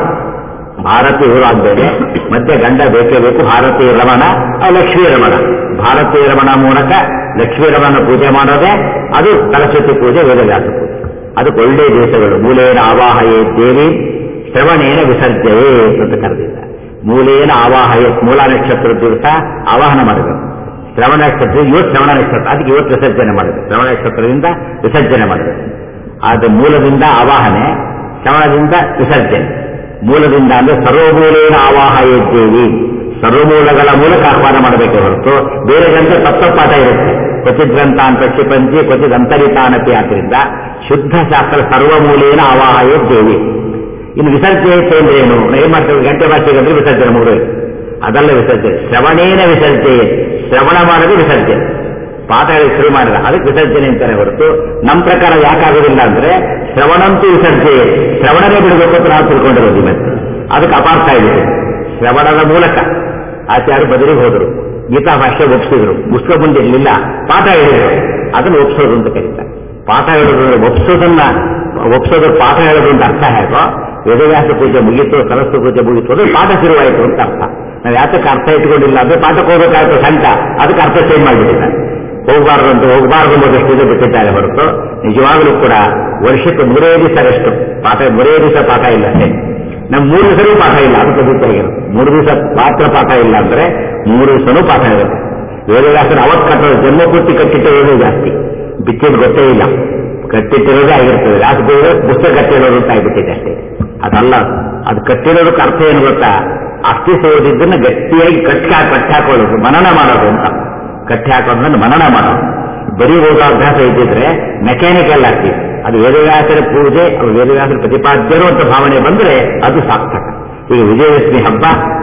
ಭಾರತೀಯ ಇವರು ಆಗ್ಬೇಡಿ ಮಧ್ಯ ಗಂಡ ಬೇಕೇ ಬೇಕು ಭಾರತೀಯ ರಮಣ ಆ ಲಕ್ಷ್ಮೀ ರಮಣ ಭಾರತೀಯ ರಮಣ ಮೂಲಕ ಲಕ್ಷ್ಮೀ ರಮಣ ಪೂಜೆ ಮಾಡೋದೇ ಅದು ಸರಸ್ವತಿ ಪೂಜೆ ವೇದವ್ಯಾಸ ಪೂಜೆ ಅದಕ್ಕೆ ಒಳ್ಳೆ ದಿವಸಗಳು ಮೂಲೇನ ಆವಾಹಯೇ ದೇವಿ ಶ್ರವಣೇನ ವಿಸರ್ಜಯೇ ಅಂತ ಕರೆದಿದ್ದಾರೆ ಮೂಲೇನ ಆವಾಹಯೇ ಮೂಲ ನಕ್ಷತ್ರ ದಿವಸ ಆವಾಹನ ಮಾಡಬೇಕು ಶ್ರವಣ ನಕ್ಷತ್ರ ಇವತ್ತು ಶ್ರವಣ ನಕ್ಷತ್ರ ಅದಕ್ಕೆ ಇವತ್ತು ವಿಸರ್ಜನೆ ಮಾಡಬೇಕು ಶ್ರವಣ ನಕ್ಷತ್ರದಿಂದ ವಿಸರ್ಜನೆ ಮಾಡಬೇಕು ಅದು ಮೂಲದಿಂದ ಆವಾಹನೆ ಶ್ರವಣದಿಂದ ವಿಸರ್ಜನೆ ಮೂಲದಿಂದ ಅಂದ್ರೆ ಸರ್ವಮೂಲೇನ ಆವಾಹಯೇದ್ದೇವಿ ಸರ್ವಮೂಲಗಳ ಮೂಲಕ ಆಹ್ವಾನ ಮಾಡಬೇಕೆ ಹೊರತು ಬೇರೆ ಗ್ರಂಥ ತತ್ವಪಾಠ ಇರುತ್ತೆ ಕ್ವಚಿತ್ ಗ್ರಂಥ ಅಂತ ಕ್ಷಿಪಂಚಿ ಕ್ವಚಿತ್ ಅಂತರಿತಾನತಿ ಆದ್ರಿಂದ ಶುದ್ಧ ಶಾಸ್ತ್ರ ಸರ್ವಮೂಲೇನ ಆವಾಹಯೇದ್ದೇವಿ ಇನ್ನು ವಿಸರ್ಜನೆ ಅಂದ್ರೆ ಏನು ನಾವು ಏನ್ ಮಾಡ್ತೇವೆ ಗಂಟೆ ಭಾಷೆಗೆ ಅಂದ್ರೆ ವಿಸರ್ಜನೆ ಮುಗಿದೋಯ್ತು ಅದಲ್ಲ ವಿಸರ್ಜನೆ ಶ್ರವಣೇನ ವಿಸರ್ಜನೆ ಶ್ರವಣ ಮಾಡೋದು ವಿಸರ್ಜನೆ ಪಾಠ ಹೇಳಿ ಶುರು ಮಾಡಿದ ಅದಕ್ಕೆ ವಿಸರ್ಜನೆ ಅಂತಾನೆ ಹೊರತು ನಮ್ಮ ಪ್ರಕಾರ ಯಾಕಾಗೋದಿಲ್ಲ ಅಂದ್ರೆ ಶ್ರವಣಂತೂ ವಿಸರ್ಜನೆ ಶ್ರವಣನೇ ಬಿಡಬೇಕು ಅಂತ ನಾವು ತಿಳ್ಕೊಂಡಿರೋದು ಇವತ್ತು ಅದಕ್ಕೆ ಅಪಾರ್ಥ ಇದೆ ಶ್ರವಣದ ಮೂಲಕ ಆಚಾರ್ಯ ಬದಲಿಗೆ ಹೋದರು ಗೀತಾ ಭಾಷೆ ಒಪ್ಸಿದ್ರು ಪುಸ್ತಕ ಮುಂದೆ ಇರಲಿಲ್ಲ ಪಾಠ ಹೇಳಿದ್ರು ಅದನ್ನು ಒಪ್ಸೋದು ಅಂತ ಕರೀತಾರೆ ಪಾಠ ಹೇಳೋದು ಅಂದ್ರೆ ಒಪ್ಸೋದನ್ನ ಒಪ್ಸೋದು ಪಾಠ ಹೇಳೋದು ಅಂತ ಅರ್ಥ ಹೇಗೋ ವೇದವ್ಯಾಸ ಪೂಜೆ ಮುಗೀತು ಸರಸ್ವತಿ ಪೂಜೆ ಮುಗೀತು ಅಂದ್ರೆ ಪಾಠ ಶುರುವಾಯಿತು ಅಂತ ಅರ್ಥ ನಾವು ಯಾತಕ್ಕೆ ಅರ್ಥ ಇಟ್ಕೊಂಡಿಲ್ಲ ಅಂದ್ರೆ ಪಾಠಕ್ಕೆ ಹೋಗ್ಬೇಕಾಯ್ತು ಸಂಟ ಅದಕ್ಕೆ ಅರ್ಥ ಚೇಂಜ್ ಮಾಡಿಬಿಟ್ಟಿದ್ದಾರೆ ಹೋಗಬಾರ್ದು ಅಂತ ಹೋಗಬಾರ್ದು ಎಂಬುದಷ್ಟು ಬಿಟ್ಟಿದ್ದಾರೆ ಹೊರತು ನಿಜವಾಗಲೂ ಕೂಡ ವರ್ಷಕ್ಕೆ ಮೂರೇ ದಿವಸ ರೆಸ್ಟ್ ಪಾಠ ಮೂರೇ ದಿವಸ ಪಾಠ ಇಲ್ಲ ಅಷ್ಟೇ ನಮ್ಮ ಮೂರು ದಿವಸನೂ ಪಾಠ ಇಲ್ಲ ಅದಕ್ಕೆ ಗೊತ್ತಾಗಿರುತ್ತೆ ಮೂರು ದಿವಸ ಮಾತ್ರ ಪಾಠ ಇಲ್ಲ ಅಂದ್ರೆ ಮೂರು ದಿವಸನೂ ಪಾಠ ಇರುತ್ತೆ ವೇದವ್ಯಾಸನ ಅವತ್ತು ಕಟ್ಟೋದು ಜನ್ಮ ಪೂರ್ತಿ ಕಟ್ಟಿಟ್ಟಿರೋದೇ ಜಾಸ್ತಿ ಬಿಚ್ಚಿದ್ದು ಗೊತ್ತೇ ಇಲ್ಲ ಕಟ್ಟಿಟ್ಟಿರೋದೇ ಆಗಿರ್ತದೆ ವ್ಯಾಸ ಪುಸ್ತಕ ಕಟ್ಟಿರೋದು ಅಂತ ಆಗ್ಬಿಟ್ಟಿದೆ ಅಷ್ಟೇ ಅದಲ್ಲ ಅದು ಕಟ್ಟಿರೋದಕ್ಕೆ ಅರ್ಥ ಏನು ಗೊತ್ತಾ ಅಸ್ಥಿಸೋದಿದ್ದನ್ನ ಗಟ್ಟಿಯಾಗಿ ಕಟ್ಟಿ ಕಟ್ಟಿ ಹಾಕೊಳ್ಳೋದು ಮನನ ಮಾಡೋದು ಅಂತ ಕಟ್ಟಿ ಹಾಕೋದನ್ನ ಮನನ ಮಾಡೋದು ಬರೀ ಓದೋ ಅಭ್ಯಾಸ ಇದ್ದಿದ್ರೆ ಮೆಕ್ಯಾನಿಕಲ್ ಆಗ್ತಿದೆ ಅದು ವೇದವ್ಯಾಸರ ಪೂಜೆ ಅದು ವೇದವ್ಯಾಸರ ಪ್ರತಿಪಾದ್ಯರು ಅಂತ ಭಾವನೆ ಬಂದ್ರೆ ಅದು ಸಾರ್ಥಕ ಈಗ ವಿಜಯದಶಮಿ ಹಬ್ಬ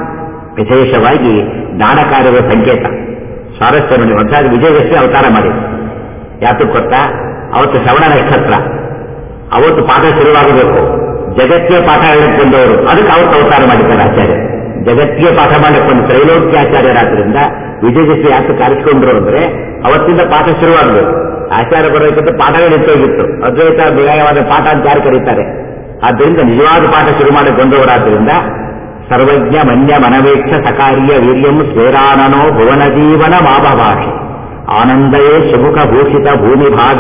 ವಿಶೇಷವಾಗಿ ಜ್ಞಾನ ಕಾರ್ಯದ ಸಂಕೇತ ಸ್ವಾರಸ್ಯ ನೋಡಿ ಒಂದಾಗಿ ವಿಜಯದಶಮಿ ಅವತಾರ ಮಾಡಿ ಯಾತಕ್ಕೆ ಗೊತ್ತಾ ಅವತ್ತು ಶ್ರವಣ ನಕ್ಷತ್ರ ಅವತ್ತು ಪಾಠ ಶುರುವಾಗಬೇಕು ಜಗತ್ತಿಗೆ ಪಾಠ ಹೇಳಕ್ಕೆ ಬಂದವರು ಅದಕ್ಕೆ ಅವತ್ತು ಅವತಾರ ಮಾಡಿದ್ದಾರೆ ಆಚಾರ್ಯ ಜಗತ್ತಿಗೆ ಪಾಠ ಮಾಡಕ್ಕೆ ಬಂದ ತ್ರೈಲೋಕ್ಯಾಚಾರ್ಯರಾದ್ರಿಂದ ವಿಜಯದಶಮಿ ಯಾತಕ್ಕೆ ಆರಿಸಿಕೊಂಡ್ರು ಅಂದ್ರೆ ಅವತ್ತಿಂದ ಪಾಠ ಶುರುವಾಗಬೇಕು ಆಚಾರ್ಯ ಬರೋದಕ್ಕಿಂತ ಪಾಠಗಳು ನಿಂತೋಗಿತ್ತು ಅದ್ವೈತ ವಿನಯವಾದ ಪಾಠ ಅಂತ ಯಾರು ಕರೀತಾರೆ ಆದ್ದರಿಂದ ನಿಜವಾದ ಪಾಠ ಶುರು ಮಾಡಿ ಬಂದವರಾದ್ರಿಂದ ಸರ್ವಜ್ಞ ಮನ್ಯ ಮನವೇಕ್ಷ ಸಕಾರ್ಯ ವೀರ್ಯಂ ಸ್ವೇರಾನನೋ ಭುವನ ಜೀವನ ಮಾಭಭಾಷೆ ಆನಂದಯೇ ಸುಮುಖ ಭೂಷಿತ ಭೂಮಿ ಭಾಗ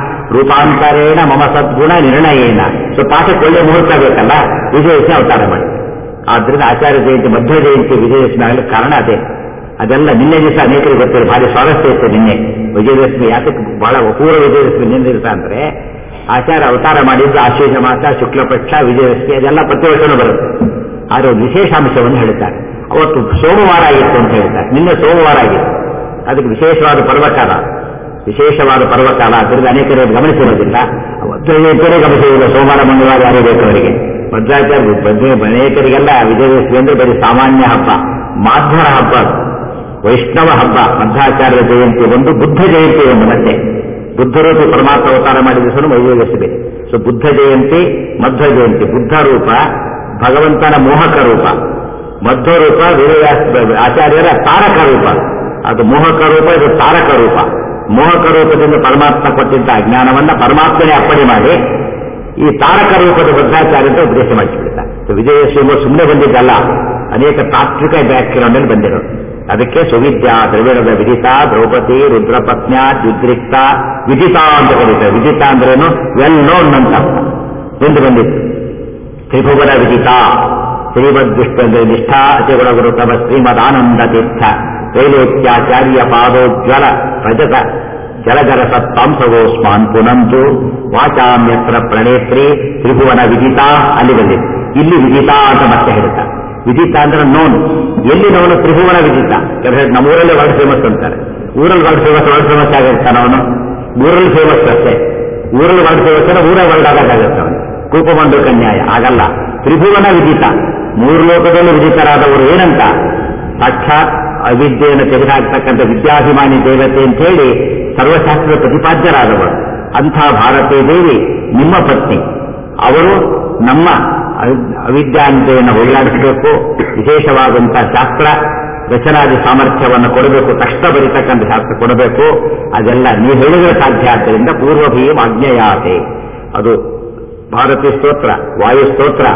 ರೂಪಾಂತರೇಣ ಮಮ ಸದ್ಗುಣ ನಿರ್ಣಯೇನ ಸೊ ಪಾಠಕ್ಕೆ ಒಳ್ಳೆ ಮುಹೂರ್ತ ಬೇಕಲ್ಲ ವಿಜಯದಶಮಿ ಅವತಾರ ಮಾಡಿ ಆದ್ರಿಂದ ಆಚಾರ್ಯ ಜಯಂತಿ ಮಧ್ಯ ಜಯಂತಿ ವಿಜಯದಶಮಿ ಆಗಲಿಕ್ಕೆ ಕಾರಣ ಅದೇ ಅದೆಲ್ಲ ನಿನ್ನೆ ದಿವಸ ಅನೇಕರಿಗೆ ಗೊತ್ತಿರೋ ಭಾರಿ ಸ್ವಾರಸ್ಯ ಇತ್ತು ನಿನ್ನೆ ವಿಜಯದಶಮಿ ಯಾತಕ್ಕೆ ಬಹಳ ಅಪೂರ್ವ ವಿಜಯದಶಮಿ ನಿನ್ನೆ ದಿವಸ ಅಂದ್ರೆ ಆಚಾರ್ಯ ಅವತಾರ ಮಾಡಿದ್ದು ಆಶ್ವೇಜ ಮಾಸ ಶುಕ್ಲ ಪಕ್ಷ ವಿಜಯದಶಮಿ ಅದೆಲ್ಲ ಪ್ರತಿ ವರ್ಷನೂ ಬರುತ್ತೆ ಆದರೆ ಒಂದು ವಿಶೇಷಾಂಶವನ್ನು ಹೇಳ್ತಾರೆ ಅವತ್ತು ಸೋಮವಾರ ಆಗಿತ್ತು ಅಂತ ಹೇಳ್ತಾರೆ ನಿನ್ನೆ ಸೋಮವಾರ ಆಗಿತ್ತು ಅದಕ್ಕೆ ವಿಶೇಷವಾದ ಪರ್ವಕಾಲ ವಿಶೇಷವಾದ ಪರ್ವಕಾಲ ಅದರಿಂದ ಅನೇಕರು ಗಮನಿಸಿರೋದಿಲ್ಲ ಜಯಂತಿಯೇ ಗಮನಿಸುವುದಿಲ್ಲ ಸೋಮವಾರ ಮಂಗಳವಾರ ಯಾರೇ ಬೇಕು ಅವರಿಗೆ ಭದ್ರಾಚಾರ್ಯ ಬಗ್ಗೆ ಅನೇಕರಿಗೆಲ್ಲ ವಿಜಯದಶಮಿ ಅಂದ್ರೆ ಬರೀ ಸಾಮಾನ್ಯ ಹಬ್ಬ ಮಾಧ್ವರ ಹಬ್ಬ ಅದು. ವೈಷ್ಣವ ಹಬ್ಬ ಮಧ್ವಾಚಾರ್ಯ ಜಯಂತಿ ಒಂದು ಬುದ್ಧ ಜಯಂತಿ ಒಂದು ಮತ್ತೆ ಬುದ್ಧರೂಪಿ ಪರಮಾತ್ಮ ಅವತಾರ ಮಾಡಿದ ದಿವಸ ವಿಜಯದಶಮಿ ಸೊ ಬುದ್ಧ ಜಯಂತಿ ಮಧ್ವ ಜಯಂತಿ ಬುದ್ಧ ರೂಪ ಭಗವಂತನ ಮೋಹಕ ರೂಪ ಮಧ್ವ ರೂಪ ವೇದವ್ಯಾಸ ಆಚಾರ್ಯರ ತಾರಕ ರೂಪ ಅದು ಮೋಹಕ ರೂಪ ಇದು ತಾರಕ ರೂಪ ಮೋಹಕ ರೂಪದಿಂದ ಪರಮಾತ್ಮ ಕೊಟ್ಟಿದ್ದ ಅಜ್ಞಾನವನ್ನ ಪರಮಾತ್ಮನೇ ಅಪ್ಪಣೆ ಮಾಡಿ ಈ ತಾರಕ ರೂಪದ ಬದ್ಧಾಚಾರ್ಯ ಅಂತ ಉಪದೇಶ ಮಾಡಿಸಿಬಿಡ್ತಾರೆ ವಿಜಯಶ್ರೀಮ ಸುಮ್ಮನೆ ಬಂದಿದ್ದಲ್ಲ ಅನೇಕ ತಾತ್ವಿಕ ಬ್ಯಾಕ್ಗ್ರೌಂಡ್ ಅಲ್ಲಿ ಬಂದಿರೋದು ಅದಕ್ಕೆ ಸುವಿದ್ಯಾ ದ್ರವಿಡದ ವಿದಿತ ದ್ರೌಪದಿ ರುದ್ರಪತ್ನ್ಯ ದ್ಯುದ್ರಿಕ್ತ ವಿದಿತ ಅಂತ ಕರೀತಾರೆ ವಿದಿತ ಅಂದ್ರೇನು ವೆಲ್ ನೋನ್ ಅಂತ ಅರ್ಥ. ಎಂದು ಬಂದಿತ್ತು ತ್ರಿಭುವನ ವಿದಿತ ಶ್ರೀಮದ್ ವಿಷ್ಣು ನಿಷ್ಠಾ ಅತಿಗುಣಗುರು ತಮ ಶ್ರೀಮದಾನಂದ ತೀರ್ಥ ತ್ರೈಲೋಕ್ಯಾಚಾರ್ಯ ಪಾದೋಜ್ವಲ ರಜತ ಜಲಜರ ಸತ್ತಾಂಸಗೋಸ್ಮಾನ್ ಪುನಂತು ವಾಚಾಮ್ಯತ್ರ ಪ್ರಣೇತ್ರಿ ತ್ರಿಭುವನ ವಿದಿತ ಅಲ್ಲಿ ಬಂದಿತ್ತು ಇಲ್ಲಿ ವಿದಿತ ಅಂತ ಮತ್ತೆ ಹೇಳ್ತಾರೆ ವಿದಿತ ಅಂದ್ರೆ ನೋನ್ ಎಲ್ಲಿ ನೋನು ತ್ರಿಭುವನ ವಿದಿತ ಕೆಲವರು ನಮ್ಮೂರಲ್ಲೇ ವರ್ಲ್ಡ್ ಫೇಮಸ್ ಅಂತಾರೆ ಊರಲ್ಲಿ ವರ್ಲ್ಡ್ ಫೇಮಸ್ ವರ್ಲ್ಡ್ ಫೇಮಸ್ ಆಗಿರ್ತಾನೆ ಅವನು ಊರಲ್ಲಿ ಫೇಮಸ್ ಅಷ್ಟೇ ಊರಲ್ಲಿ ವರ್ಲ್ಡ್ ಫೇಮಸ್ ಅಂದ್ರೆ ಊರೇ ವರ್ಲ್ಡ್ ಆಗೋಕ್ಕಾಗತ್ತೆ ಅವನು ಕೂಪಮಂಡು ಕನ್ಯಾಯ ಆಗಲ್ಲ ತ್ರಿಭುವನ ವಿದಿತ ಮೂರು ಲೋಕದಲ್ಲಿ ವಿದಿತರಾದವರು ಏನಂತ ಸಾಕ್ಷಾತ್ ಅವಿದ್ಯೆಯನ್ನು ತೆಗೆದುಹಾಕ್ತಕ್ಕಂಥ ವಿದ್ಯಾಭಿಮಾನಿ ದೇವತೆ ಅಂತ ಹೇಳಿ ಸರ್ವಶಾಸ್ತ್ರದ ಪ್ರತಿಪಾದ್ಯರಾದವರು ಅಂಥ ಭಾರತೀ ದೇವಿ ನಿಮ್ಮ ಪತ್ನಿ ಅವರು ನಮ್ಮ ಅವಿ- ಅವಿದ್ಯಾಂತೆಯನ್ನು ಹೋಗಲಾಡಿಸಬೇಕು ವಿಶೇಷವಾದಂತಹ ಶಾಸ್ತ್ರ ರಚನಾದಿ ಸಾಮರ್ಥ್ಯವನ್ನು ಕೊಡಬೇಕು ತಕ್ಷಣ ಬರೀತಕ್ಕಂಥ ಶಾಸ್ತ್ರ ಕೊಡಬೇಕು ಅದೆಲ್ಲ ನೀವು ಹೇಳಿದ್ರೆ ಸಾಧ್ಯ ಆದ್ದರಿಂದ ಪೂರ್ವಭೀಮ್ ಅಜ್ಞೆಯಾತೆ ಅದು ಭಾರತೀಯ ಸ್ತೋತ್ರ ವಾಯು ಸ್ತೋತ್ರ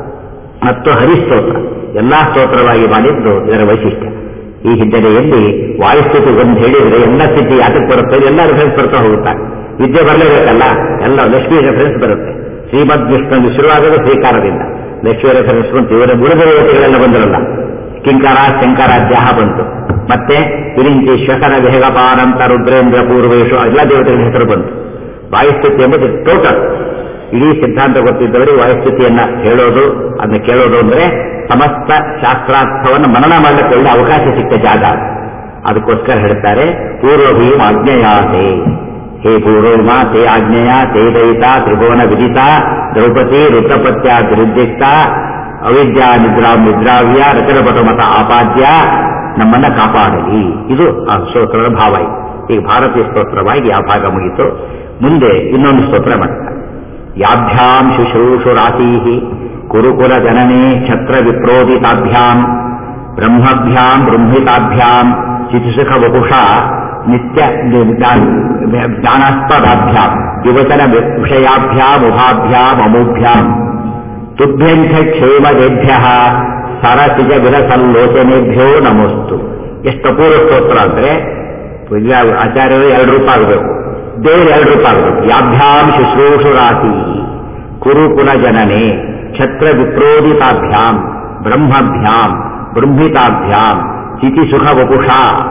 ಮತ್ತು ಹರಿಸ್ತೋತ್ರ ಎಲ್ಲಾ ಸ್ತೋತ್ರವಾಗಿ ಮಾಡಿದ್ದು ಇದರ ವೈಶಿಷ್ಟ್ಯ ಈ ಹಿನ್ನೆಲೆಯಲ್ಲಿ ವಾಯುಸ್ಥಿತಿ ಒಂದು ಹೇಳಿದ್ರೆ ಎಲ್ಲ ಸ್ಥಿತಿ ಯಾತಕ್ಕೆ ಬರುತ್ತೆ ಎಲ್ಲ ರೆಫರೆನ್ಸ್ ಬರ್ತಾ ಹೋಗುತ್ತಾ ವಿದ್ಯೆ ಬರಲೇಬೇಕಲ್ಲ ಎಲ್ಲ ಲಕ್ಷ್ಮಿ ರೆಫರೆನ್ಸ್ ಬರುತ್ತೆ ಶ್ರೀಮದ್ ವಿಷ್ಣು ಶುರುವಾಗೋದು ಸ್ವೀಕಾರದಿಂದ ಲಕ್ಷ್ಮಿ ರೆಫರೆನ್ಸ್ ಬಂತು ಇವರ ಗುರು ದೇವತೆಗಳೆಲ್ಲ ಬಂದಿರಲ್ಲ ಕಿಂಕರ ಶಂಕರಾಧ್ಯಾಹ ಬಂತು ಮತ್ತೆ ವಿರಿಂಚಿ ಶ್ವಸನ ವೇಗಪಾನಂತ ರುದ್ರೇಂದ್ರ ಪೂರ್ವೇಶು ಎಲ್ಲ ದೇವತೆಗಳ ಹೆಸರು ಬಂತು ವಾಯುಸ್ಥಿತಿ ಎಂಬುದು ಟೋಟಲ್ ಇಡೀ ಸಿದ್ಧಾಂತ ಗೊತ್ತಿದ್ದವರು ವಾಯುಸ್ಥಿತಿಯನ್ನ ಹೇಳೋದು ಅದನ್ನ ಕೇಳೋದು ಅಂದ್ರೆ ಸಮಸ್ತ ಶಾಸ್ತ್ರಾರ್ಥವನ್ನು ಮನನ ಮಾಡಲಿಕ್ಕೆ ಒಳ್ಳೆ ಅವಕಾಶ ಸಿಕ್ಕ ಜಾಗ ಅದು. ಅದಕ್ಕೋಸ್ಕರ ಹೇಳ್ತಾರೆ ಪೂರ್ವಭೀಮ್ ಆಜ್ಞೆಯಾತೆ ಹೇ ಪೂರ್ವಮ ತೇ ಆಜ್ಞೆಯ ತೇ ದಯಿತ ತ್ರಿಭುವನ ವಿದಿತ ದ್ರೌಪದಿ ರುದ್ರಪತ್ಯ ದುರುದ್ದಿಕ್ತ ಅವಿದ್ಯಾ ನಿದ್ರಾ ನಿದ್ರಾವ್ಯ ರಚನಪಟ ಮತ ಆಪಾದ್ಯ ನಮ್ಮನ್ನ ಕಾಪಾಡಲಿ ಇದು ಆ ಸ್ತೋತ್ರದ ಭಾವ ಇದೆ. ಈಗ ಭಾರತೀಯ ಸ್ತೋತ್ರವಾಗಿ ಆ ಭಾಗ ಮುಗಿತು ಮುಂದೆ ಇನ್ನೊಂದು ಸ್ತೋತ್ರ ಮಾಡ್ತಾರೆ ಯಾಭ್ಯಾಂ ಶುಶ್ರೂಷುರಾಸೀ ಕುರುಕುಲ ಜನನೇ ಛತ್ರ ವಿಪ್ರೋದಿತಾಭ್ಯಾಂ ಬ್ರಹ್ಮಭ್ಯಾಂ ಬೃಂಹಿತಾಭ್ಯಾಂ ಚಿತಿಸುಖ ವಪುಷ ನಿತ್ಯ ಜ್ಞಾನಾಸ್ಪದಾಭ್ಯಾಂ ಯುವತನ ವಿಷಯಾಭ್ಯಾಂ ಉಭಾಭ್ಯಾಂ ಅಮೂಭ್ಯಾಂ ತುಭ್ಯಂಚ ಕ್ಷೇಮದೇಭ್ಯ ಸರಸಿಜ ವಿರಸಲ್ಲೋಚನೆಭ್ಯೋ ನಮೋಸ್ತು ಎಷ್ಟು ಅಪೂರ್ವ ಸ್ತೋತ್ರ ಅಂದ್ರೆ ಪೂಜ್ಯ ಆಚಾರ್ಯರು ಎರಡು ರೂಪ ಆಗಬೇಕು ದೇವರು ಎರಡು ರೂಪ ಆಗಬೇಕು ಯಾಭ್ಯಾಂ ಶುಶ್ರೂಷುರಾತಿ ಕುರುಕುಲ ಜನನೆ ಛತ್ರ ವಿಪ್ರೋದಿತಾಭ್ಯಾಂ ಬ್ರಹ್ಮಭ್ಯಾಂ ಬೃಂಹಿತಾಭ್ಯಾಂ ಚಿತಿ ಸುಖ ವಪುಷ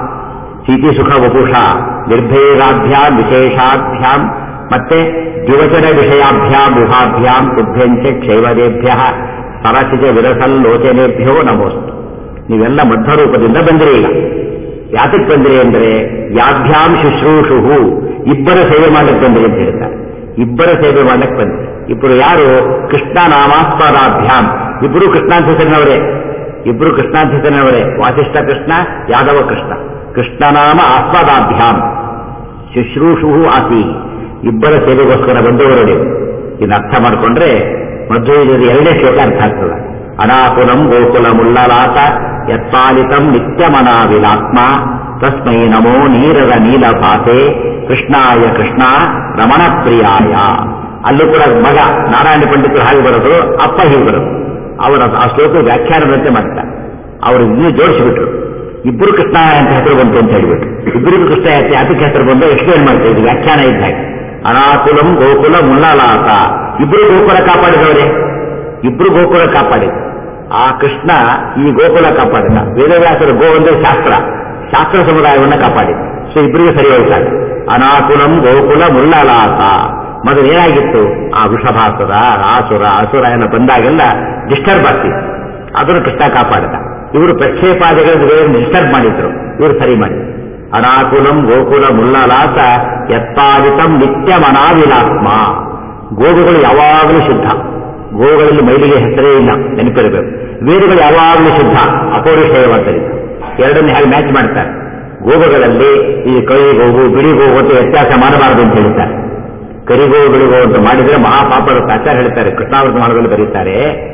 ಚಿತಿ ಸುಖ ವಪುಷ ನಿರ್ಭೇದಾಭ್ಯಾಂ ವಿಶೇಷಾಭ್ಯಾಂ ಮತ್ತೆ ದಿವಚನ ವಿಷಯಾಭ್ಯಾಂ ಗುಹಾಭ್ಯಾಂ ತುಭ್ಯಂಚ ಕ್ಷೈವದೇಭ್ಯ ಸರಸಿಜ ವಿರಸಲ್ಲೋಚನೆಭ್ಯೋ ನಮೋಸ್ತು ನೀವೆಲ್ಲ ಮಧ್ವರೂಪದಿಂದ ಬಂದಿರಿ ಈಗ ಯಾತಕ್ಕೆ ಬಂದಿರಿ ಅಂದ್ರೆ ಯಾಭ್ಯಾಂ ಶುಶ್ರೂಷು ಇಬ್ಬರ ಸೇವೆ ಮಾಡಕ್ಕೆ ಬಂದಿರಿ ಅಂತ ಹೇಳ್ತಾರೆ ಇಬ್ಬರ ಸೇವೆ ಮಾಡಕ್ಕೆ ಬಂದಿರಿ ಇಬ್ಬರು ಯಾರು ಕೃಷ್ಣ ನಾಮಾಸ್ಪದಾಭ್ಯಾಂ ಇಬ್ಬರು ಕೃಷ್ಣಾಂತ ಹೆಸರಿನವರೇ ಇಬ್ಬರು ಕೃಷ್ಣಾಂತ ಹೆಸರಿನವರೇ ವಾಸಿಷ್ಠ ಕೃಷ್ಣ ಯಾದವ ಕೃಷ್ಣ ಕೃಷ್ಣನಾಮ ಆಸ್ಪದಾಭ್ಯಾಂ ಶುಶ್ರೂಷು ಆಸಿ ಇಬ್ಬರ ಸೇವೆಗೋಸ್ಕರ ಬಂದವರು ನೀವು ಇದನ್ನ ಅರ್ಥ ಮಾಡಿಕೊಂಡ್ರೆ ಮಧ್ವದಲ್ಲಿ ಎರಡನೇ ಶ್ಲೋಕ ಅರ್ಥ ಆಗ್ತದೆ ಅನಾಕುಲಂ ಗೋಕುಲಮುಲ್ಲಲಾತ ಯತ್ಪಾಲಿತಂ ನಿತ್ಯಮನಾವಿಲಾತ್ಮ ತಸ್ಮೈ ನಮೋ ನೀರರ ನೀಲಭಾಸೆ ಕೃಷ್ಣಾಯ ಕೃಷ್ಣ ರಮಣ ಪ್ರಿಯಾಯ ಅಲ್ಲೂ ಕೂಡ ಮಗ ನಾರಾಯಣ ಪಂಡಿತರು ಹಾಗೆ ಬರೋದು ಅಪ್ಪ ಹೀಗೆ ಬರೋದು ಅವರ ಆ ಶ್ಲೋಕ ವ್ಯಾಖ್ಯಾನದಂತೆ ಮಾಡ್ತಾರೆ ಅವರು ಇನ್ನೂ ಜೋಡಿಸಿಬಿಟ್ರು ಇಬ್ಬರು ಕೃಷ್ಣ ಅಂತ ಹೆಸರು ಬಂತು ಅಂತ ಹೇಳಿಬಿಟ್ಟು ಇಬ್ಬರಿಗೂ ಕೃಷ್ಣ ಯಾಕೆ ಅದಕ್ಕೆ ಹೆಸರು ಬಂದು ಎಕ್ಸ್ಪ್ಲೇನ್ ಮಾಡ್ತೀವಿ ಇದು ವ್ಯಾಖ್ಯಾನ ಇದ್ದ ಹಾಗೆ ಅನಾಕುಲಂ ಗೋಕುಲ ಮುಲ್ಲಲಾತ ಇಬ್ಬರು ಗೋಕುಲ ಕಾಪಾಡಿದವರೇ ಇಬ್ರು ಗೋಕುಲ ಕಾಪಾಡಿದ ಆ ಕೃಷ್ಣ ಈ ಗೋಕುಲ ಕಾಪಾಡಿದ ವೇದವ್ಯಾಸರು ಗೋ ಅಂದ್ರೆ ಶಾಸ್ತ್ರ ಶಾಸ್ತ್ರ ಸಮುದಾಯವನ್ನ ಕಾಪಾಡಿದ ಸೊ ಇಬ್ಬರಿಗೂ ಸರಿ ಹೋಗ್ತಾರೆ ಅನಾಕುಲಂ ಗೋಕುಲ ಮುಲ್ಲಲಾತ ಮೊದಲು ಏನಾಗಿತ್ತು ಆ ವೃಷಭಾಸುರ ಆಸುರ ಅಸುರ ಎಲ್ಲ ಬಂದಾಗೆಲ್ಲ ಡಿಸ್ಟರ್ಬ್ ಆಗ್ತಿತ್ತು ಅದನ್ನು ಕೃಷ್ಣ ಕಾಪಾಡಿದ ಇವರು ಪ್ರಕ್ಷೇಪಾದಿಗಳನ್ನು ಡಿಸ್ಟರ್ಬ್ ಮಾಡಿದ್ರು ಇವರು ಸರಿ ಮಾಡಿದ್ರು ಅನಾಕುಲಂ ಗೋಕುಲ ಮುಲ್ಲಲಾಸ ಯತ್ಪಾದಿತಂ ನಿತ್ಯಮನಾವಿಲಾತ್ಮ ಗೋವುಗಳು ಯಾವಾಗಲೂ ಶುದ್ಧ ಗೋವುಗಳಲ್ಲಿ ಮೈಲಿಗೆ ಹೆಸರೇ ಇಲ್ಲ ನೆನಪಿರಬೇಕು ವೇದಗಳು ಯಾವಾಗಲೂ ಶುದ್ಧ ಅಪೌರುಷೇಯವಾದ್ದರಿಂದ ಎರಡನ್ನು ಹೇಗೆ ಮ್ಯಾಚ್ ಮಾಡ್ತಾರೆ ಗೋವುಗಳಲ್ಲಿ ಈ ಕೈ ಗೋವು ಬಿಳಿ ಗೋವು ಅಂತ ವ್ಯತ್ಯಾಸ ಮಾಡಬಾರದು ಅಂತ ಹೇಳ್ತಾರೆ ಕರಿಗೋವು ಬಿಳಿಗೋ ಅಂತ ಮಾಡಿದ್ರೆ ಮಹಾಪಾಪದ ಆಚಾರ ಹೇಳ್ತಾರೆ ಕೃಷ್ಣಾವೃತ ಮಾಡದಲ್ಲಿ ಬರೀತಾರೆ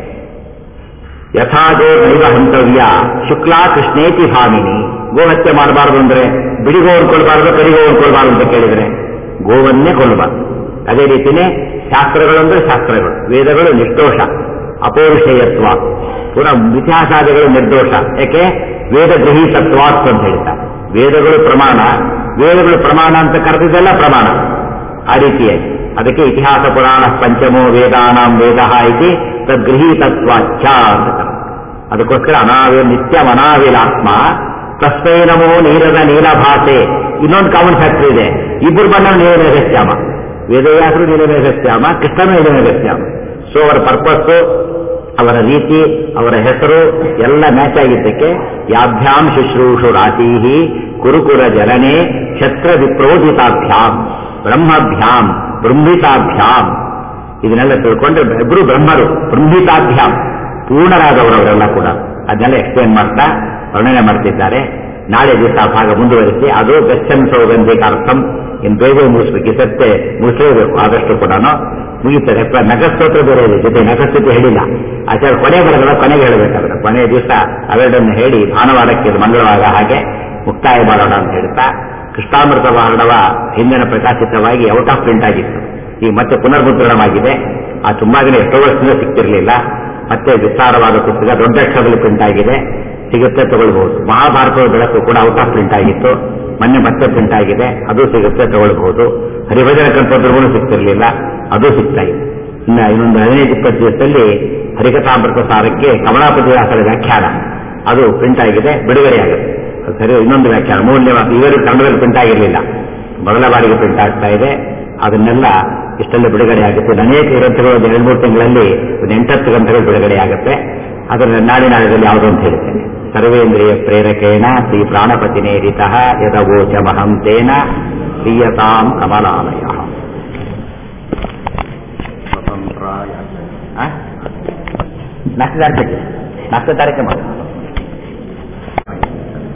ಯಥಾಗೋ ನೈವ ಹಂತವ್ಯ ಶುಕ್ಲಾ ಕೃಷ್ಣೇತಿ ಭಾಮಿನಿ ಗೋಹತ್ಯೆ ಮಾಡಬಾರದು ಅಂದ್ರೆ ಬಿಡಿ ಗೋವನ್ನು ಕೊಡಬಾರದು ಕರಿ ಗೋವನ್ನು ಕೊಡಬಾರದು ಅಂತ ಕೇಳಿದ್ರೆ ಗೋವನ್ನೇ ಕೊಲ್ಲಬಾರದು ಅದೇ ರೀತಿನೇ ಶಾಸ್ತ್ರಗಳು ಅಂದ್ರೆ ಶಾಸ್ತ್ರಗಳು ವೇದಗಳು ನಿರ್ದೋಷ ಅಪೌರುಷೇಯತ್ವ ಪುನಃ ಇತಿಹಾಸಾದಿಗಳು ನಿರ್ದೋಷ ಯಾಕೆ ವೇದ ಗೃಹೀತತ್ವ ಅಂತ ಹೇಳ್ತಾರೆ ವೇದಗಳು ಪ್ರಮಾಣ ವೇದಗಳು ಪ್ರಮಾಣ ಅಂತ ಕರೆದಿದ್ದೆಲ್ಲ ಪ್ರಮಾಣ ಆ ರೀತಿಯಾಗಿ ಅದಕ್ಕೆ ಇತಿಹಾಸ ಪುರಾಣ ಪಂಚಮೋ ವೇದಾನಾಂ ವೇದ ಇತಿ ತದ್ಗೃಹೀತತ್ವಾಚ್ಛ ಅಂತ ಕರೆದು ಅದಕ್ಕೋಸ್ಕರ ಅನಾವೇ ನಿತ್ಯಂ ಅನಾವಿಲಾತ್ಮ ತಸ್ಮೈ ನಮೋ ನೀರದ ನೀಲಭಾಷೆ ಇನ್ನೊಂದು ಕಾಮನ್ ಫ್ಯಾಕ್ಟರ್ ಇದೆ ಇಬ್ಬರು ಬಣ್ಣ ನೀಲಮೇಘಶ್ಯಾಮ ವೇದವ್ಯಾಸರು ನೀಲಮೇಘಶ್ಯಾಮ ಕೃಷ್ಣನು ನೀಲಮೇಘಶ್ಯಾಮ ಸೊ ಅವರ ಪರ್ಪಸ್ಸು ಅವರ ರೀತಿ ಅವರ ಹೆಸರು ಎಲ್ಲ ಮ್ಯಾಚ್ ಆಗಿದ್ದಕ್ಕೆ ಯಾಭ್ಯಾಂ ಶುಶ್ರೂಷು ರಾತೀಹಿ ಕುರುಕುರ ಜನನೆ ಕ್ಷತ್ರ ವಿಪ್ರೋಜಿತಾಭ್ಯಾಂ ಬ್ರಹ್ಮಭ್ಯಾಂ ಬೃಂಹಿತಾಭ್ಯಾಂ ಇದನ್ನೆಲ್ಲ ತಿಳ್ಕೊಂಡ್ರೆ ಇಬ್ಬರು ಬ್ರಹ್ಮರು ಬೃಂಹಿತಾಭ್ಯಾಂ ಪೂರ್ಣರಾದವರು ಅವರೆಲ್ಲ ಕೂಡ ಅದನ್ನೆಲ್ಲ ಎಕ್ಸ್ಪ್ಲೇನ್ ಮಾಡ್ತಾ ವರ್ಣನೆ ಮಾಡ್ತಿದ್ದಾರೆ ನಾಳೆ ದಿವಸ ಆ ಭಾಗ ಮುಂದುವರಿಸಿ ಅದು ಬೆಚ್ಚನ್ ಸೌಗಂಧಿಕ ಅರ್ಥಂ ಇನ್ನು ಬೇಗ ಮುಗಿಸ್ಬೇಕು ಈ ಸತ್ತೆ ಮುಗಿಸಲೇಬೇಕು ಆದಷ್ಟು ಕೂಡ ಮುಗಿತಾರೆ ನಗಸ್ತೋತ್ರ ಬೇರೆ ಇದೆ ಜೊತೆ ನಗಸ್ತುತಿ ಹೇಳಿಲ್ಲ ಆಚಾರ ಕೊನೆ ಬರೋದಲ್ಲ ಕೊನೆಗೆ ಹೇಳಬೇಕಾದ್ರೆ ಕೊನೆಯ ದಿವಸ ಅವೆರಡನ್ನು ಹೇಳಿ ಭಾನುವಾರಕ್ಕೆ ಇದು ಮಂಗಳವಾರ ಹಾಗೆ ಮುಕ್ತಾಯ ಮಾಡೋಣ ಅಂತ ಹೇಳ್ತಾ ಕೃಷ್ಣಾಮೃತ ವಾರಣವ ಹಿಂದಿನ ಪ್ರಕಾಶಿತವಾಗಿ ಔಟ್ ಆಫ್ ಪ್ರಿಂಟ್ ಆಗಿತ್ತು ಈಗ ಮತ್ತೆ ಪುನರ್ಮುದ್ರಣವಾಗಿದೆ ಆ ತುಂಬಾ ದಿನ ಎಷ್ಟೋ ವರ್ಷದಿಂದ ಸಿಗ್ತಿರ್ಲಿಲ್ಲ ಮತ್ತೆ ವಿಸ್ತಾರವಾದ ಪುಸ್ತಕ ದೊಡ್ಡ ಅಕ್ಷರದಲ್ಲಿ ಪ್ರಿಂಟ್ ಆಗಿದೆ ಸಿಗುತ್ತೆ ತಗೊಳ್ಬಹುದು ಮಹಾಭಾರತದ ಬೆಳಕು ಕೂಡ ಔಟ್ ಆಫ್ ಪ್ರಿಂಟ್ ಆಗಿತ್ತು ಮೊನ್ನೆ ಮತ್ತೆ ಪ್ರಿಂಟ್ ಆಗಿದೆ ಅದು ಸಿಗುತ್ತೆ ತಗೊಳ್ಬಹುದು ಹರಿಭಜನ ಕಂಠದ್ರೂ ಸಿಗ್ತಿರ್ಲಿಲ್ಲ ಅದು ಸಿಗ್ತಾ ಇದೆ ಇನ್ನು ಇನ್ನೊಂದು ಹದಿನೈದು ಇಪ್ಪತ್ತು ದಿವಸದಲ್ಲಿ ಹರಿಕಥಾಮೃತ ಸಾರಕ್ಕೆ ಕಮಲಾಪತಿ ವ್ಯಾಸರ ವ್ಯಾಖ್ಯಾನ ಅದು ಪ್ರಿಂಟ್ ಆಗಿದೆ ಬಿಡುಗಡೆ ಆಗುತ್ತೆ ಅದು ಸರಿ ಇನ್ನೊಂದು ವ್ಯಾಖ್ಯಾನ ಮೂರನೇ ಇವರು ಕನ್ನಡದಲ್ಲಿ ಪ್ರಿಂಟ್ ಆಗಿರಲಿಲ್ಲ ಮೊದಲ ಬಾರಿಗೆ ಪ್ರಿಂಟ್ ಆಗ್ತಾ ಇದೆ ಅದನ್ನೆಲ್ಲ ಇಷ್ಟೆಲ್ಲ ಬಿಡುಗಡೆ ಆಗುತ್ತೆ ಅನೇಕ ಗ್ರಂಥಗಳು ಒಂದು ಎರಡು ಮೂರು ತಿಂಗಳಲ್ಲಿ ಒಂದು ಎಂಟತ್ತು ಗ್ರಂಥಗಳು ಬಿಡುಗಡೆ ಆಗುತ್ತೆ ಅದರ ನಾಳೆ ನಾಳೆದಲ್ಲಿ ಯಾವುದು ಅಂತ ಹೇಳ್ತೇನೆ ಸರ್ವೇಂದ್ರಿಯ ಪ್ರೇರಕೇಣ ಶ್ರೀ ಪ್ರಾಣಪತಿನೇರಿತ ಯದವೋಚಮಹಂ ತೇನ ಪ್ರಿಯತಾಂ ಕಮಲಾಲಯ ಸ್ವತಂತ್ರಾಯ ನಾಲ್ಕು ತಾರೀಕಿಗೆ ನಾಲ್ಕು ತಾರೀಕು ಮಾಡಿ